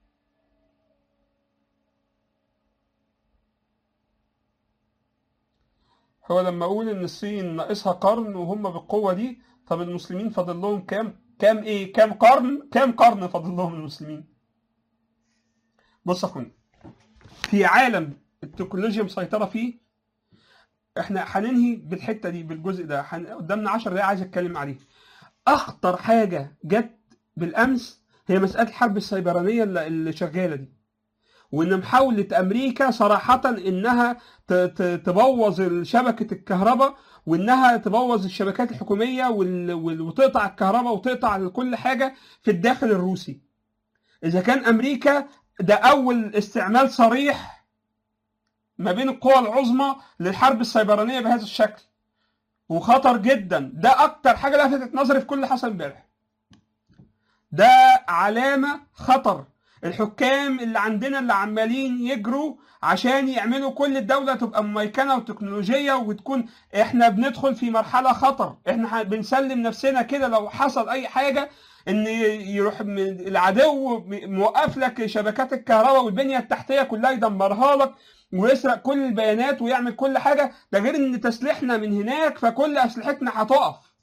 Speaker 1: هو لما اقول ان الصين ناقصها قرن وهم بالقوه دي طب المسلمين فاضل لهم كام كام ايه كام قرن كام قرن فاضل لهم المسلمين بص يا اخويا في عالم التكنولوجيا مسيطره فيه احنا هننهي بالحته دي بالجزء ده حن... قدامنا 10 دقايق عايز اتكلم عليه اخطر حاجه جت بالامس هي مساله الحرب السيبرانيه اللي اللي شغاله دي وان محاوله امريكا صراحه انها ت- ت- تبوظ شبكه الكهرباء وانها تبوظ الشبكات الحكوميه وال- وال- وتقطع الكهرباء وتقطع كل حاجه في الداخل الروسي اذا كان امريكا ده اول استعمال صريح ما بين القوى العظمى للحرب السيبرانيه بهذا الشكل وخطر جدا ده اكتر حاجه لفتت نظري في كل اللي حصل امبارح ده علامه خطر الحكام اللي عندنا اللي عمالين يجروا عشان يعملوا كل الدولة تبقى مميكنة وتكنولوجية وتكون احنا بندخل في مرحلة خطر احنا ح- بنسلم نفسنا كده لو حصل اي حاجة ان يروح من العدو م- موقف لك شبكات الكهرباء والبنية التحتية كلها يدمرها لك ويسرق كل البيانات ويعمل كل حاجة ده غير ان تسليحنا من هناك فكل اسلحتنا هتقف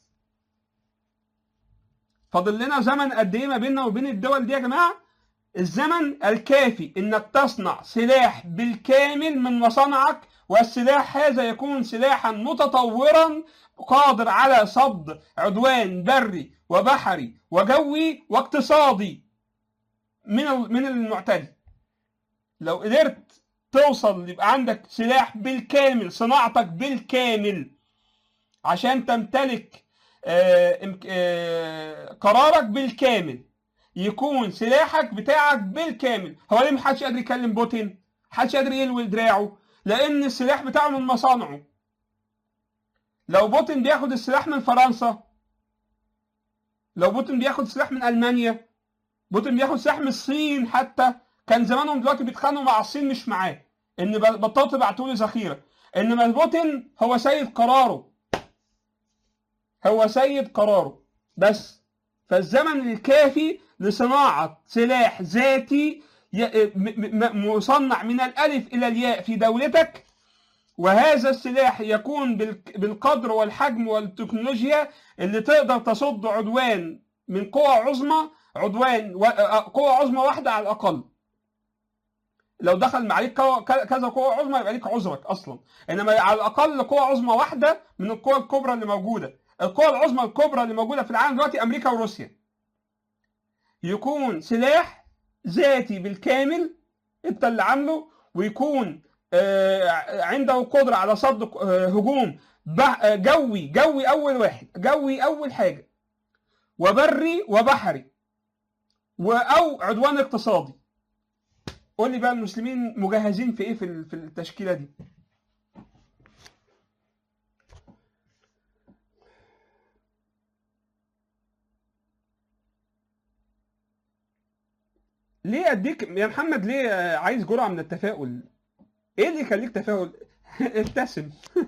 Speaker 1: فاضل لنا زمن قد ايه ما بيننا وبين الدول دي يا جماعه الزمن الكافي انك تصنع سلاح بالكامل من مصانعك والسلاح هذا يكون سلاحا متطورا قادر على صد عدوان بري وبحري وجوي واقتصادي من ال- من المعتدي لو قدرت توصل يبقى عندك سلاح بالكامل صناعتك بالكامل عشان تمتلك آه، إمك- آه، قرارك بالكامل يكون سلاحك بتاعك بالكامل هو ليه محدش قادر يكلم بوتين محدش قادر يلوي دراعه لان السلاح بتاعه من مصانعه لو بوتين بياخد السلاح من فرنسا لو بوتين بياخد سلاح من المانيا بوتين بياخد سلاح من الصين حتى كان زمانهم دلوقتي بيتخانقوا مع الصين مش معاه ان بطلوا تبعتوا لي ذخيره انما بوتين هو سيد قراره هو سيد قراره بس فالزمن الكافي لصناعة سلاح ذاتي ي- م- م- مصنع من الالف الى الياء في دولتك وهذا السلاح يكون بالك- بالقدر والحجم والتكنولوجيا اللي تقدر تصد عدوان من قوى عظمى عدوان و- قوة عظمى واحدة على الأقل لو دخل عليك قوة- ك- كذا قوة عظمى يبقى ليك عذرك أصلا إنما على الأقل قوة عظمى واحدة من القوى الكبرى اللي موجودة القوى العظمى الكبرى اللي موجودة في العالم دلوقتي أمريكا وروسيا يكون سلاح ذاتي بالكامل أنت اللي عامله ويكون آه، عنده قدرة على صد آه، هجوم بح- آه، جوي جوي أول واحد جوي أول حاجة وبري وبحري و- أو عدوان اقتصادي قول لي بقى المسلمين مجهزين في ايه في ال- في التشكيله دي ليه اديك يا محمد ليه آه، عايز جرعه من التفاؤل ايه اللي يخليك تفاؤل ابتسم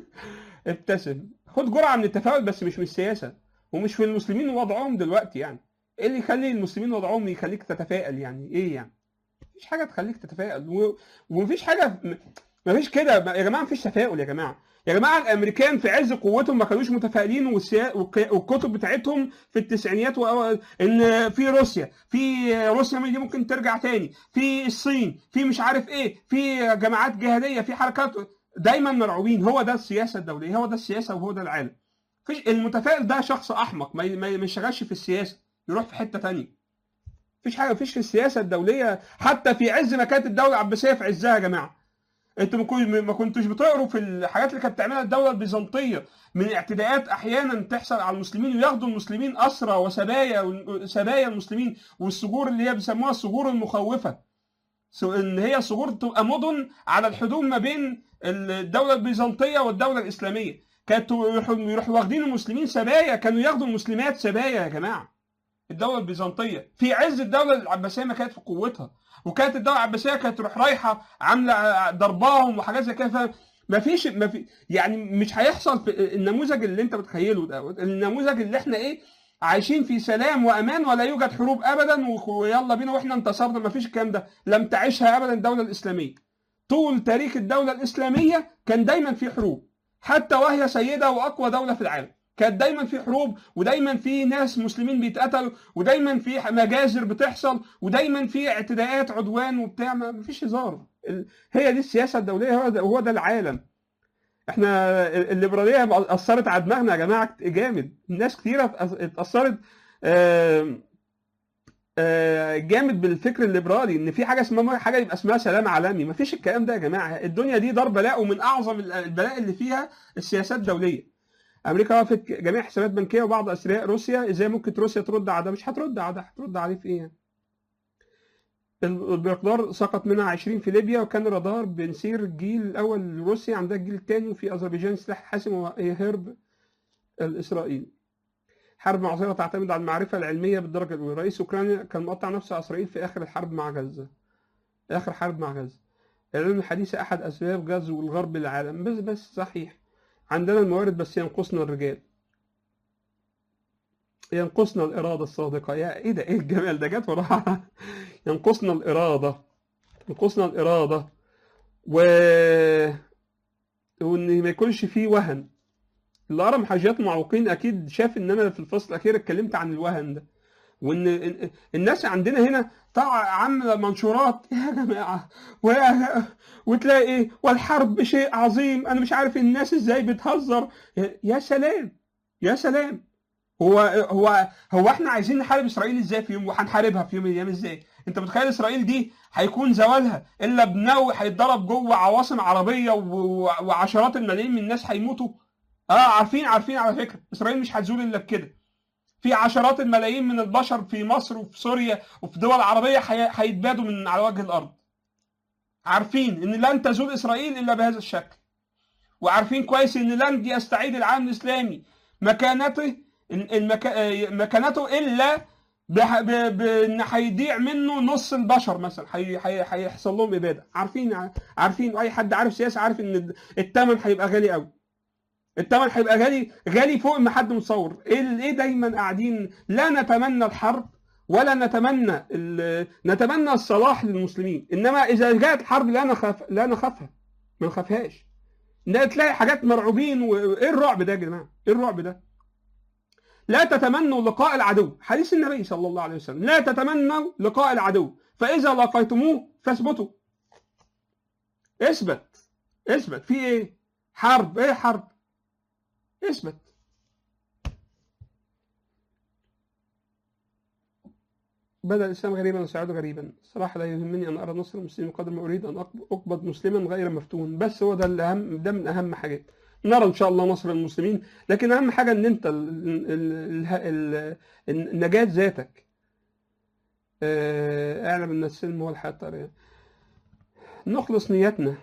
Speaker 1: ابتسم خد جرعه من التفاؤل بس مش من السياسه ومش في المسلمين وضعهم دلوقتي يعني ايه اللي يخلي المسلمين وضعهم يخليك تتفائل يعني ايه يعني مفيش حاجه تخليك تتفائل و... ومفيش حاجه م- مفيش كده يا جماعه مفيش تفاؤل يا جماعه يا جماعه الامريكان في عز قوتهم ما كانوش متفائلين والسيا... والك- والكتب بتاعتهم في التسعينيات و... ان في روسيا في روسيا دي ممكن ترجع تاني في الصين في مش عارف ايه في جماعات جهاديه في حركات دايما مرعوبين هو ده السياسه الدوليه هو ده السياسه وهو ده العالم فيش المتفائل ده شخص احمق ما ي- ما ي- ما يشتغلش في السياسه يروح في حته تانية مفيش حاجه مفيش في السياسه الدوليه حتى في عز ما كانت الدوله العباسيه في عزها يا جماعه انتوا ما كن- ما كنتوش بتقروا في الحاجات اللي كانت بتعملها الدوله البيزنطيه من اعتداءات احيانا تحصل على المسلمين وياخدوا المسلمين اسرى وسبايا سبايا المسلمين والثغور اللي هي بيسموها الثغور المخوفه سو- ان هي ثغور تبقى مدن على الحدود ما بين الدوله البيزنطيه والدوله الاسلاميه كانت يروحوا يروحوا واخدين المسلمين سبايا كانوا ياخدوا المسلمات سبايا يا جماعه الدوله البيزنطيه في عز الدوله العباسيه ما كانت في قوتها وكانت الدوله العباسيه كانت تروح رايحه عامله ضرباهم وحاجات زي كده ما فيش ما في يعني مش هيحصل في النموذج اللي انت متخيله ده النموذج اللي احنا ايه عايشين في سلام وامان ولا يوجد حروب ابدا ويلا بينا واحنا انتصرنا ما فيش الكلام ده لم تعيشها ابدا الدوله الاسلاميه طول تاريخ الدوله الاسلاميه كان دايما في حروب حتى وهي سيده واقوى دوله في العالم كانت دايما في حروب ودايما في ناس مسلمين بيتقتلوا ودايما في مجازر بتحصل ودايما في اعتداءات عدوان وبتاع ما فيش هزار ال- هي دي السياسه الدوليه هو ده, هو ده العالم احنا ال- الليبراليه اثرت على دماغنا يا جماعه جامد ناس كتيره اتأث- اتاثرت آم، آه، جامد بالفكر الليبرالي ان في حاجه اسمها حاجه يبقى اسمها سلام عالمي مفيش الكلام ده يا جماعه الدنيا دي دار بلاء ومن اعظم البلاء اللي فيها السياسات الدوليه امريكا وقفت جميع حسابات بنكيه وبعض اثرياء روسيا ازاي ممكن روسيا ترد على ده مش هترد على ده هترد عليه في ايه يعني البيقدار سقط منها 20 في ليبيا وكان الرادار بنسير الجيل الاول لروسيا عندها الجيل الثاني وفي اذربيجان سلاح حاسم وهي هرب الاسرائيلي حرب معصرة تعتمد على المعرفة العلمية بالدرجة الأولى رئيس أوكرانيا كان مقطع نفسه على إسرائيل في آخر الحرب مع غزة آخر حرب مع غزة العلم الحديث أحد أسباب غزو الغرب للعالم بس بس صحيح عندنا الموارد بس ينقصنا الرجال ينقصنا الإرادة الصادقة يا إيه ده إيه الجمال ده جت وراها ينقصنا الإرادة ينقصنا الإرادة و وإن ما يكونش فيه وهن اللي قرا محاجيات المعوقين أكيد شاف إن أنا في الفصل الأخير اتكلمت عن الوهن ده وإن إن- الناس عندنا هنا طبعا عاملة منشورات يا جماعة و... وتلاقي إيه والحرب شيء عظيم أنا مش عارف الناس إزاي بتهزر يا- يا سلام يا سلام هو هو هو احنا عايزين نحارب اسرائيل ازاي في يوم وهنحاربها في يوم من الايام ازاي؟ انت متخيل اسرائيل دي هيكون زوالها الا بنووي هيتضرب جوه عواصم عربيه و- وعشرات الملايين من الناس هيموتوا؟ اه عارفين عارفين على فكره اسرائيل مش هتزول الا بكده. في عشرات الملايين من البشر في مصر وفي سوريا وفي دول عربيه هي- هيتبادوا من على وجه الارض. عارفين ان لن تزول اسرائيل الا بهذا الشكل. وعارفين كويس ان لن يستعيد العالم الاسلامي مكانته المكا... مكانته الا بح... ب... ب... ان هيضيع منه نص البشر مثلا هي... هي... هيحصل لهم اباده عارفين عارفين واي حد عارف سياسه عارف ان الثمن هيبقى غالي قوي الثمن هيبقى غالي غالي فوق ما حد متصور ايه ايه دايما قاعدين لا نتمنى الحرب ولا نتمنى ال- نتمنى الصلاح للمسلمين انما اذا جاءت الحرب لا نخاف لا نخافها ما نخافهاش لا تلاقي حاجات مرعوبين وايه الرعب ده يا جماعه ايه الرعب ده لا تتمنوا لقاء العدو حديث النبي صلى الله عليه وسلم لا تتمنوا لقاء العدو فاذا لقيتموه فاثبتوا اثبت اثبت في ايه حرب ايه حرب اثبت بدأ الإسلام غريبا وسيعود غريبا صراحة لا يهمني أن أرى نصر المسلمين قدر ما أريد أن أقب- أقبض مسلما غير مفتون بس هو ده الأهم ده من أهم حاجات نرى إن شاء الله نصر المسلمين لكن أهم حاجة أن أنت ال- ال- ال- ال- النجاة ذاتك آه، اعلم أن السلم هو الحياة الطريقة نخلص نيتنا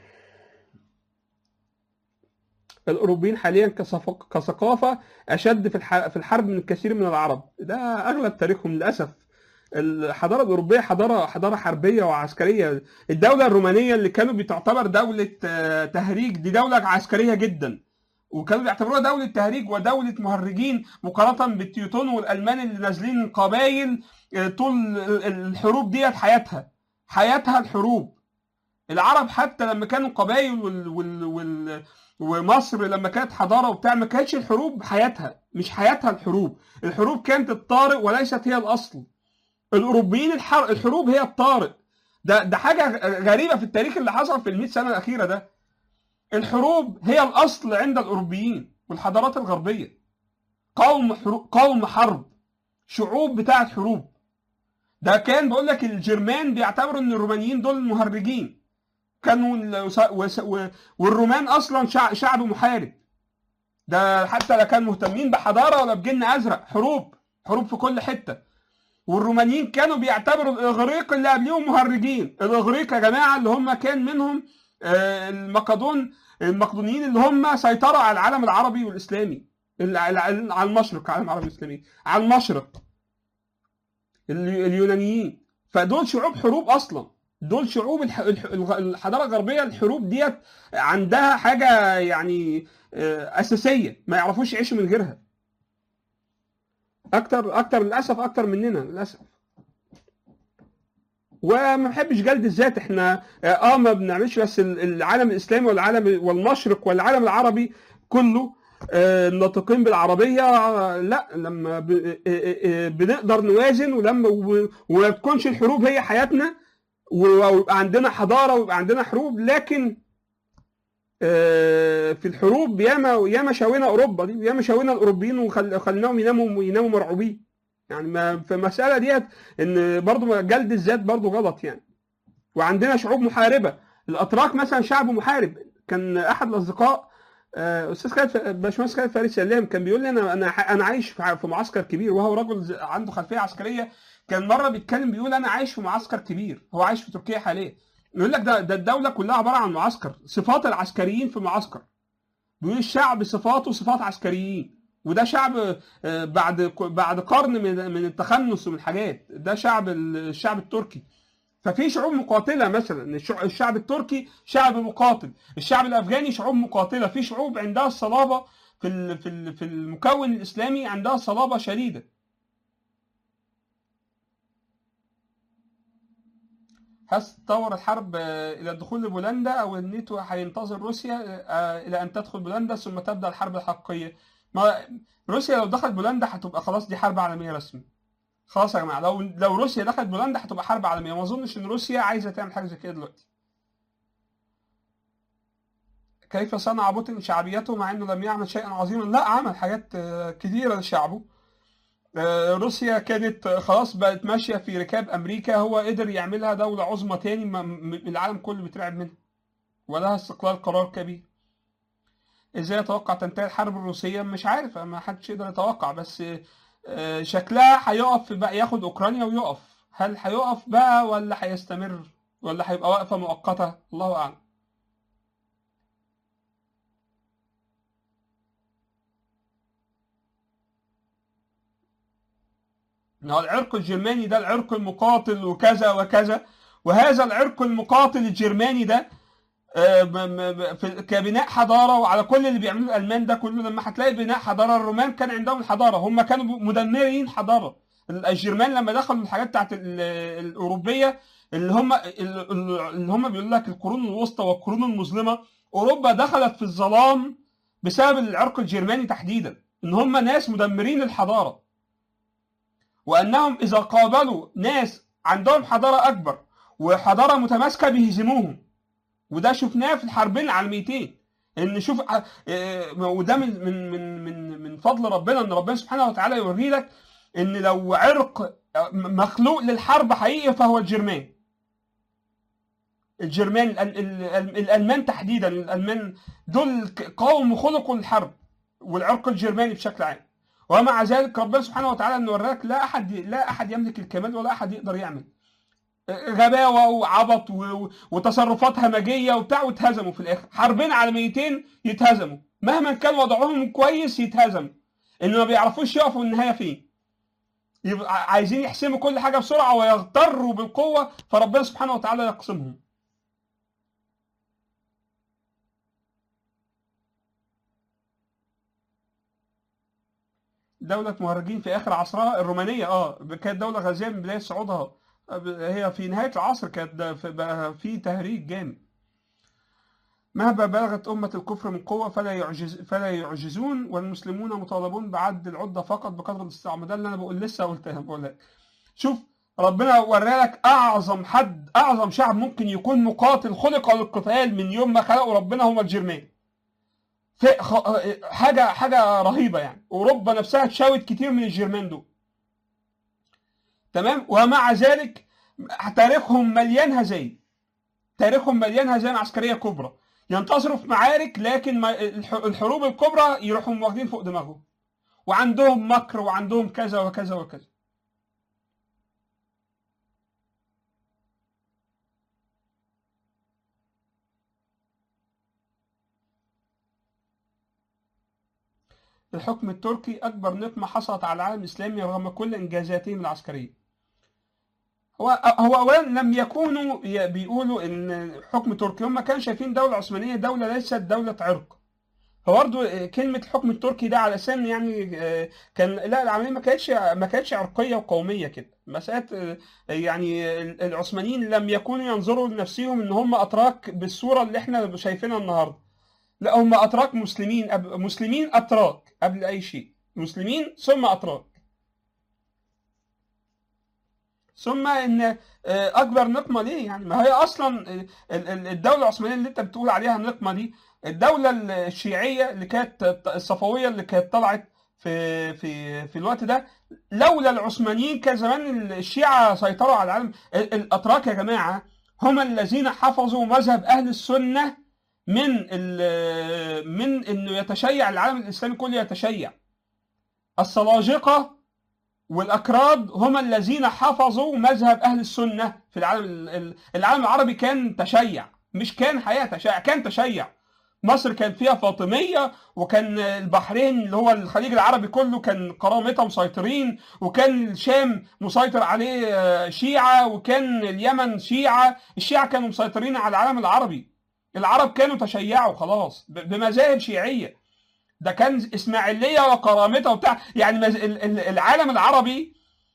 Speaker 1: الأوروبيين حاليا كصف- كثقافة أشد في الح- في الحرب من الكثير من العرب ده أغلب تاريخهم للأسف الحضاره الاوروبيه حضاره حضاره حربيه وعسكريه الدوله الرومانيه اللي كانوا بتعتبر دوله آه، تهريج دي دوله عسكريه جدا وكانوا بيعتبروها دوله تهريج ودوله مهرجين مقارنه بالتيوتون والالمان اللي نازلين قبايل آه، طول ال- الحروب ديت حياتها حياتها الحروب العرب حتى لما كانوا قبايل وال وال وال ومصر لما كانت حضاره وبتاع ما كانتش الحروب حياتها مش حياتها الحروب الحروب كانت الطارئ وليست هي الاصل الاوروبيين الحر... الحروب هي الطارئ ده ده حاجه غريبه في التاريخ اللي حصل في ال 100 سنه الاخيره ده الحروب هي الاصل عند الاوروبيين والحضارات الغربيه قوم حروب قوم حرب شعوب بتاعت حروب ده كان بقول لك الجرمان بيعتبروا ان الرومانيين دول مهرجين كانوا ال- وس- وس- و- والرومان اصلا شع- شعب محارب ده حتى لا كانوا مهتمين بحضاره ولا بجن ازرق حروب حروب في كل حته والرومانيين كانوا بيعتبروا الاغريق اللي قبليهم مهرجين الاغريق يا جماعه اللي هم كان منهم آه، المقدون المقدونيين اللي هم سيطروا على العالم العربي والاسلامي ال- على على المشرق العالم العربي والاسلامي على المشرق ال- اليونانيين فدول شعوب حروب اصلا دول شعوب الح- الح- الغ- الحضاره الغربيه الحروب ديت عندها حاجه يعني آه، اساسيه ما يعرفوش يعيشوا من غيرها اكتر اكتر للاسف اكتر مننا للاسف وما بحبش جلد الذات احنا اه ما بنعملش بس ال- العالم الاسلامي والعالم والمشرق والعالم العربي كله آه، الناطقين بالعربيه آه، لا لما ب- آه، آه، آه، بنقدر نوازن ولما و- وما تكونش الحروب هي حياتنا ويبقى عندنا حضاره ويبقى عندنا حروب لكن آه، في الحروب ياما ياما شاوينا اوروبا دي ياما شاوينا الاوروبيين وخلناهم يناموا يناموا مرعوبين يعني ما في المساله ديت ان برضو جلد الذات برضو غلط يعني وعندنا شعوب محاربه الاتراك مثلا شعب محارب كان احد الاصدقاء آه، استاذ خالد باشمهندس خالد فارس سلام كان بيقول لي انا انا انا عايش في في معسكر كبير وهو رجل ز- عنده خلفيه عسكريه كان مره بيتكلم بيقول انا عايش في معسكر كبير هو عايش في تركيا حاليا يقول لك ده ده الدوله كلها عباره عن معسكر صفات العسكريين في معسكر بيقول الشعب صفاته صفات عسكريين وده شعب آه، بعد بعد قرن من من التخنس ومن الحاجات ده شعب ال- الشعب التركي ففي شعوب مقاتله مثلا الشع- الشعب التركي شعب مقاتل الشعب الافغاني شعوب مقاتله في شعوب عندها الصلابه في ال- في ال- في المكون الاسلامي عندها صلابه شديده هل تطور الحرب آه، الى الدخول لبولندا او الناتو هينتظر روسيا آه، الى ان تدخل بولندا ثم تبدا الحرب الحقيقيه ما روسيا لو دخلت بولندا هتبقى خلاص دي حرب عالميه رسمي خلاص يا جماعه لو لو روسيا دخلت بولندا هتبقى حرب عالميه ما اظنش ان روسيا عايزه تعمل حاجه زي كده دلوقتي كيف صنع بوتين شعبيته مع انه لم يعمل شيئا عظيما لا عمل حاجات آه، كثيره لشعبه آه، روسيا كانت آه، خلاص بقت ماشيه في ركاب امريكا هو قدر يعملها دوله عظمى تاني ما- م- العالم كله بيترعب منها ولها استقلال قرار كبير ازاي اتوقع تنتهي الحرب الروسيه مش عارف ما حدش يقدر يتوقع بس آه، شكلها هيقف بقى ياخد اوكرانيا ويقف هل هيقف بقى ولا هيستمر ولا هيبقى وقفه مؤقته الله اعلم إن هو العرق الجرماني ده العرق المقاتل وكذا وكذا وهذا العرق المقاتل الجرماني ده آه، م- م- في- كبناء حضاره وعلى كل اللي بيعملوه الالمان ده كله لما هتلاقي بناء حضاره الرومان كان عندهم الحضاره هم كانوا مدمرين حضاره الجرمان لما دخلوا الحاجات بتاعت ال- الاوروبيه اللي هم اللي هم بيقول لك القرون الوسطى والقرون المظلمه اوروبا دخلت في الظلام بسبب العرق الجرماني تحديدا ان هم ناس مدمرين الحضاره وانهم اذا قابلوا ناس عندهم حضاره اكبر وحضاره متماسكه بيهزموهم وده شفناه في الحربين العالميتين ان شوف آه، وده من من من من من فضل ربنا ان ربنا سبحانه وتعالى يوري لك ان لو عرق مخلوق للحرب حقيقي فهو الجرمان الجرمان ال- ال- ال- الالمان تحديدا الالمان دول ك- قوم خلقوا للحرب والعرق الجرماني بشكل عام ومع ذلك ربنا سبحانه وتعالى انه وراك لا احد لا احد يملك الكمال ولا احد يقدر يعمل غباوه وعبط و- و- وتصرفات همجيه وبتاع واتهزموا في الاخر حربين عالميتين يتهزموا مهما كان وضعهم كويس يتهزموا ان ما بيعرفوش يقفوا النهايه فين يبقى عايزين يحسموا كل حاجه بسرعه ويغتروا بالقوه فربنا سبحانه وتعالى يقسمهم دولة مهرجين في آخر عصرها الرومانية اه كانت دولة غازية من بداية صعودها هي في نهاية العصر كانت ده- في- بقى في تهريج جامد مهما بلغت أمة الكفر من قوة فلا يعجز فلا يعجزون والمسلمون مطالبون بعد العدة فقط بقدر الاستطاعة ده اللي أنا بقول لسه قلتها بقول لك شوف ربنا ورالك أعظم حد أعظم شعب ممكن يكون مقاتل خلق للقتال من يوم ما خلقوا ربنا هم الجرمان في خ- حاجة حاجة رهيبة يعني أوروبا نفسها تشاوت كتير من الجرمان دول تمام ومع ذلك تاريخهم مليان هزايم تاريخهم مليان هزايم عسكريه كبرى ينتصروا في معارك لكن ما- الح- الحروب الكبرى يروحوا واخدين فوق دماغهم وعندهم مكر وعندهم كذا وكذا وكذا الحكم التركي أكبر نقمة حصلت على العالم الإسلامي رغم كل إنجازاتهم العسكرية هو هو اولا لم يكونوا ي- بيقولوا ان حكم تركي هم كانوا شايفين الدوله العثمانيه دوله ليست دوله عرق فبرضه كلمه الحكم التركي ده على اساس إن يعني آه، كان لا العمليه ما كانتش ما كانتش عرقيه وقوميه كده مساله آه، يعني ال- العثمانيين لم يكونوا ينظروا لنفسهم ان هم اتراك بالصوره اللي احنا شايفينها النهارده لا هم اتراك مسلمين أب... مسلمين اتراك قبل اي شيء مسلمين ثم اتراك ثم ان آه، اكبر نقمه ليه يعني ما هي اصلا ال- ال- الدوله العثمانيه اللي انت بتقول عليها نقمه دي الدوله الشيعيه اللي كانت الصفويه اللي كانت طلعت في في في الوقت ده لولا العثمانيين كان زمان الشيعه سيطروا على العالم ال- الاتراك يا جماعه هم الذين حفظوا مذهب اهل السنه من ال- من انه يتشيع العالم الاسلامي كله يتشيع السلاجقه والاكراد هم الذين حفظوا مذهب اهل السنه في العالم ال- ال- العالم العربي كان تشيع مش كان حياه تشيع كان تشيع مصر كان فيها فاطميه وكان البحرين اللي هو الخليج العربي كله كان قرامطه مسيطرين وكان الشام مسيطر عليه آه، شيعه وكان اليمن شيعه الشيعه كانوا مسيطرين على العالم العربي العرب كانوا تشيعوا خلاص ب- بمذاهب شيعيه ده كان اسماعيليه وقرامطه وبتاع يعني مز- ال- ال- العالم العربي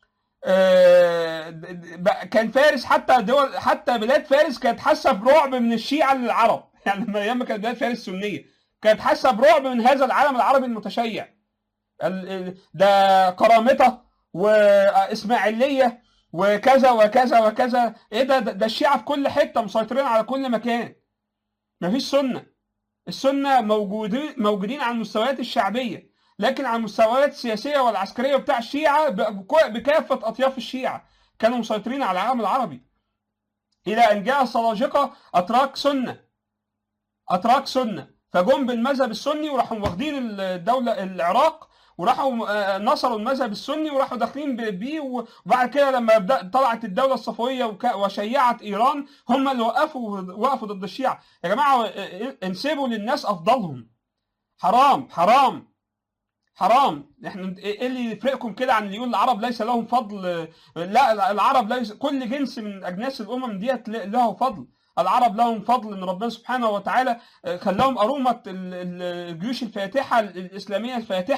Speaker 1: آه، د- د- بقى- كان فارس حتى دول حتى بلاد فارس كانت حاسه برعب من الشيعه للعرب يعني لما ايام ما كانت بلاد فارس سنيه كانت حاسه برعب من هذا العالم العربي المتشيع ال- ال- ده قرامطه واسماعيليه وكذا وكذا وكذا ايه ده ده ده الشيعه في كل حته مسيطرين على كل مكان مفيش سنه السنه موجودين موجودين على المستويات الشعبيه لكن على المستويات السياسيه والعسكريه بتاع الشيعه بك- بكافه اطياف الشيعه كانوا مسيطرين على العالم العربي الى ان جاء السلاجقه اتراك سنه اتراك سنه فجم بالمذهب السني وراحوا واخدين الدوله العراق وراحوا آه، نصروا المذهب السني وراحوا داخلين ب- بيه وبعد كده لما بدأ طلعت الدوله الصفويه وك- وشيعت ايران هم اللي وقفوا وقفوا ضد الشيعه يا جماعه آه، انسبوا للناس افضلهم حرام حرام حرام احنا ايه اللي يفرقكم كده عن اللي يقول العرب ليس لهم فضل لا العرب ليس كل جنس من اجناس الامم ديت له فضل العرب لهم فضل ان ربنا سبحانه وتعالى خلاهم أرومة ال- ال- الجيوش الفاتحة الإسلامية الفاتحة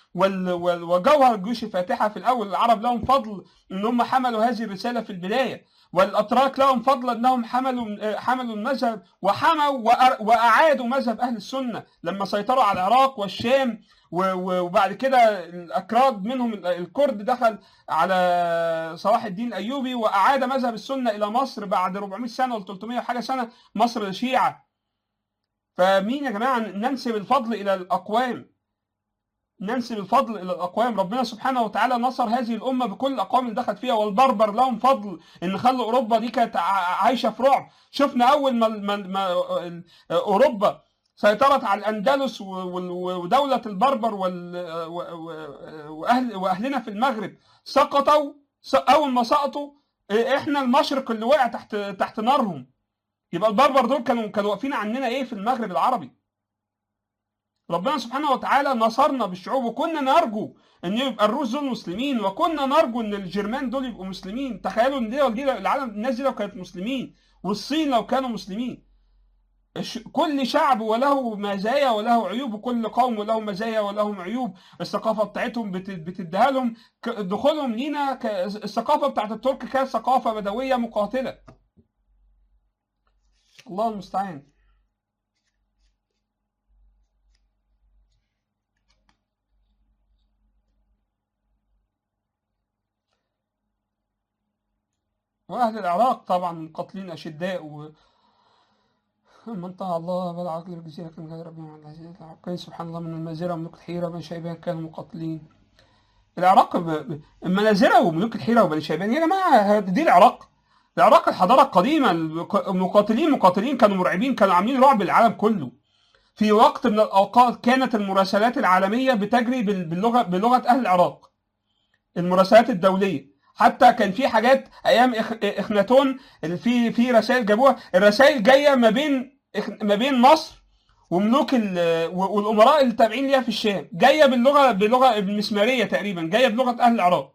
Speaker 1: وال- وال- وجوهر جيوش الفاتحه في الاول العرب لهم فضل ان هم حملوا هذه الرساله في البدايه والاتراك لهم فضل انهم حملوا حملوا المذهب وحموا وأر- واعادوا مذهب اهل السنه لما سيطروا على العراق والشام و- و- وبعد كده الاكراد منهم ال- الكرد دخل على صلاح الدين الايوبي واعاد مذهب السنه الى مصر بعد 400 سنه ولا 300 وحاجه سنه مصر شيعه فمين يا جماعه ننسب الفضل الى الاقوام ننسب الفضل الى الاقوام ربنا سبحانه وتعالى نصر هذه الامه بكل الاقوام اللي دخلت فيها والبربر لهم فضل ان خلوا اوروبا دي كانت ع- عايشه في رعب شفنا اول ما, ما, ما اوروبا سيطرت على الاندلس و- وال- ودوله البربر وال- و- و- واهل واهلنا في المغرب سقطوا س- اول ما سقطوا احنا المشرق اللي وقع تحت تحت نارهم يبقى البربر دول كانوا كانوا واقفين عننا ايه في المغرب العربي ربنا سبحانه وتعالى نصرنا بالشعوب وكنا نرجو ان يبقى الروس دول مسلمين وكنا نرجو ان الجرمان دول يبقوا مسلمين تخيلوا ان دي دي العالم الناس دي لو كانت مسلمين والصين لو كانوا مسلمين الش- كل شعب وله مزايا وله عيوب وكل قوم وله مزايا ولهم عيوب الثقافه بتاعتهم بت- بتديها لهم ك- دخولهم لينا ك- الثقافه بتاعت الترك كانت ثقافه بدويه مقاتله الله المستعان واهل العراق طبعا قاتلين اشداء و من طاع الله بلع عقل الجزيرة كان غير ربي مع العزيز العراقي سبحان الله من المنازرة وملوك الحيرة بني شيبان كانوا مقاتلين العراق ب... ب- المنازرة وملوك الحيرة وبني شيبان يا جماعة دي العراق العراق الحضارة القديمة المق- المقاتلين مقاتلين كانوا مرعبين كانوا عاملين رعب للعالم كله في وقت من الأوقات كانت المراسلات العالمية بتجري بال- باللغة بلغة أهل العراق المراسلات الدولية حتى كان في حاجات ايام إخ... اخناتون اللي في في رسائل جابوها الرسائل جايه ما بين إخ- ما بين مصر وملوك ال... والامراء اللي تابعين ليها في الشام جايه باللغه باللغه المسماريه تقريبا جايه بلغه اهل العراق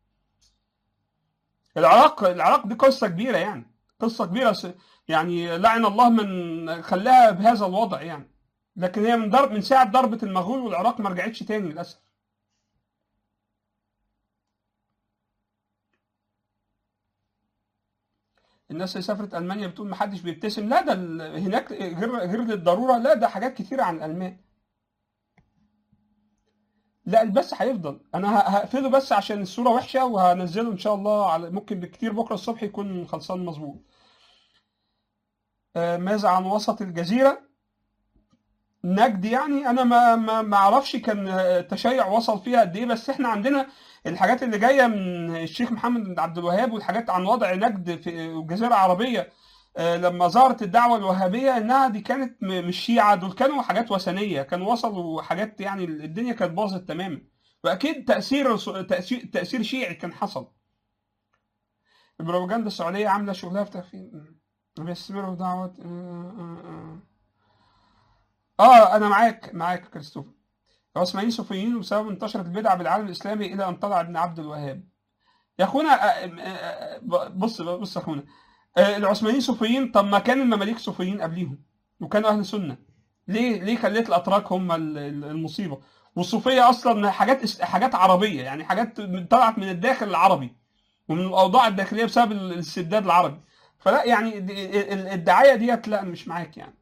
Speaker 1: العراق العراق دي قصه كبيره يعني قصه كبيره س- يعني لعن الله من خلاها بهذا الوضع يعني لكن هي من ضرب من ساعه ضربه المغول والعراق ما رجعتش تاني للاسف الناس اللي سافرت المانيا بتقول ما حدش بيبتسم لا ده ال- هناك غير غير للضروره لا ده حاجات كتيره عن الالمان لا البث هيفضل انا ه- هقفله بس عشان الصوره وحشه وهنزله ان شاء الله على ممكن بكتير بكره الصبح يكون خلصان مظبوط آه، ماذا عن وسط الجزيره نجد يعني انا ما ما ما اعرفش كان التشيع وصل فيها قد ايه بس احنا عندنا الحاجات اللي جايه من الشيخ محمد بن عبد الوهاب والحاجات عن وضع نجد في الجزيره العربيه آه، لما ظهرت الدعوه الوهابيه انها دي كانت م- مش شيعه دول كانوا حاجات وثنيه كانوا وصلوا حاجات يعني الدنيا كانت باظت تماما واكيد تاثير تاثير تاثير شيعي كان حصل البروباجندا السعوديه عامله شغلها في تخفيف بيستمروا في دعوه اه انا معاك معاك يا كريستوفر العثمانيين صوفيين وبسبب انتشرت البدع بالعالم الاسلامي الى ان طلع ابن عبد الوهاب يا اخونا آه، آه، آه، بص بص يا اخونا آه، العثمانيين صوفيين طب ما كان المماليك صوفيين قبليهم وكانوا اهل سنه ليه ليه خليت الاتراك هم ال- ال- المصيبه والصوفيه اصلا حاجات اس- حاجات عربيه يعني حاجات طلعت من الداخل العربي ومن الاوضاع الداخليه بسبب ال- الاستبداد العربي فلا يعني دي- ال- الدعايه ديت لا مش معاك يعني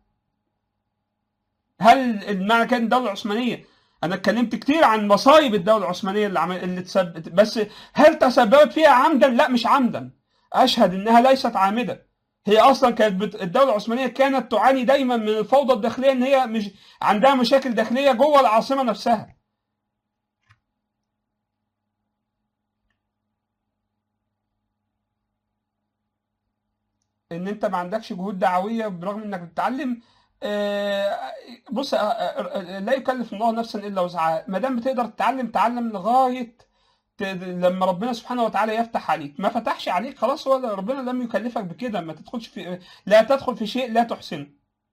Speaker 1: هل المعنى كان الدوله العثمانيه انا اتكلمت كتير عن مصايب الدوله العثمانيه اللي عمل اللي تسبب بس هل تسببت فيها عمدا لا مش عمدا اشهد انها ليست عامده هي اصلا كانت بت... الدوله العثمانيه كانت تعاني دايما من الفوضى الداخليه ان هي مش عندها مشاكل داخليه جوه العاصمه نفسها ان انت ما عندكش جهود دعويه برغم انك بتتعلم آه، بص آه، آه، لا يكلف الله نفسا الا وسعها ما دام بتقدر تتعلم تعلم لغايه ت- لما ربنا سبحانه وتعالى يفتح عليك ما فتحش عليك خلاص هو ربنا لم يكلفك بكده ما تدخلش في لا تدخل في شيء لا تحسنه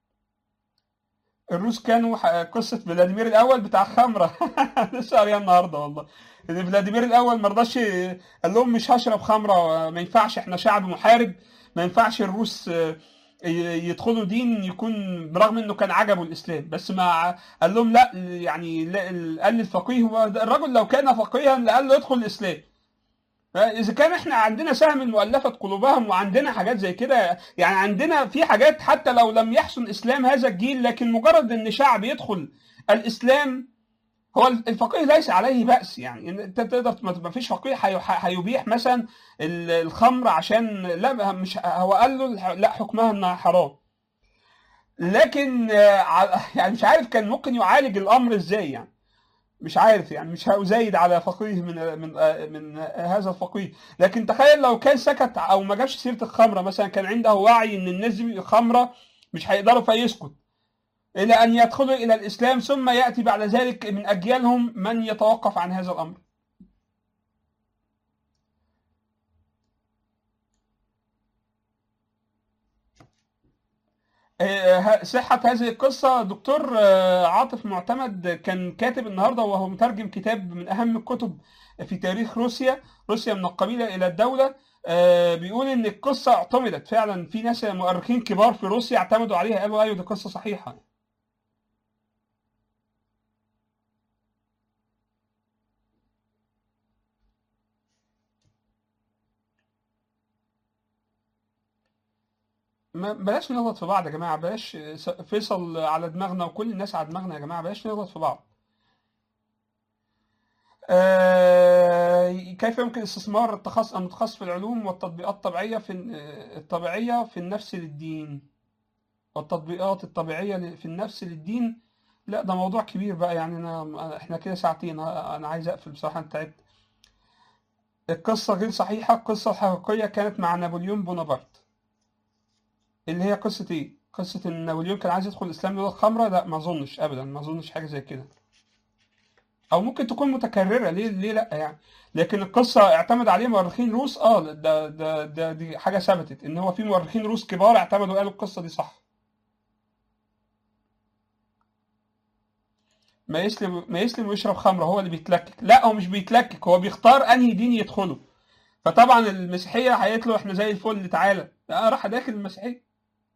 Speaker 1: الروس كانوا ح- قصه فلاديمير الاول بتاع خمره لسه قاريها النهارده والله ان فلاديمير الاول ما رضاش قال لهم مش هشرب خمره ما ينفعش احنا شعب محارب ما ينفعش الروس آه، ي- يدخلوا دين يكون برغم انه كان عجبه الاسلام بس ما قال لهم لا يعني لا- قال للفقيه هو ده الرجل لو كان فقيها لقال له يدخل الاسلام اذا كان احنا عندنا سهم المؤلفه قلوبهم وعندنا حاجات زي كده يعني عندنا في حاجات حتى لو لم يحسن اسلام هذا الجيل لكن مجرد ان شعب يدخل الاسلام هو الفقيه ليس عليه بأس يعني إن انت تقدر ما فيش فقيه هي- هيبيح مثلا ال- الخمر عشان لا مش هو قال له لا حكمها انها حرام لكن آه، ع- يعني مش عارف كان ممكن يعالج الامر ازاي يعني مش عارف يعني مش هزايد على فقيه من من آه، من هذا الفقيه لكن تخيل لو كان سكت او ما جابش سيره الخمره مثلا كان عنده وعي ان الناس دي خمره مش هيقدروا فيسكت إلى أن يدخلوا إلى الإسلام ثم يأتي بعد ذلك من أجيالهم من يتوقف عن هذا الأمر آه، ه- صحة هذه القصة دكتور آه، عاطف معتمد كان كاتب النهاردة وهو مترجم كتاب من أهم الكتب في تاريخ روسيا روسيا من القبيلة إلى الدولة آه، بيقول إن القصة اعتمدت فعلا في ناس مؤرخين كبار في روسيا اعتمدوا عليها قالوا أيوة دي قصة صحيحة ما بلاش نغلط في بعض يا جماعة بلاش س- فيصل على دماغنا وكل الناس على دماغنا يا جماعة بلاش نغلط في بعض آه، كيف يمكن استثمار التخصص المتخصص في العلوم والتطبيقات الطبيعية في الطبيعية في النفس للدين والتطبيقات الطبيعية ل- في النفس للدين لا ده موضوع كبير بقى يعني انا احنا كده ساعتين انا عايز اقفل بصراحة انت تعبت القصة غير صحيحة القصة الحقيقية كانت مع نابليون بونابرت اللي هي قصة ايه؟ قصة ان نابليون كان عايز يدخل الاسلام لولا الخمرة لا ما اظنش ابدا ما اظنش حاجة زي كده او ممكن تكون متكررة ليه ليه لا يعني لكن القصة اعتمد عليها مؤرخين روس اه ده ده ده دي حاجة ثبتت ان هو في مؤرخين روس كبار اعتمدوا قالوا القصة دي صح ما يسلم ما يسلم ويشرب خمرة هو اللي بيتلكك لا هو مش بيتلكك هو بيختار انهي دين يدخله فطبعا المسيحية هيقول له احنا زي الفل تعالى لا راح داخل المسيحية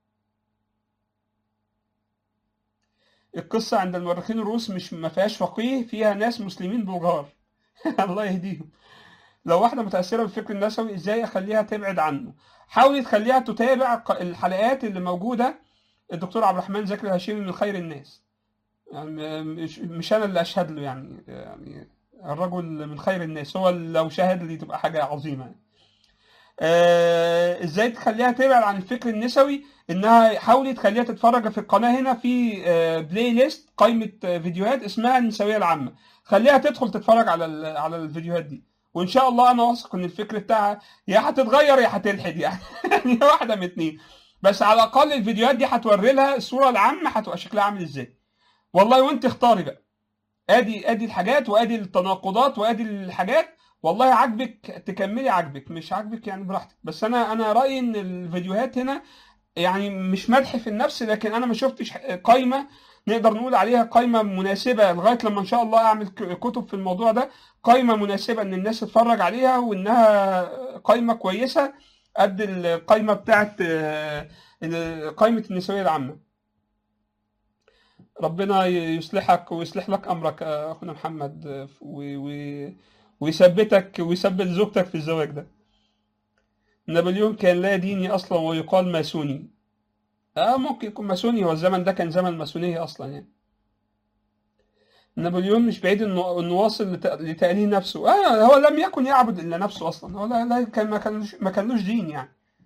Speaker 1: القصة عند المؤرخين الروس مش ما فيهاش فقيه فيها ناس مسلمين بلغار الله يهديهم لو واحدة متأثرة بالفكر النسوي ازاي اخليها تبعد عنه حاولي تخليها تتابع ق- الحلقات اللي موجودة الدكتور عبد الرحمن زكي الهشيمي من خير الناس يعني مش, مش انا اللي اشهد له يعني يعني الرجل من خير الناس هو اللي لو شهد لي تبقى حاجة عظيمة يعني. آه، ازاي تخليها تبعد عن الفكر النسوي انها حاولي تخليها تتفرج في القناه هنا في آه، بلاي ليست قائمه آه، فيديوهات اسمها النسويه العامه خليها تدخل تتفرج على ال- على الفيديوهات دي وان شاء الله انا واثق ان الفكر بتاعها يا هتتغير يا هتلحد يعني يعني واحده من اتنين بس على الاقل الفيديوهات دي هتوري لها الصوره العامه هتبقى شكلها عامل ازاي والله وانت اختاري بقى ادي ادي الحاجات وادي التناقضات وادي الحاجات والله عاجبك تكملي عاجبك مش عاجبك يعني براحتك بس انا انا رايي ان الفيديوهات هنا يعني مش مدح في النفس لكن انا ما شفتش قايمه نقدر نقول عليها قايمه مناسبه لغايه لما ان شاء الله اعمل ك- كتب في الموضوع ده قايمه مناسبه ان الناس تتفرج عليها وانها قايمه كويسه قد القايمه بتاعت آه، ال- قايمه النسويه العامه ربنا ي- يصلحك ويصلح لك امرك آه، اخونا محمد آه، و- و- ويثبتك ويثبت زوجتك في الزواج ده نابليون كان لا ديني اصلا ويقال ماسوني اه ممكن يكون ماسوني هو الزمن ده كان زمن ماسونية اصلا يعني نابليون مش بعيد انه انه واصل لت- لتأليه نفسه آه هو لم يكن يعبد الا نفسه اصلا هو لا, لا كان ما كانوش ما كانوش دين يعني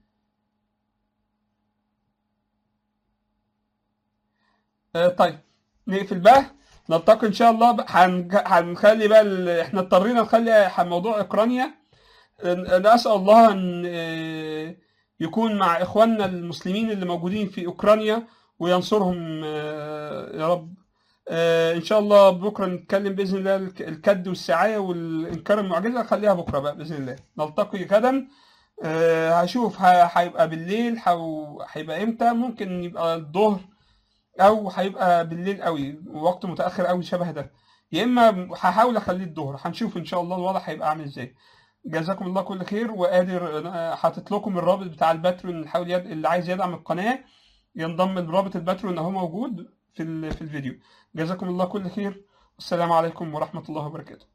Speaker 1: آه طيب نقفل بقى نلتقي ان شاء الله بقى هنج- هنخلي بقى ال... احنا اضطرينا نخلي ح- موضوع اوكرانيا أنا أسأل الله أن آه، يكون مع إخواننا المسلمين اللي موجودين في أوكرانيا وينصرهم آه، يا رب آه، إن شاء الله بكرة نتكلم بإذن الله الك- الكد والسعاية والإنكار المعجزة خليها بكرة بقى بإذن الله نلتقي غدا آه، هشوف ه- هيبقى بالليل هو- هيبقى إمتى ممكن يبقى الظهر أو هيبقى بالليل قوي وقت متأخر قوي شبه ده يا إما هحاول أخليه الظهر هنشوف إن شاء الله الوضع هيبقى عامل إزاي جزاكم الله كل خير وقادر أنا حاطط لكم الرابط بتاع الباترون اللي حاول يد... اللي عايز يدعم القناه ينضم لرابط الباترون اهو موجود في ال... في الفيديو جزاكم الله كل خير والسلام عليكم ورحمه الله وبركاته